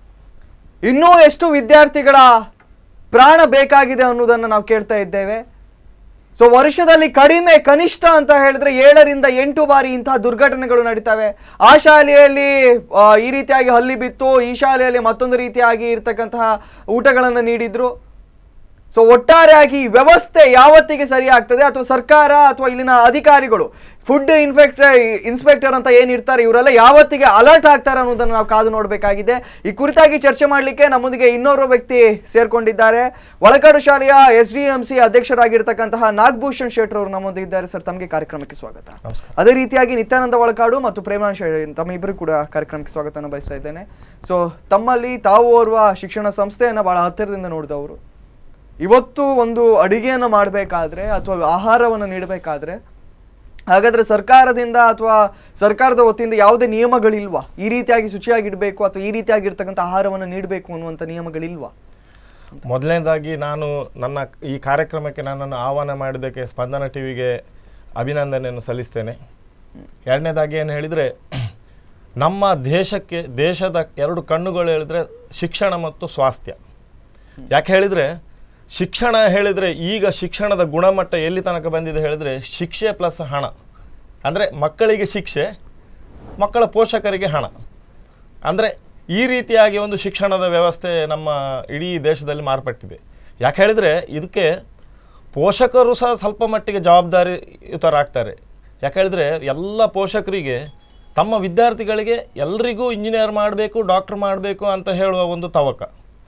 ಇನ್ನೂ ಎಷ್ಟು ವಿದ್ಯಾರ್ಥಿಗಳ ಪ್ರಾಣ ಬೇಕಾಗಿದೆ ಅನ್ನೋದನ್ನು ನಾವು ಕೇಳ್ತಾ ಇದ್ದೇವೆ ಸೊ ವರ್ಷದಲ್ಲಿ ಕಡಿಮೆ ಕನಿಷ್ಠ ಅಂತ ಹೇಳಿದ್ರೆ ಏಳರಿಂದ ಎಂಟು ಬಾರಿ ಇಂತಹ ದುರ್ಘಟನೆಗಳು ನಡೀತವೆ ಆ ಶಾಲೆಯಲ್ಲಿ ಆ, ಈ ರೀತಿಯಾಗಿ ಹಲ್ಲಿ ಬಿತ್ತು ಈ ಶಾಲೆಯಲ್ಲಿ ಮತ್ತೊಂದು ರೀತಿಯಾಗಿ ಇರ್ತಕ್ಕಂತಹ ಊಟಗಳನ್ನು ನೀಡಿದ್ರು ಸೊ ಒಟ್ಟಾರೆಯಾಗಿ ಈ ವ್ಯವಸ್ಥೆ ಯಾವತ್ತಿಗೆ ಸರಿ ಆಗ್ತದೆ ಅಥವಾ ಸರ್ಕಾರ ಅಥವಾ ಇಲ್ಲಿನ ಅಧಿಕಾರಿಗಳು ಫುಡ್ ಇನ್ಫೆಕ್ಟರ್ ಇನ್ಸ್ಪೆಕ್ಟರ್ ಅಂತ ಏನಿರ್ತಾರೆ ಇವರೆಲ್ಲ ಯಾವತ್ತಿಗೆ ಅಲರ್ಟ್ ಆಗ್ತಾರೆ ಅನ್ನೋದನ್ನು ನಾವು ಕಾದು ನೋಡಬೇಕಾಗಿದೆ ಈ ಕುರಿತಾಗಿ ಚರ್ಚೆ ಮಾಡಲಿಕ್ಕೆ ನಮ್ಮೊಂದಿಗೆ ಇನ್ನೋರ್ವ ವ್ಯಕ್ತಿ ಸೇರ್ಕೊಂಡಿದ್ದಾರೆ ಒಳಕಾಡು ಶಾಲೆಯ ಎಸ್ ಡಿ ಎಂ ಸಿ ಅಧ್ಯಕ್ಷರಾಗಿರ್ತಕ್ಕಂತಹ ನಾಗಭೂಷಣ್ ಶೆಟ್ಟರ್ ಅವರು ನಮ್ಮೊಂದಿಗೆ ಇದ್ದಾರೆ ಸರ್ ತಮಗೆ ಕಾರ್ಯಕ್ರಮಕ್ಕೆ ಸ್ವಾಗತ ಅದೇ ರೀತಿಯಾಗಿ ನಿತ್ಯಾನಂದ ಒಳಕಾಡು ಮತ್ತು ಪ್ರೇಮಾನ್ ಶೆ ತಮ್ಮ ಇಬ್ಬರು ಕೂಡ ಕಾರ್ಯಕ್ರಮಕ್ಕೆ ಸ್ವಾಗತವನ್ನು ಬಯಸ್ತಾ ಇದ್ದೇನೆ ಸೊ ತಮ್ಮಲ್ಲಿ ತಾವು ಓರ್ವ ಶಿಕ್ಷಣ ಸಂಸ್ಥೆಯನ್ನು ಬಹಳ ಹತ್ತಿರದಿಂದ ನೋಡಿದವರು ಇವತ್ತು ಒಂದು ಅಡಿಗೆಯನ್ನು ಮಾಡಬೇಕಾದ್ರೆ ಅಥವಾ ಆಹಾರವನ್ನು ನೀಡಬೇಕಾದ್ರೆ ಹಾಗಾದ್ರೆ ಸರ್ಕಾರದಿಂದ ಅಥವಾ ಸರ್ಕಾರದ ವತಿಯಿಂದ ಯಾವುದೇ ನಿಯಮಗಳಿಲ್ವಾ ಈ ರೀತಿಯಾಗಿ ಶುಚಿಯಾಗಿಡಬೇಕು ಅಥವಾ ಈ ರೀತಿಯಾಗಿರ್ತಕ್ಕಂಥ ಆಹಾರವನ್ನು ನೀಡಬೇಕು ಅನ್ನುವಂಥ ನಿಯಮಗಳಿಲ್ವಾ ಮೊದಲನೇದಾಗಿ ನಾನು ನನ್ನ ಈ ಕಾರ್ಯಕ್ರಮಕ್ಕೆ ನನ್ನನ್ನು ಆಹ್ವಾನ ಮಾಡಿದ್ದಕ್ಕೆ ಸ್ಪಂದನ ಟಿವಿಗೆ ಅಭಿನಂದನೆಯನ್ನು ಸಲ್ಲಿಸ್ತೇನೆ ಎರಡನೇದಾಗಿ ಏನು ಹೇಳಿದರೆ ನಮ್ಮ ದೇಶಕ್ಕೆ ದೇಶದ ಎರಡು ಕಣ್ಣುಗಳು ಹೇಳಿದರೆ ಶಿಕ್ಷಣ ಮತ್ತು ಸ್ವಾಸ್ಥ್ಯ ಯಾಕೆ ಹೇಳಿದರೆ ಶಿಕ್ಷಣ ಹೇಳಿದರೆ ಈಗ ಶಿಕ್ಷಣದ ಗುಣಮಟ್ಟ ಎಲ್ಲಿ ತನಕ ಬಂದಿದೆ ಹೇಳಿದರೆ ಶಿಕ್ಷೆ ಪ್ಲಸ್ ಹಣ ಅಂದರೆ ಮಕ್ಕಳಿಗೆ ಶಿಕ್ಷೆ ಮಕ್ಕಳ ಪೋಷಕರಿಗೆ ಹಣ ಅಂದರೆ ಈ ರೀತಿಯಾಗಿ ಒಂದು ಶಿಕ್ಷಣದ ವ್ಯವಸ್ಥೆ ನಮ್ಮ ಇಡೀ ದೇಶದಲ್ಲಿ ಮಾರ್ಪಟ್ಟಿದೆ ಯಾಕೆ ಹೇಳಿದರೆ ಇದಕ್ಕೆ ಪೋಷಕರು ಸಹ ಸ್ವಲ್ಪ ಮಟ್ಟಿಗೆ ಜವಾಬ್ದಾರಿಯುತರಾಗ್ತಾರೆ ಯಾಕೆ ಹೇಳಿದರೆ ಎಲ್ಲ ಪೋಷಕರಿಗೆ ತಮ್ಮ ವಿದ್ಯಾರ್ಥಿಗಳಿಗೆ ಎಲ್ರಿಗೂ ಇಂಜಿನಿಯರ್ ಮಾಡಬೇಕು ಡಾಕ್ಟರ್ ಮಾಡಬೇಕು ಅಂತ ಹೇಳುವ ಒಂದು ತವಕ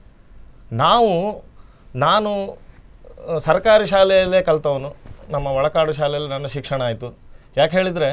ನಾವು ನಾನು ಆ, ಸರ್ಕಾರಿ ಶಾಲೆಯಲ್ಲೇ ಕಲ್ತವನು ನಮ್ಮ ಒಳಕಾಡು ಶಾಲೆಯಲ್ಲಿ ನನ್ನ ಶಿಕ್ಷಣ ಆಯಿತು ಯಾಕೆ ಹೇಳಿದರೆ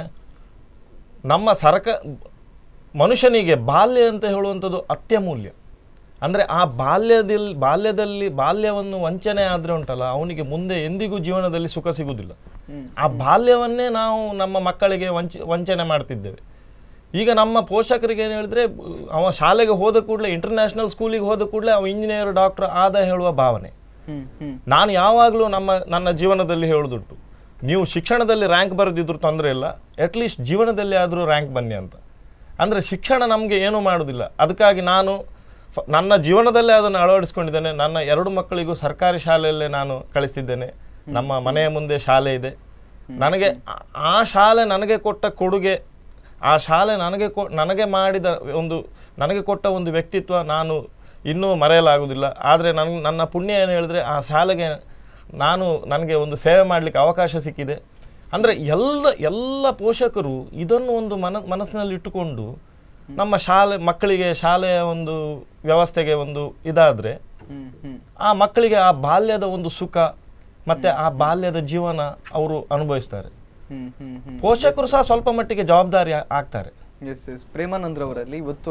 ನಮ್ಮ ಸರ್ಕ ಮನುಷ್ಯನಿಗೆ ಬಾಲ್ಯ ಅಂತ ಹೇಳುವಂಥದ್ದು ಅತ್ಯಮೂಲ್ಯ ಅಂದರೆ ಆ ಬಾಲ್ಯದಲ್ಲಿ ಬಾಲ್ಯದಲ್ಲಿ ಬಾಲ್ಯವನ್ನು ವಂಚನೆ ಆದರೆ ಉಂಟಲ್ಲ ಅವನಿಗೆ ಮುಂದೆ ಎಂದಿಗೂ ಜೀವನದಲ್ಲಿ ಸುಖ ಸಿಗುವುದಿಲ್ಲ ಆ ಬಾಲ್ಯವನ್ನೇ ನಾವು ನಮ್ಮ ಮಕ್ಕಳಿಗೆ ವಂಚ ವಂಚನೆ ಮಾಡ್ತಿದ್ದೇವೆ ಈಗ ನಮ್ಮ ಪೋಷಕರಿಗೆ ಏನು ಹೇಳಿದ್ರೆ ಅವ ಶಾಲೆಗೆ ಹೋದ ಕೂಡಲೇ ಇಂಟರ್ನ್ಯಾಷನಲ್ ಸ್ಕೂಲಿಗೆ ಹೋದ ಕೂಡಲೇ ಅವ ಇಂಜಿನಿಯರ್ ಡಾಕ್ಟರ್ ಆದ ಹೇಳುವ ಭಾವನೆ ಹ್ಮ್ ಹ್ಮ್ ನಾನು ಯಾವಾಗಲೂ ನಮ್ಮ ನನ್ನ ಜೀವನದಲ್ಲಿ ಹೇಳೋದುಂಟು ನೀವು ಶಿಕ್ಷಣದಲ್ಲಿ ರ್ಯಾಂಕ್ ಬರೆದಿದ್ರು ತೊಂದರೆ ಇಲ್ಲ ಅಟ್ಲೀಸ್ಟ್ ಜೀವನದಲ್ಲಿ ಆದರೂ ರ್ಯಾಂಕ್ ಬನ್ನಿ ಅಂತ ಅಂದರೆ ಶಿಕ್ಷಣ ನಮಗೆ ಏನೂ ಮಾಡೋದಿಲ್ಲ ಅದಕ್ಕಾಗಿ ನಾನು ಫ- ನನ್ನ ಜೀವನದಲ್ಲೇ ಅದನ್ನು ಅಳವಡಿಸ್ಕೊಂಡಿದ್ದೇನೆ ನನ್ನ ಎರಡು ಮಕ್ಕಳಿಗೂ ಸರ್ಕಾರಿ ಶಾಲೆಯಲ್ಲೇ ನಾನು ಕಳಿಸ್ತಿದ್ದೇನೆ ನಮ್ಮ ಮನೆಯ ಮುಂದೆ ಶಾಲೆ ಇದೆ ನನಗೆ ಆ- ಆ ಶಾಲೆ ನನಗೆ ಕೊಟ್ಟ ಕೊಡುಗೆ ಆ ಶಾಲೆ ನನಗೆ ಕೊ ನನಗೆ ಮಾಡಿದ ಒಂದು ನನಗೆ ಕೊಟ್ಟ ಒಂದು ವ್ಯಕ್ತಿತ್ವ ನಾನು ಇನ್ನೂ ಮರೆಯಲಾಗುವುದಿಲ್ಲ ಆದರೆ ನನ್ನ ನನ್ನ ಪುಣ್ಯ ಏನು ಹೇಳಿದ್ರೆ ಆ ಶಾಲೆಗೆ ನಾನು ನನಗೆ ಒಂದು ಸೇವೆ ಮಾಡಲಿಕ್ಕೆ ಅವಕಾಶ ಸಿಕ್ಕಿದೆ ಅಂದರೆ ಎಲ್ಲ ಎಲ್ಲ ಪೋಷಕರು ಇದನ್ನು ಒಂದು ಮನ ಮನಸ್ಸಿನಲ್ಲಿ ಇಟ್ಟುಕೊಂಡು ನಮ್ಮ ಶಾಲೆ ಮಕ್ಕಳಿಗೆ ಶಾಲೆಯ ಒಂದು ವ್ಯವಸ್ಥೆಗೆ ಒಂದು ಇದಾದರೆ ಹ್ಮ್ ಹ್ಮ್ ಆ ಮಕ್ಕಳಿಗೆ ಆ ಬಾಲ್ಯದ ಒಂದು ಸುಖ ಮತ್ತು ಆ ಬಾಲ್ಯದ ಜೀವನ ಅವರು ಅನುಭವಿಸ್ತಾರೆ ಹ್ಮ್ ಹ್ಮ್ ಹ್ಮ್ ಪೋಷಕರು ಸಹ ಸ್ವಲ್ಪ ಮಟ್ಟಿಗೆ ಜವಾಬ್ದಾರಿ ಆ- ಆಗ್ತಾರೆ ಎಸ್ ಎಸ್ ಪ್ರೇಮಾನಂದ್ರವರಲ್ಲಿ ಇವತ್ತು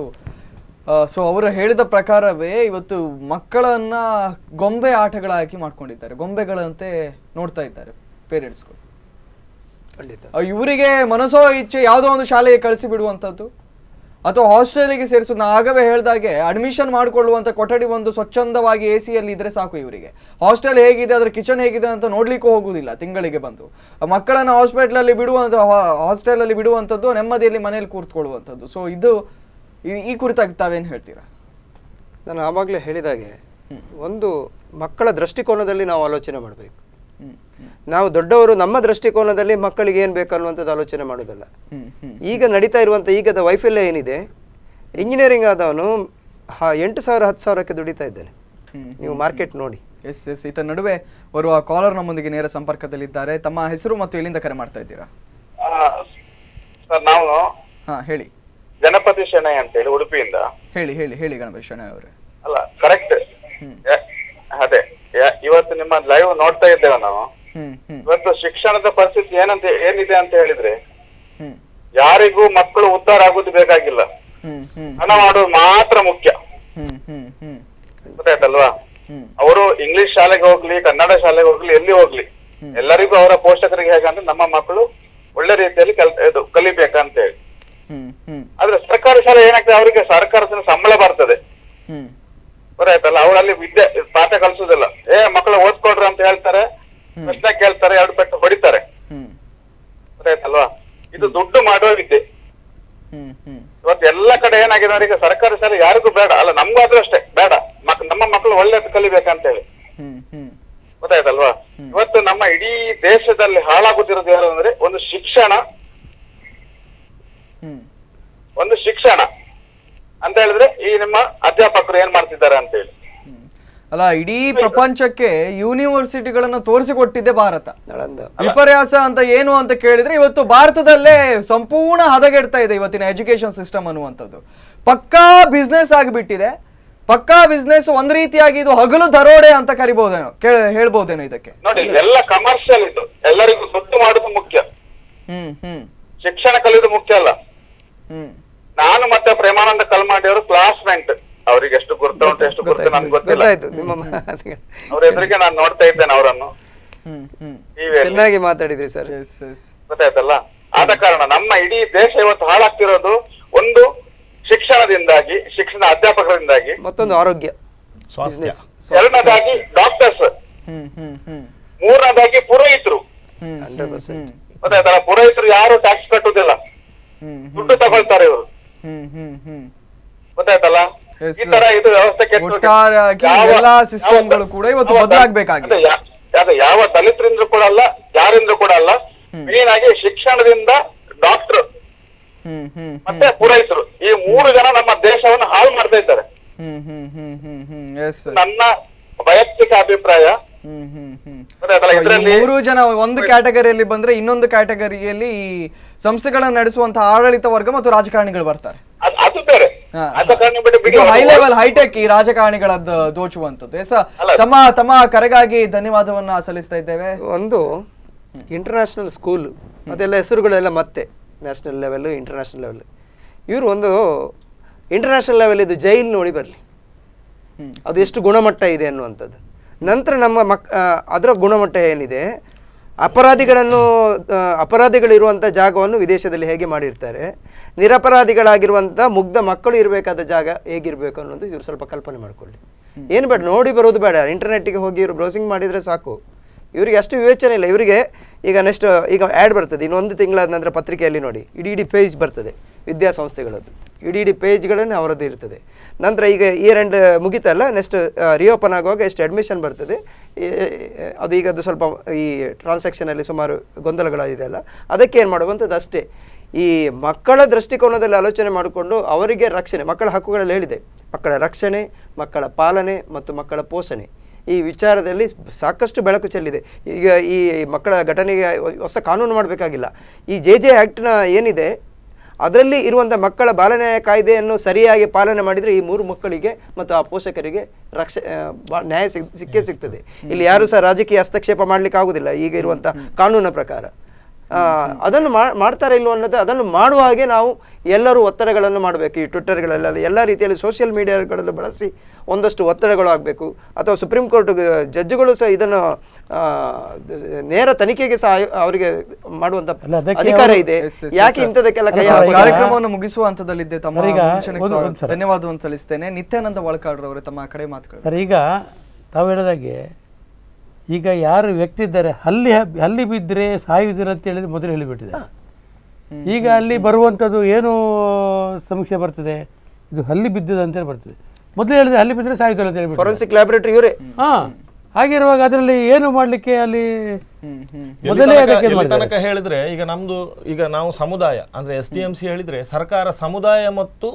ಸೊ ಅವರು ಹೇಳಿದ ಪ್ರಕಾರವೇ ಇವತ್ತು ಮಕ್ಕಳನ್ನ ಗೊಂಬೆ ಆಟಗಳಾಗಿ ಮಾಡ್ಕೊಂಡಿದ್ದಾರೆ ಗೊಂಬೆಗಳಂತೆ ನೋಡ್ತಾ ಇದ್ದಾರೆ ಪೇರೆಂಟ್ಸ್ಗಳು ಖಂಡಿತ ಇವರಿಗೆ ಮನಸೋ ಇಚ್ಛೆ ಯಾವುದೋ ಒಂದು ಶಾಲೆಗೆ ಕಳಿಸಿ ಬಿಡುವಂಥದ್ದು ಅಥವಾ ಹಾಸ್ಟೆಲಿಗೆ ಸೇರಿಸೋದು ನಾ ಆಗವೇ ಹೇಳ್ದಾಗೆ ಅಡ್ಮಿಷನ್ ಮಾಡಿಕೊಳ್ಳುವಂಥ ಕೊಠಡಿ ಒಂದು ಸ್ವಚ್ಛಂದವಾಗಿ ಎ ಸಿಯಲ್ಲಿ ಇದ್ರೆ ಸಾಕು ಇವರಿಗೆ ಹಾಸ್ಟೆಲ್ ಹೇಗಿದೆ ಅದ್ರ ಕಿಚನ್ ಹೇಗಿದೆ ಅಂತ ನೋಡ್ಲಿಕ್ಕೂ ಹೋಗುದಿಲ್ಲ ತಿಂಗಳಿಗೆ ಬಂದು ಆ ಮಕ್ಕಳನ್ನ ಹಾಸ್ಪಿಟ್ಲಲ್ಲಿ ಬಿಡುವಂಥ ಹಾಸ್ಟೆಲಲ್ಲಿ ಬಿಡುವಂಥದ್ದು ನೆಮ್ಮದಿಯಲ್ಲಿ ಮನೇಲಿ ಕೂತ್ಕೊಳ್ಳುವಂಥದ್ದು ಸೊ ಇದು ಈ- ಈ ಕುರಿತಾಗಿ ತಾವೇನು ಹೇಳ್ತೀರಾ ನಾನು ಆವಾಗಲೇ ಹೇಳಿದಾಗೆ ಒಂದು ಮಕ್ಕಳ ದೃಷ್ಟಿಕೋನದಲ್ಲಿ ನಾವು ಆಲೋಚನೆ ಮಾಡಬೇಕು ಹ್ಮ್ ಹ್ಮ್ ನಾವು ದೊಡ್ಡವರು ನಮ್ಮ ದೃಷ್ಟಿಕೋನದಲ್ಲಿ ಮಕ್ಕಳಿಗೆ ಏನು ಬೇಕು ಅನ್ನುವಂಥದ್ದು ಆಲೋಚನೆ ಮಾಡೋದಲ್ಲ ಹ್ಮ್ ಹ್ಮ್ ಈಗ ನಡೀತಾ ಇರುವಂಥ ಈಗದ ವೈಫಲ್ಯ ಏನಿದೆ ಇಂಜಿನಿಯರಿಂಗ್ ಆದವನು ಹ ಎಂಟು ಸಾವಿರ ಹತ್ತು ಸಾವಿರಕ್ಕೆ ದುಡಿತಾ ಇದ್ದಾನೆ ಹ್ಮ್ ನೀವು ಮಾರ್ಕೆಟ್ ನೋಡಿ ಎಸ್ ಎಸ್ ಈತ ನಡುವೆ ಬರುವ ಕಾಲರ್ ನಮ್ಮೊಂದಿಗೆ ನೇರ ಸಂಪರ್ಕದಲ್ಲಿದ್ದಾರೆ ತಮ್ಮ ಹೆಸರು ಮತ್ತು ಎಲ್ಲಿಂದ ಕರೆ ಮಾಡ್ತಾ ಇದ್ದೀರಾ ಆ, ಸರ್ ನಾವು ಹಾ ಹೇಳಿ ಗಣಪತಿ ಶೆಣೈ ಅಂತೇಳಿ ಉಡುಪಿಯಿಂದ ಹೇಳಿ ಹೇಳಿ ಹೇಳಿ ಗಣೇಶ್ ಶೆಣೈ ಅವರೇ ಅಲ್ಲ ಕರೆಕ್ಟ್ ಹ್ಮ್. ಅದೇ ಯ- ಇವತ್ತು ನಿಮ್ಮ ಲೈವ್ ನೋಡ್ತಾ ಇದ್ದೇವೆ ನಾವು ಹ್ಮ್ ಹ್ಮ್ ಇವತ್ತು ಶಿಕ್ಷಣದ ಪರಿಸ್ಥಿತಿ ಏನಂತ ಏನಿದೆ ಅಂತ ಹೇಳಿದ್ರೆ ಹ್ಮ್ ಯಾರಿಗೂ ಮಕ್ಕಳು ಉದ್ಧಾರ ಆಗೋದು ಬೇಕಾಗಿಲ್ಲ ಹ್ಮ್ ಹ್ಮ್ ಹಣ ಮಾಡೋದು ಮಾತ್ರ ಮುಖ್ಯ ಹ್ಮ್ ಹ್ಮ್ ಹ್ಮ್ ಗೊತ್ತಾಯ್ತಲ್ವಾ ಹ್ಮ್ ಅವರು ಇಂಗ್ಲಿಷ್ ಶಾಲೆಗೆ ಹೋಗ್ಲಿ ಕನ್ನಡ ಶಾಲೆಗೆ ಹೋಗ್ಲಿ ಎಲ್ಲಿ ಹೋಗ್ಲಿ ಎಲ್ಲರಿಗೂ ಅವರ ಪೋಷಕರಿಗೆ ಹೇಗಂದ್ರೆ ನಮ್ಮ ಮಕ್ಕಳು ಒಳ್ಳೆ ರೀತಿಯಲ್ಲಿ ಕಲ್ ಇದು ಕಲಿಬೇಕಂತ ಹೇಳಿ ಹ್ಮ್ ಹ್ಮ್ ಆದ್ರೆ ಸರ್ಕಾರಿ ಶಾಲೆ ಏನಾಗ್ತದೆ ಅವರಿಗೆ ಸರ್ಕಾರದಿಂದ ಸಂಬಳ ಬರ್ತದೆ ಹ್ಮ್ ಗೊತ್ತಾಯ್ತಲ್ಲ ಅವ್ರು ಅಲ್ಲಿ ವಿದ್ಯೆ ಪಾಠ ಕಲಿಸೋದಿಲ್ಲ ಏ ಮಕ್ಕಳು ಓದ್ಕೊಡ್ರಿ ಅಂತ ಹೇಳ್ತಾರೆ ಪ್ರಶ್ನೆ ಕೇಳ್ತಾರೆ ಎರಡು ಪೆಟ್ಟು ಹೊಡಿತಾರೆ ಹ್ಮ್ ಗೊತ್ತಾಯ್ತಲ್ವಾ ಇದು ದುಡ್ಡು ಮಾಡುವ ವಿದ್ಯೆ ಹ್ಮ್ ಹ್ಮ್ ಇವತ್ತು ಎಲ್ಲ ಕಡೆ ಏನಾಗಿದೆ ಅಂದ್ರೆ ಈಗ ಸರ್ಕಾರಿ ಶಾಲೆ ಯಾರಿಗೂ ಬೇಡ ಅಲ್ಲ ನಮಗೂ ಆದ್ರೂ ಅಷ್ಟೇ ಬೇಡ ಮಕ್ ನಮ್ಮ ಮಕ್ಕಳು ಒಳ್ಳೇದು ಕಲಿಬೇಕಂತ ಹೇಳಿ ಹ್ಮ್ ಹ್ಮ್ ಗೊತ್ತಾಯ್ತಲ್ವಾ ಇವತ್ತು ನಮ್ಮ ಇಡೀ ದೇಶದಲ್ಲಿ ಹಾಳಾಗುತ್ತಿರೋದು ಯಾರು ಅಂದ್ರೆ ಒಂದು ಶಿಕ್ಷಣ ಹ್ಮ್ ಒಂದು ಶಿಕ್ಷಣ ಅಂತ ಹೇಳಿದ್ರೆ ಈ ನಿಮ್ಮ ಅಧ್ಯಾಪಕರು ಏನ್ ಮಾಡ್ತಿದ್ದಾರೆ ಅಂತ ಹೇಳಿ ಹ್ಮ್. ಅಲ್ಲ ಇಡೀ ಪ್ರಪಂಚಕ್ಕೆ ಯೂನಿವರ್ಸಿಟಿಗಳನ್ನ ತೋರಿಸಿಕೊಟ್ಟಿದ್ದೆ ಭಾರತ ನಳಂದ ವಿಪರ್ಯಾಸ ಅಂತ ಏನು ಅಂತ ಕೇಳಿದ್ರೆ ಇವತ್ತು ಭಾರತದಲ್ಲೇ ಸಂಪೂರ್ಣ ಹದಗೆಡ್ತಾ ಇದೆ ಇವತ್ತಿನ ಎಜುಕೇಶನ್ ಸಿಸ್ಟಮ್ ಅನ್ನುವಂಥದ್ದು ಪಕ್ಕಾ ಬಿಸ್ನೆಸ್ ಆಗಿಬಿಟ್ಟಿದೆ ಪಕ್ಕಾ ಬಿಸ್ನೆಸ್ ಒಂದ್ ರೀತಿಯಾಗಿ ಇದು ಹಗಲು ದರೋಡೆ ಅಂತ ಕರಿಬಹುದೇನೋ ಕೇಳ ಹೇಳ್ಬಹುದೇನೋ ಇದಕ್ಕೆ ನೋಡಿ ಎಲ್ಲ ಕಮರ್ಷಿಯಲ್ ಇದು ಎಲ್ಲರಿಗೂ ದುಡ್ಡು ಮಾಡೋದು ಮುಖ್ಯ ಹ್ಮ್ ಹ್ಮ್ ಶಿಕ್ಷಣ ಕಲಿಯೋದು ಮುಖ್ಯ ಅಲ್ಲ ಹ್ಮ್ ನಾನು ಮತ್ತೆ ಪ್ರೇಮಾನಂದ ಕಲ್ಮಾಡಿ ಅವರು ಕ್ಲಾಸ್ಮೇಟ್ ಅವ್ರಿಗೆ ಎಷ್ಟು ಗುರ್ತ ಉಂಟು ಎಷ್ಟು ಗುರ್ತು ನನ್ಗೆ ಗೊತ್ತಿಲ್ಲ ಗೊತ್ತಾಯ್ತು ನಿಮ್ಮ ಮಾತಿಗೆ. ಅವ್ರ ಎದುರಿಗೆ ನಾನು ನೋಡ್ತಾ ಇದ್ದೇನೆ ಅವರನ್ನು ಹ್ಮ್ ಹ್ಮ್ ಟಿವಿಯಲ್ಲಿ ಚೆನ್ನಾಗಿ ಮಾತಾಡಿದ್ರಿ ಸರ್ ಎಸ್ ಎಸ್ ಗೊತ್ತಾಯ್ತಲ್ಲ ಆದ ಕಾರಣ ನಮ್ಮ ಇಡೀ ದೇಶ ಇವತ್ತು ಹಾಳಾಗ್ತಿರೋದು ಒಂದು ಶಿಕ್ಷಣದಿಂದಾಗಿ ಶಿಕ್ಷಣ ಅಧ್ಯಾಪಕರಿಂದಾಗಿ ಮತ್ತೊಂದು ಆರೋಗ್ಯ ಸ್ವಾಸ್ಥ್ಯ ಬಿಸ್ನೆಸ್ ಎರಡನೇದಾಗಿ ಡಾಕ್ಟರ್ಸ್ ಹ್ಮ್ ಹ್ಮ್ ಹ್ಮ್ ಮೂರನೇದಾಗಿ ಪುರೋಹಿತರು ಹ್ಮ್ ಹಂಡ್ರೆಡ್ ಪರ್ಸೆಂಟ್ ಗೊತ್ತಾಯ್ತಲ್ಲ ಪುರೋಹಿತರು ಯಾರು ಟ್ಯಾಕ್ಸ್ ಕಟ್ಟುದಿಲ್ಲ ಹ್ಮ್ ದುಡ್ಡು ತಗೊಳ್ತಾರೆ ಇವರು ಹ್ಮ್ ಹ್ಮ್ ಹ್ಮ್ ಗೊತ್ತಾಯ್ತಲ್ಲ Yes, ಈ sir. ತರ ಇದು ವ್ಯವಸ್ಥೆ ಕೆಟ್ಟು ಹೋಗಿದೆ. ಒಟ್ಟಾರೆಯಾಗಿ ಯಾವ- ಎಲ್ಲಾ ಯಾವ- ಸಿಸ್ಟಮ್ಗಳು ಕೂಡ ಇವತ್ತು ಯಾವ- ಬದಲಾಗ್ಬೇಕಾಗಿದೆ. ಅದೇ ಯಾ- ಅದೇ ಯಾವ ದಲಿತರಿಂದ್ರೂ ಕೂಡ ಅಲ್ಲ ಯಾರಿಂದ್ರೂ ಕೂಡ ಅಲ್ಲ ಮೇನ್ ಆಗಿ ಶಿಕ್ಷಣದಿಂದ ಡಾಕ್ಟರ್ ಹ್ಮ್ ಹ್ಮ್ ಹ್ಮ್ ಮತ್ತೆ ಪುರೋಹಿತರು ಈ ಮೂರು ಜನ ನಮ್ಮ ದೇಶವನ್ನು ಹಾಳು ಮಾಡ್ತಾ ಇದ್ದಾರೆ ಹ್ಮ್ ಹ್ಮ್ ಹ್ಮ್ ಹ್ಮ್ ಹ್ಮ್ ಎಸ್ ನನ್ನ ವೈಯಕ್ತಿಕ ಅಭಿಪ್ರಾಯ ಹ್ಮ್ ಹ್ಮ್ ಹ್ಮ್ ಗೊತ್ತಾಯ್ತಲ್ಲ So, ಈ ಇದರಲ್ಲಿ ಮೂರು ಜನ ಒಂದು ಕ್ಯಾಟಗರಿಯಲ್ಲಿ ಬಂದ್ರೆ ಇನ್ನೊಂದು ಕ್ಯಾಟಗರಿಯಲ್ಲಿ ಈ ಸಂಸ್ಥೆಗಳನ್ನ ನಡೆಸುವಂತಹ ಆಡಳಿತ ವರ್ಗ ಮತ್ತು ರಾಜಕಾರಣಿಗಳು ಬರ್ತಾರೆ ಅದ್- ಅದು ಬೇರೆ ಹಾ. ರಾಜಕಾರಣಿ ಬಿಟ್ಟು ಬಿಡಿ ಹೈ ಲೆವೆಲ್ ಹೈಟೆಕ್ ಈ ರಾಜಕಾರಣಿಗಳದ್ದು ದೋಚುವಂಥದ್ದು ಎಸ್ ಅಲ್ಲ. ತಮ್ಮ ತಮ್ಮ ಕರೆಗಾಗಿ ಧನ್ಯವಾದವನ್ನ ಸಲ್ಲಿಸ್ತಾ ಇದ್ದೇವೆ ಒಂದು ಇಂಟರ್ನ್ಯಾಷನಲ್ ಸ್ಕೂಲ್ ಅದೆಲ್ಲ ಹೆಸರುಗಳೆಲ್ಲ ಮತ್ತೆ ನ್ಯಾಷನಲ್ ಲೆವೆಲ್ ಇಂಟರ್ನ್ಯಾಷನಲ್ ಲೆವೆಲ್ ಇವರು ಒಂದು ಇಂಟರ್ನ್ಯಾಷನಲ್ ಲೆವೆಲ್ ಇದು ಜೈಲ್ ನೋಡಿ ಬರಲಿ ಹ್ಮ್. ಅದು ಎಷ್ಟು ಗುಣಮಟ್ಟ ಇದೆ ಅನ್ನುವಂಥದ್ದು ನಂತರ ನಮ್ಮ ಮಕ್ ಆ, ಅದರ ಗುಣಮಟ್ಟ ಏನಿದೆ ಅಪರಾಧಿಗಳನ್ನು ಆ, ಅಪರಾಧಿಗಳಿರುವಂಥ ಜಾಗವನ್ನು ವಿದೇಶದಲ್ಲಿ ಹೇಗೆ ಮಾಡಿರ್ತಾರೆ ನಿರಪರಾಧಿಗಳಾಗಿರುವಂಥ ಮುಗ್ಧ ಮಕ್ಕಳು ಇರಬೇಕಾದ ಜಾಗ ಹೇಗಿರಬೇಕು ಅನ್ನೋದು ಇವರು ಸ್ವಲ್ಪ ಕಲ್ಪನೆ ಮಾಡ್ಕೊಳ್ಳಿ ಏನು ಬೇಡ ನೋಡಿ ಬರೋದು ಬೇಡ ಇಂಟರ್ನೆಟ್ಗೆ ಹೋಗಿ ಇವರು ಬ್ರೌಸಿಂಗ್ ಮಾಡಿದರೆ ಸಾಕು ಇವರಿಗೆ ಅಷ್ಟು ವಿವೇಚನೆ ಇಲ್ಲ ಇವರಿಗೆ ಈಗ ನೆಕ್ಸ್ಟ್ ಈಗ ಆ್ಯಡ್ ಬರ್ತದೆ ಇನ್ನೊಂದು ತಿಂಗಳಾದ ನಂತರ ಪತ್ರಿಕೆಯಲ್ಲಿ ನೋಡಿ ಇಡೀ ಇಡೀ ಪೇಜ್ ಬರ್ತದೆ ವಿದ್ಯಾಸಂಸ್ಥೆಗಳದ್ದು ಇಡೀ ಇಡೀ ಪೇಜ್ಗಳನ್ನು ಅವರದ್ದು ಇರ್ತದೆ ನಂತರ ಈಗ ಇಯರ್ ಎಂಡ್ ಮುಗಿತಲ್ಲ ನೆಕ್ಸ್ಟ್ ರಿಓಪನ್ ಆಗುವಾಗ ಎಷ್ಟು ಅಡ್ಮಿಷನ್ ಬರ್ತದೆ ಈ- ಅದು ಈಗ ಅದು ಸ್ವಲ್ಪ ಈ ಟ್ರಾನ್ಸಾಕ್ಷನಲ್ಲಿ ಸುಮಾರು ಗೊಂದಲಗಳಿದೆ ಅಲ್ಲ ಅದಕ್ಕೆ ಏನು ಮಾಡುವಂಥದ್ದು ಅಷ್ಟೇ ಈ ಮಕ್ಕಳ ದೃಷ್ಟಿಕೋನದಲ್ಲಿ ಆಲೋಚನೆ ಮಾಡಿಕೊಂಡು ಅವರಿಗೆ ರಕ್ಷಣೆ ಮಕ್ಕಳ ಹಕ್ಕುಗಳಲ್ಲಿ ಹೇಳಿದೆ ಮಕ್ಕಳ ರಕ್ಷಣೆ ಮಕ್ಕಳ ಪಾಲನೆ ಮತ್ತು ಮಕ್ಕಳ ಪೋಷಣೆ ಈ ವಿಚಾರದಲ್ಲಿ ಸಾಕಷ್ಟು ಬೆಳಕು ಚೆಲ್ಲಿದೆ ಈಗ ಈ ಮಕ್ಕಳ ಘಟನೆಗೆ ಹೊಸ ಕಾನೂನು ಮಾಡಬೇಕಾಗಿಲ್ಲ ಈ ಜೆ ಜೆ ಆ್ಯಕ್ಟ್ನ ಏನಿದೆ ಅದರಲ್ಲಿ ಇರುವಂಥ ಮಕ್ಕಳ ಬಾಲನ್ಯಾಯ ಕಾಯ್ದೆಯನ್ನು ಸರಿಯಾಗಿ ಪಾಲನೆ ಮಾಡಿದರೆ ಈ ಮೂರು ಮಕ್ಕಳಿಗೆ ಮತ್ತು ಆ ಪೋಷಕರಿಗೆ ರಕ್ಷ ಆ, ಬಾ- ನ್ಯಾಯ ಸಿಗ್ ಸಿಕ್ಕೇ ಸಿಗ್ತದೆ ಇಲ್ಲಿ ಯಾರು ಸಹ ರಾಜಕೀಯ ಹಸ್ತಕ್ಷೇಪ ಮಾಡಲಿಕ್ಕೆ ಆಗುದಿಲ್ಲ ಈಗ ಇರುವಂಥ ಕಾನೂನಿನ ಪ್ರಕಾರ ಆ, ಅದನ್ನು ಮಾ- ಮಾಡ್ತಾರೆ ಇಲ್ವೋ ಅನ್ನೋದು ಅದನ್ನು ಮಾಡುವ ಹಾಗೆ ನಾವು ಎಲ್ಲರೂ ಒತ್ತಡಗಳನ್ನು ಮಾಡಬೇಕು ಈ ಟ್ವಿಟ್ಟರ್ಗಳೆಲ್ಲ ಎಲ್ಲ ರೀತಿಯಲ್ಲಿ ಸೋಷಿಯಲ್ ಮೀಡಿಯಾಗಳನ್ನು ಬಳಸಿ ಒಂದಷ್ಟು ಒತ್ತಡಗಳು ಆಗಬೇಕು ಅಥವಾ ಸುಪ್ರೀಂ ಕೋರ್ಟ್ ಜಡ್ಜ್ಗಳು ಸಹ ಇದನ್ನು ಆ, ನೇರ ತನಿಖೆಗೆ ಸಹ ಆಯೋ- ಅವರಿಗೆ ಮಾಡುವಂತ ಅಲ್ಲ, ಅದಕ್ಕೆ ಅಧಿಕಾರ ಅವರು- ಇದೆ ಎಸ್, ಎಸ್, ಯಾಕೆ ಎಸ್. ಇಂಥದಕ್ಕೆಲ್ಲ ಕೈ ಅಲ್ಲ, ನಾವು ಹಾಕುವುದು? ಕಾರ್ಯಕ್ರಮವನ್ನು ಮುಗಿಸುವ ಹಂತದಲ್ಲಿದ್ದೆ ತಮ್ಮ ಸರ್, ಈಗ ಮುಂಚೂಣಿಗೆ ಒಂದು- ಸ್ವಾಗತ. ಒಂದು ಸಲ. ಧನ್ಯವಾದವನ್ನು ಸಲ್ಲಿಸ್ತೇನೆ ನಿತ್ಯಾನಂದ ವಳಕಾಡ್ರವರೇ ತಮ್ಮ ಕಡೆ ಮಾತುಗಳು ಸರ್ ಈಗ ತಾವು ಹೇಳಿದಾಗೆ ಈಗ ಯಾರು ವ್ಯಕ್ತಿ ಇದ್ದಾರೆ ಹಲ್ಲಿ ಹಬ್- ಹಲ್ಲಿ ಬಿದ್ದರೆ ಸಾಯುವುದಿಲ್ಲ ಅಂತ ಹೇಳಿದ್ರೆ ಮೊದಲು ಹೇಳಿಬಿಟ್ಟಿದೆ ಈಗ ಅಲ್ಲಿ ಬರುವಂಥದ್ದು ಏನು ಸಮೀಕ್ಷೆ ಬರ್ತದೆ ಇದು ಹಲ್ಲಿ ಬಿದ್ದದ ಅಂತೇಳಿ ಬರ್ತದೆ ಮೊದಲು ಹೇಳಿದ್ರೆ ಹಲ್ಲಿ ಬಿದ್ದರೆ ಸಾಯುವುದಿಲ್ಲ ಅಂತ ಹೇಳ್ಬಿಟ್ಟು ಫೊರೆನ್ಸಿಕ್ ಲ್ಯಾಬೊರೇಟರಿ ಇವರೇ ಹಾ ಹಾಗಿರುವಾಗ ಅದರಲ್ಲಿ ಏನು ಮಾಡಲಿಕ್ಕೆ ಅಲ್ಲಿ ಹ್ಮ್ ಹ್ಮ್ ಎಲ್ಲಿ ಮೊದಲೇ ತನಕ- ಅದಕ್ಕೆ ಎಲ್ಲಿ ಮಾಡಿದ್ದಾರೆ. ತನಕ ಹೇಳಿದ್ರೆ ಈಗ ನಮ್ದು ಈಗ ನಾವು ಸಮುದಾಯ ಅಂದ್ರೆ ಎಸ್ ಡಿ ಎಂ ಸಿ ಹೇಳಿದ್ರೆ ಸರ್ಕಾರ ಸಮುದಾಯ ಮತ್ತು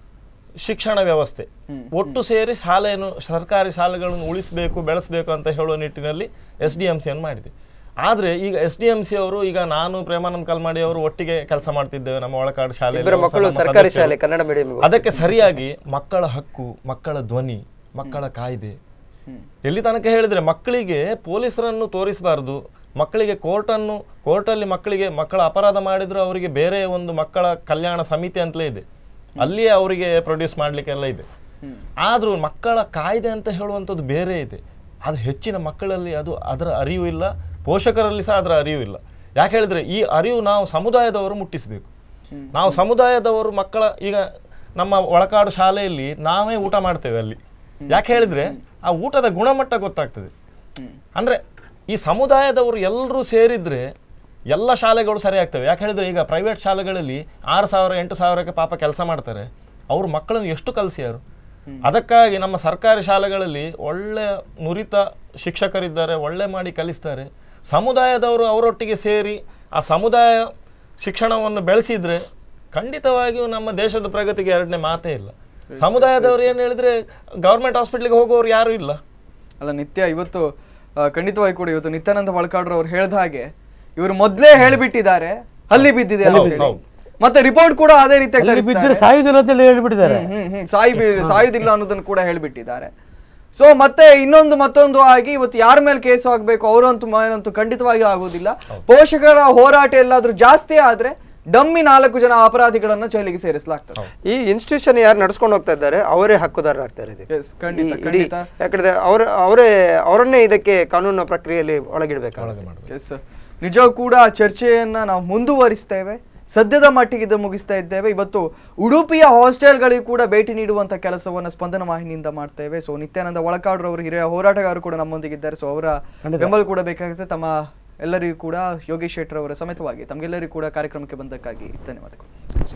ಶಿಕ್ಷಣ ವ್ಯವಸ್ಥೆ ಒಟ್ಟು ಸೇರಿ ಶಾಲೆಯನ್ನು ಸರ್ಕಾರಿ ಶಾಲೆಗಳನ್ನು ಉಳಿಸಬೇಕು ಬೆಳೆಸಬೇಕು ಅಂತ ಹೇಳುವ ನಿಟ್ಟಿನಲ್ಲಿ ಎಸ್ ಡಿ ಎಂ ಸಿಯನ್ನು ಮಾಡಿದೆ ಆದರೆ ಈಗ ಎಸ್ ಡಿ ಎಂ ಸಿ ಅವರು ಈಗ ನಾನು ಪ್ರೇಮಾನಂದ್ ಕಲ್ಮಾಡಿ ಅವರು ಒಟ್ಟಿಗೆ ಕೆಲಸ ಮಾಡ್ತಿದ್ದೇವೆ ನಮ್ಮ ಒಳಕಾಡು ಶಾಲೆ ಇಬ್ಬರ ಮಕ್ಕಳು ಸರ್ಕಾರಿ ಶಾಲೆ ಕನ್ನಡ ಮೀಡಿಯಂ ಅದಕ್ಕೆ ಸರಿಯಾಗಿ ಮಕ್ಕಳ ಹಕ್ಕು ಮಕ್ಕಳ ಧ್ವನಿ ಮಕ್ಕಳ ಕಾಯ್ದೆ ಎಲ್ಲಿ ತನಕ ಹೇಳಿದ್ರೆ ಮಕ್ಕಳಿಗೆ ಪೊಲೀಸರನ್ನು ತೋರಿಸಬಾರ್ದು ಮಕ್ಕಳಿಗೆ ಕೋರ್ಟನ್ನು ಕೋರ್ಟಲ್ಲಿ ಮಕ್ಕಳಿಗೆ ಮಕ್ಕಳ ಅಪರಾಧ ಮಾಡಿದ್ರು ಅವರಿಗೆ ಬೇರೆ ಒಂದು ಮಕ್ಕಳ ಕಲ್ಯಾಣ ಸಮಿತಿ ಅಂತಲೇ ಇದೆ ಅಲ್ಲಿಯೇ ಅವರಿಗೆ ಪ್ರೊಡ್ಯೂಸ್ ಮಾಡಲಿಕ್ಕೆಲ್ಲ ಇದೆ ಆದರೂ ಮಕ್ಕಳ ಕಾಯ್ದೆ ಅಂತ ಹೇಳುವಂಥದ್ದು ಬೇರೆ ಇದೆ ಅದು ಹೆಚ್ಚಿನ ಮಕ್ಕಳಲ್ಲಿ ಅದು ಅದರ ಅರಿವು ಇಲ್ಲ ಪೋಷಕರಲ್ಲಿ ಸಹ ಅದರ ಅರಿವು ಇಲ್ಲ ಯಾಕೆ ಹೇಳಿದ್ರೆ ಈ ಅರಿವು ನಾವು ಸಮುದಾಯದವರು ಮುಟ್ಟಿಸಬೇಕು ನಾವು ಸಮುದಾಯದವರು ಮಕ್ಕಳ ಈಗ ನಮ್ಮ ಒಳಕಾಡು ಶಾಲೆಯಲ್ಲಿ ನಾವೇ ಊಟ ಮಾಡ್ತೇವೆ ಅಲ್ಲಿ ಯಾಕೆ ಹೇಳಿದ್ರೆ ಆ ಊಟದ ಗುಣಮಟ್ಟ ಗೊತ್ತಾಗ್ತದೆ ಅಂದ್ರೆ ಈ ಸಮುದಾಯದವರು ಎಲ್ಲರೂ ಸೇರಿದ್ರೆ ಎಲ್ಲ ಶಾಲೆಗಳು ಸರಿ ಆಗ್ತವೆ ಯಾಕೆ ಹೇಳಿದ್ರೆ ಈಗ ಪ್ರೈವೇಟ್ ಶಾಲೆಗಳಲ್ಲಿ ಆರು ಸಾವಿರ ಎಂಟು ಸಾವಿರಕ್ಕೆ ಪಾಪ ಕೆಲಸ ಮಾಡ್ತಾರೆ ಅವ್ರ ಮಕ್ಕಳನ್ನು ಎಷ್ಟು ಕಲಿಸ್ಯಾರು ಅದಕ್ಕಾಗಿ ನಮ್ಮ ಸರ್ಕಾರಿ ಶಾಲೆಗಳಲ್ಲಿ ಒಳ್ಳೆ ನುರಿತ ಶಿಕ್ಷಕರಿದ್ದಾರೆ ಒಳ್ಳೆ ಮಾಡಿ ಕಲಿಸ್ತಾರೆ ಸಮುದಾಯದವರು ಅವರೊಟ್ಟಿಗೆ ಸೇರಿ ಆ ಸಮುದಾಯ ಶಿಕ್ಷಣವನ್ನು ಬೆಳೆಸಿದ್ರೆ ಖಂಡಿತವಾಗಿಯೂ ನಮ್ಮ ದೇಶದ ಪ್ರಗತಿಗೆ ಎರಡನೇ ಮಾತೇ ಇಲ್ಲ ಸಮುದಾಯದವರು ಏನು ಹೇಳಿದ್ರೆ ಗೌರ್ಮೆಂಟ್ ಹಾಸ್ಪಿಟ್ಲಿಗೆ ಹೋಗೋರು ಯಾರು ಇಲ್ಲ ಅಲ್ಲ ನಿತ್ಯ ಇವತ್ತು ಆ, ಖಂಡಿತವಾಗಿ ಕೂಡ ಇವತ್ತು ನಿತ್ಯಾನಂದ ವಳಕಾಡ್ರು ಅವ್ರು ಹೇಳ್ದ ಹಾಗೆ ಇವರು ಮೊದ್ಲೇ ಹೇಳಿಬಿಟ್ಟಿದ್ದಾರೆ ಹಲ್ಲಿ ಬಿದ್ದಿದೆ ಅಂತ ಹೇಳಿ. ಹೌದು. ಮತ್ತೆ ರಿಪೋರ್ಟ್ ಕೂಡ ಅದೇ ರೀತಿಯಾಗಿ ಅಲ್ಲಿ ತರಿಸ್ತಾರೆ. ಬಿದ್ದರೆ ಸಾಯುವುದಿಲ್ಲ ಅಂತ ಹೇಳ್ಬಿಟ್ಟಿದ್ದಾರೆ ಹ್ಮ್, ಹ್ಮ್, ಹ್ಮ್. ಸಾಯಿ ಬಿ- ಸಾಯುವುದಿಲ್ಲ ಅನ್ನೋದನ್ನು ಕೂಡ ಹೇಳ್ಬಿಟ್ಟಿದ್ದಾರೆ ಸೊ ಮತ್ತೆ ಇನ್ನೊಂದು ಮತ್ತೊಂದು ಆಗಿ ಇವತ್ತು ಯಾರ ಮೇಲೆ ಕೇಸ್ ಆಗ್ಬೇಕು ಅವರಂತೂ ಮೇಲಂತೂ ಖಂಡಿತವಾಗಿ ಆಗುವುದಿಲ್ಲ ಪೋಷಕರ ಹೋರಾಟ ಎಲ್ಲಾದ್ರೂ ಜಾಸ್ತಿ ಆದ್ರೆ ಡಮ್ಮಿ ನಾಲ್ಕು ಜನ ಅಪರಾಧಿಗಳನ್ನ ಜೈಲಿಗೆ ಸೇರಿಸಲಾಗ್ತದೆ ಈ ಇನ್ಸ್ಟಿಟ್ಯೂಷನ್ ಯಾರು ನಡ್ಸ್ಕೊಂಡು ಹೋಗ್ತಾ ಇದ್ದಾರೆ ಅವರೇ ಹಕ್ಕುದಾರರಾಗ್ತಾರೆ ಇದಕ್ಕೆ Yes, ಖಂಡಿತ, ಈ ಇಡೀ- ಖಂಡಿತ. ಯಾಕಂದ್ರೆ ಅವರ ಅವರೇ ಅವರನ್ನೇ ಇದಕ್ಕೆ ಕಾನೂನು ಪ್ರಕ್ರಿಯೆಯಲ್ಲಿ ಒಳಗಿಡಬೇಕಾಗುತ್ತೆ ಎಸ್ ನಿಜವೂ ಕೂಡ ಚರ್ಚೆಯನ್ನ ನಾವು ಮುಂದುವರಿಸ್ತೇವೆ ಸದ್ಯದ ಮಟ್ಟಿಗೆ ಇದು ಮುಗಿಸ್ತಾ ಇದ್ದೇವೆ ಇವತ್ತು ಉಡುಪಿಯ ಹಾಸ್ಟೆಲ್ಗಳಿಗೂ ಕೂಡ ಭೇಟಿ ನೀಡುವಂತ ಕೆಲಸವನ್ನ ಸ್ಪಂದನ ವಾಹಿನಿಯಿಂದ ಮಾಡ್ತೇವೆ ಸೊ ನಿತ್ಯಾನಂದ ಒಳಕಾಡ್ರು ಅವರು ಹಿರಿಯ ಹೋರಾಟಗಾರರು ಕೂಡ ನಮ್ಮೊಂದಿಗಿದ್ದಾರೆ ಸೊ ಅವರ ಬೆಂಬಲ ಕೂಡ ಬೇಕಾಗುತ್ತೆ ತಮ್ಮ ಎಲ್ಲರಿಗೂ ಕೂಡ ಯೋಗೇಶ್ ಶೆಟ್ಟರ್ ಅವರ ಸಮೇತವಾಗಿ ತಮಗೆಲ್ಲರಿಗೂ ಕೂಡ ಕಾರ್ಯಕ್ರಮಕ್ಕೆ ಬಂದಕ್ಕಾಗಿ ಧನ್ಯವಾದಗಳು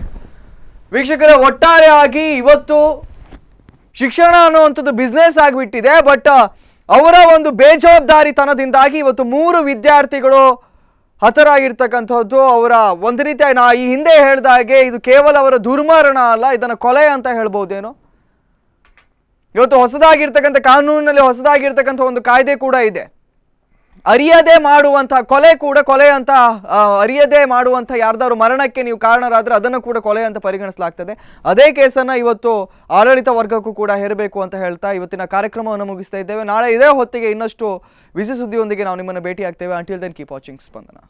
ವೀಕ್ಷಕರ ಒಟ್ಟಾರೆಯಾಗಿ ಇವತ್ತು ಶಿಕ್ಷಣ ಅನ್ನುವಂಥದ್ದು ಬಿಸ್ನೆಸ್ ಆಗಿಬಿಟ್ಟಿದೆ ಬಟ್ ಅವರ ಒಂದು ಬೇಜವಾಬ್ದಾರಿತನದಿಂದಾಗಿ ಇವತ್ತು ಮೂರು ವಿದ್ಯಾರ್ಥಿಗಳು ಹತರಾಗಿರ್ತಕ್ಕಂಥದ್ದು ಅವರ ಒಂದು ರೀತಿಯ ನಾ ಈ ಹಿಂದೆ ಹೇಳ್ದ ಹಾಗೆ ಇದು ಕೇವಲ ಅವರ ದುರ್ಮರಣ ಅಲ್ಲ ಇದನ್ನು ಕೊಲೆ ಅಂತ ಹೇಳ್ಬೋದೇನೋ ಇವತ್ತು ಹೊಸದಾಗಿರ್ತಕ್ಕಂಥ ಕಾನೂನಿನಲ್ಲಿ ಹೊಸದಾಗಿರ್ತಕ್ಕಂಥ ಒಂದು ಕಾಯ್ದೆ ಕೂಡ ಇದೆ ಅರಿಯದೆ ಮಾಡುವಂಥ ಕೊಲೆ ಕೂಡ ಕೊಲೆ ಅಂತ ಆ, ಅರಿಯದೆ ಮಾಡುವಂಥ ಯಾರ್ದಾದ್ರು ಮರಣಕ್ಕೆ ನೀವು ಕಾರಣರಾದ್ರೆ ಅದನ್ನು ಕೂಡ ಕೊಲೆ ಅಂತ ಪರಿಗಣಿಸಲಾಗ್ತದೆ ಅದೇ ಕೇಸನ್ನು ಇವತ್ತು ಆಡಳಿತ ವರ್ಗಕ್ಕೂ ಕೂಡ ಹೇರಬೇಕು ಅಂತ ಹೇಳ್ತಾ ಇವತ್ತಿನ ಕಾರ್ಯಕ್ರಮವನ್ನು ಮುಗಿಸ್ತಾ ಇದ್ದೇವೆ ನಾಳೆ ಇದೇ ಹೊತ್ತಿಗೆ ಇನ್ನಷ್ಟು ಬಿಸಿ ಸುದ್ದಿಯೊಂದಿಗೆ ನಾವು ನಿಮ್ಮನ್ನು ಭೇಟಿ ಆಗ್ತೇವೆ until then keep watching Spandana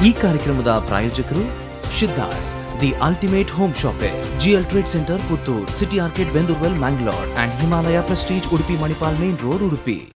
ಈ ಕಾರ್ಯಕ್ರಮದ ಪ್ರಾಯೋಜಕರು ಶಿದ್ದಾಸ್ the ultimate home shopping GL trade centre Puttur city ಆರ್ಕೆಟ್ ಬೆಂದೂರ್ವೆಲ್ Mangalore and Himalaya prestige Udupi Manipal main road Udupi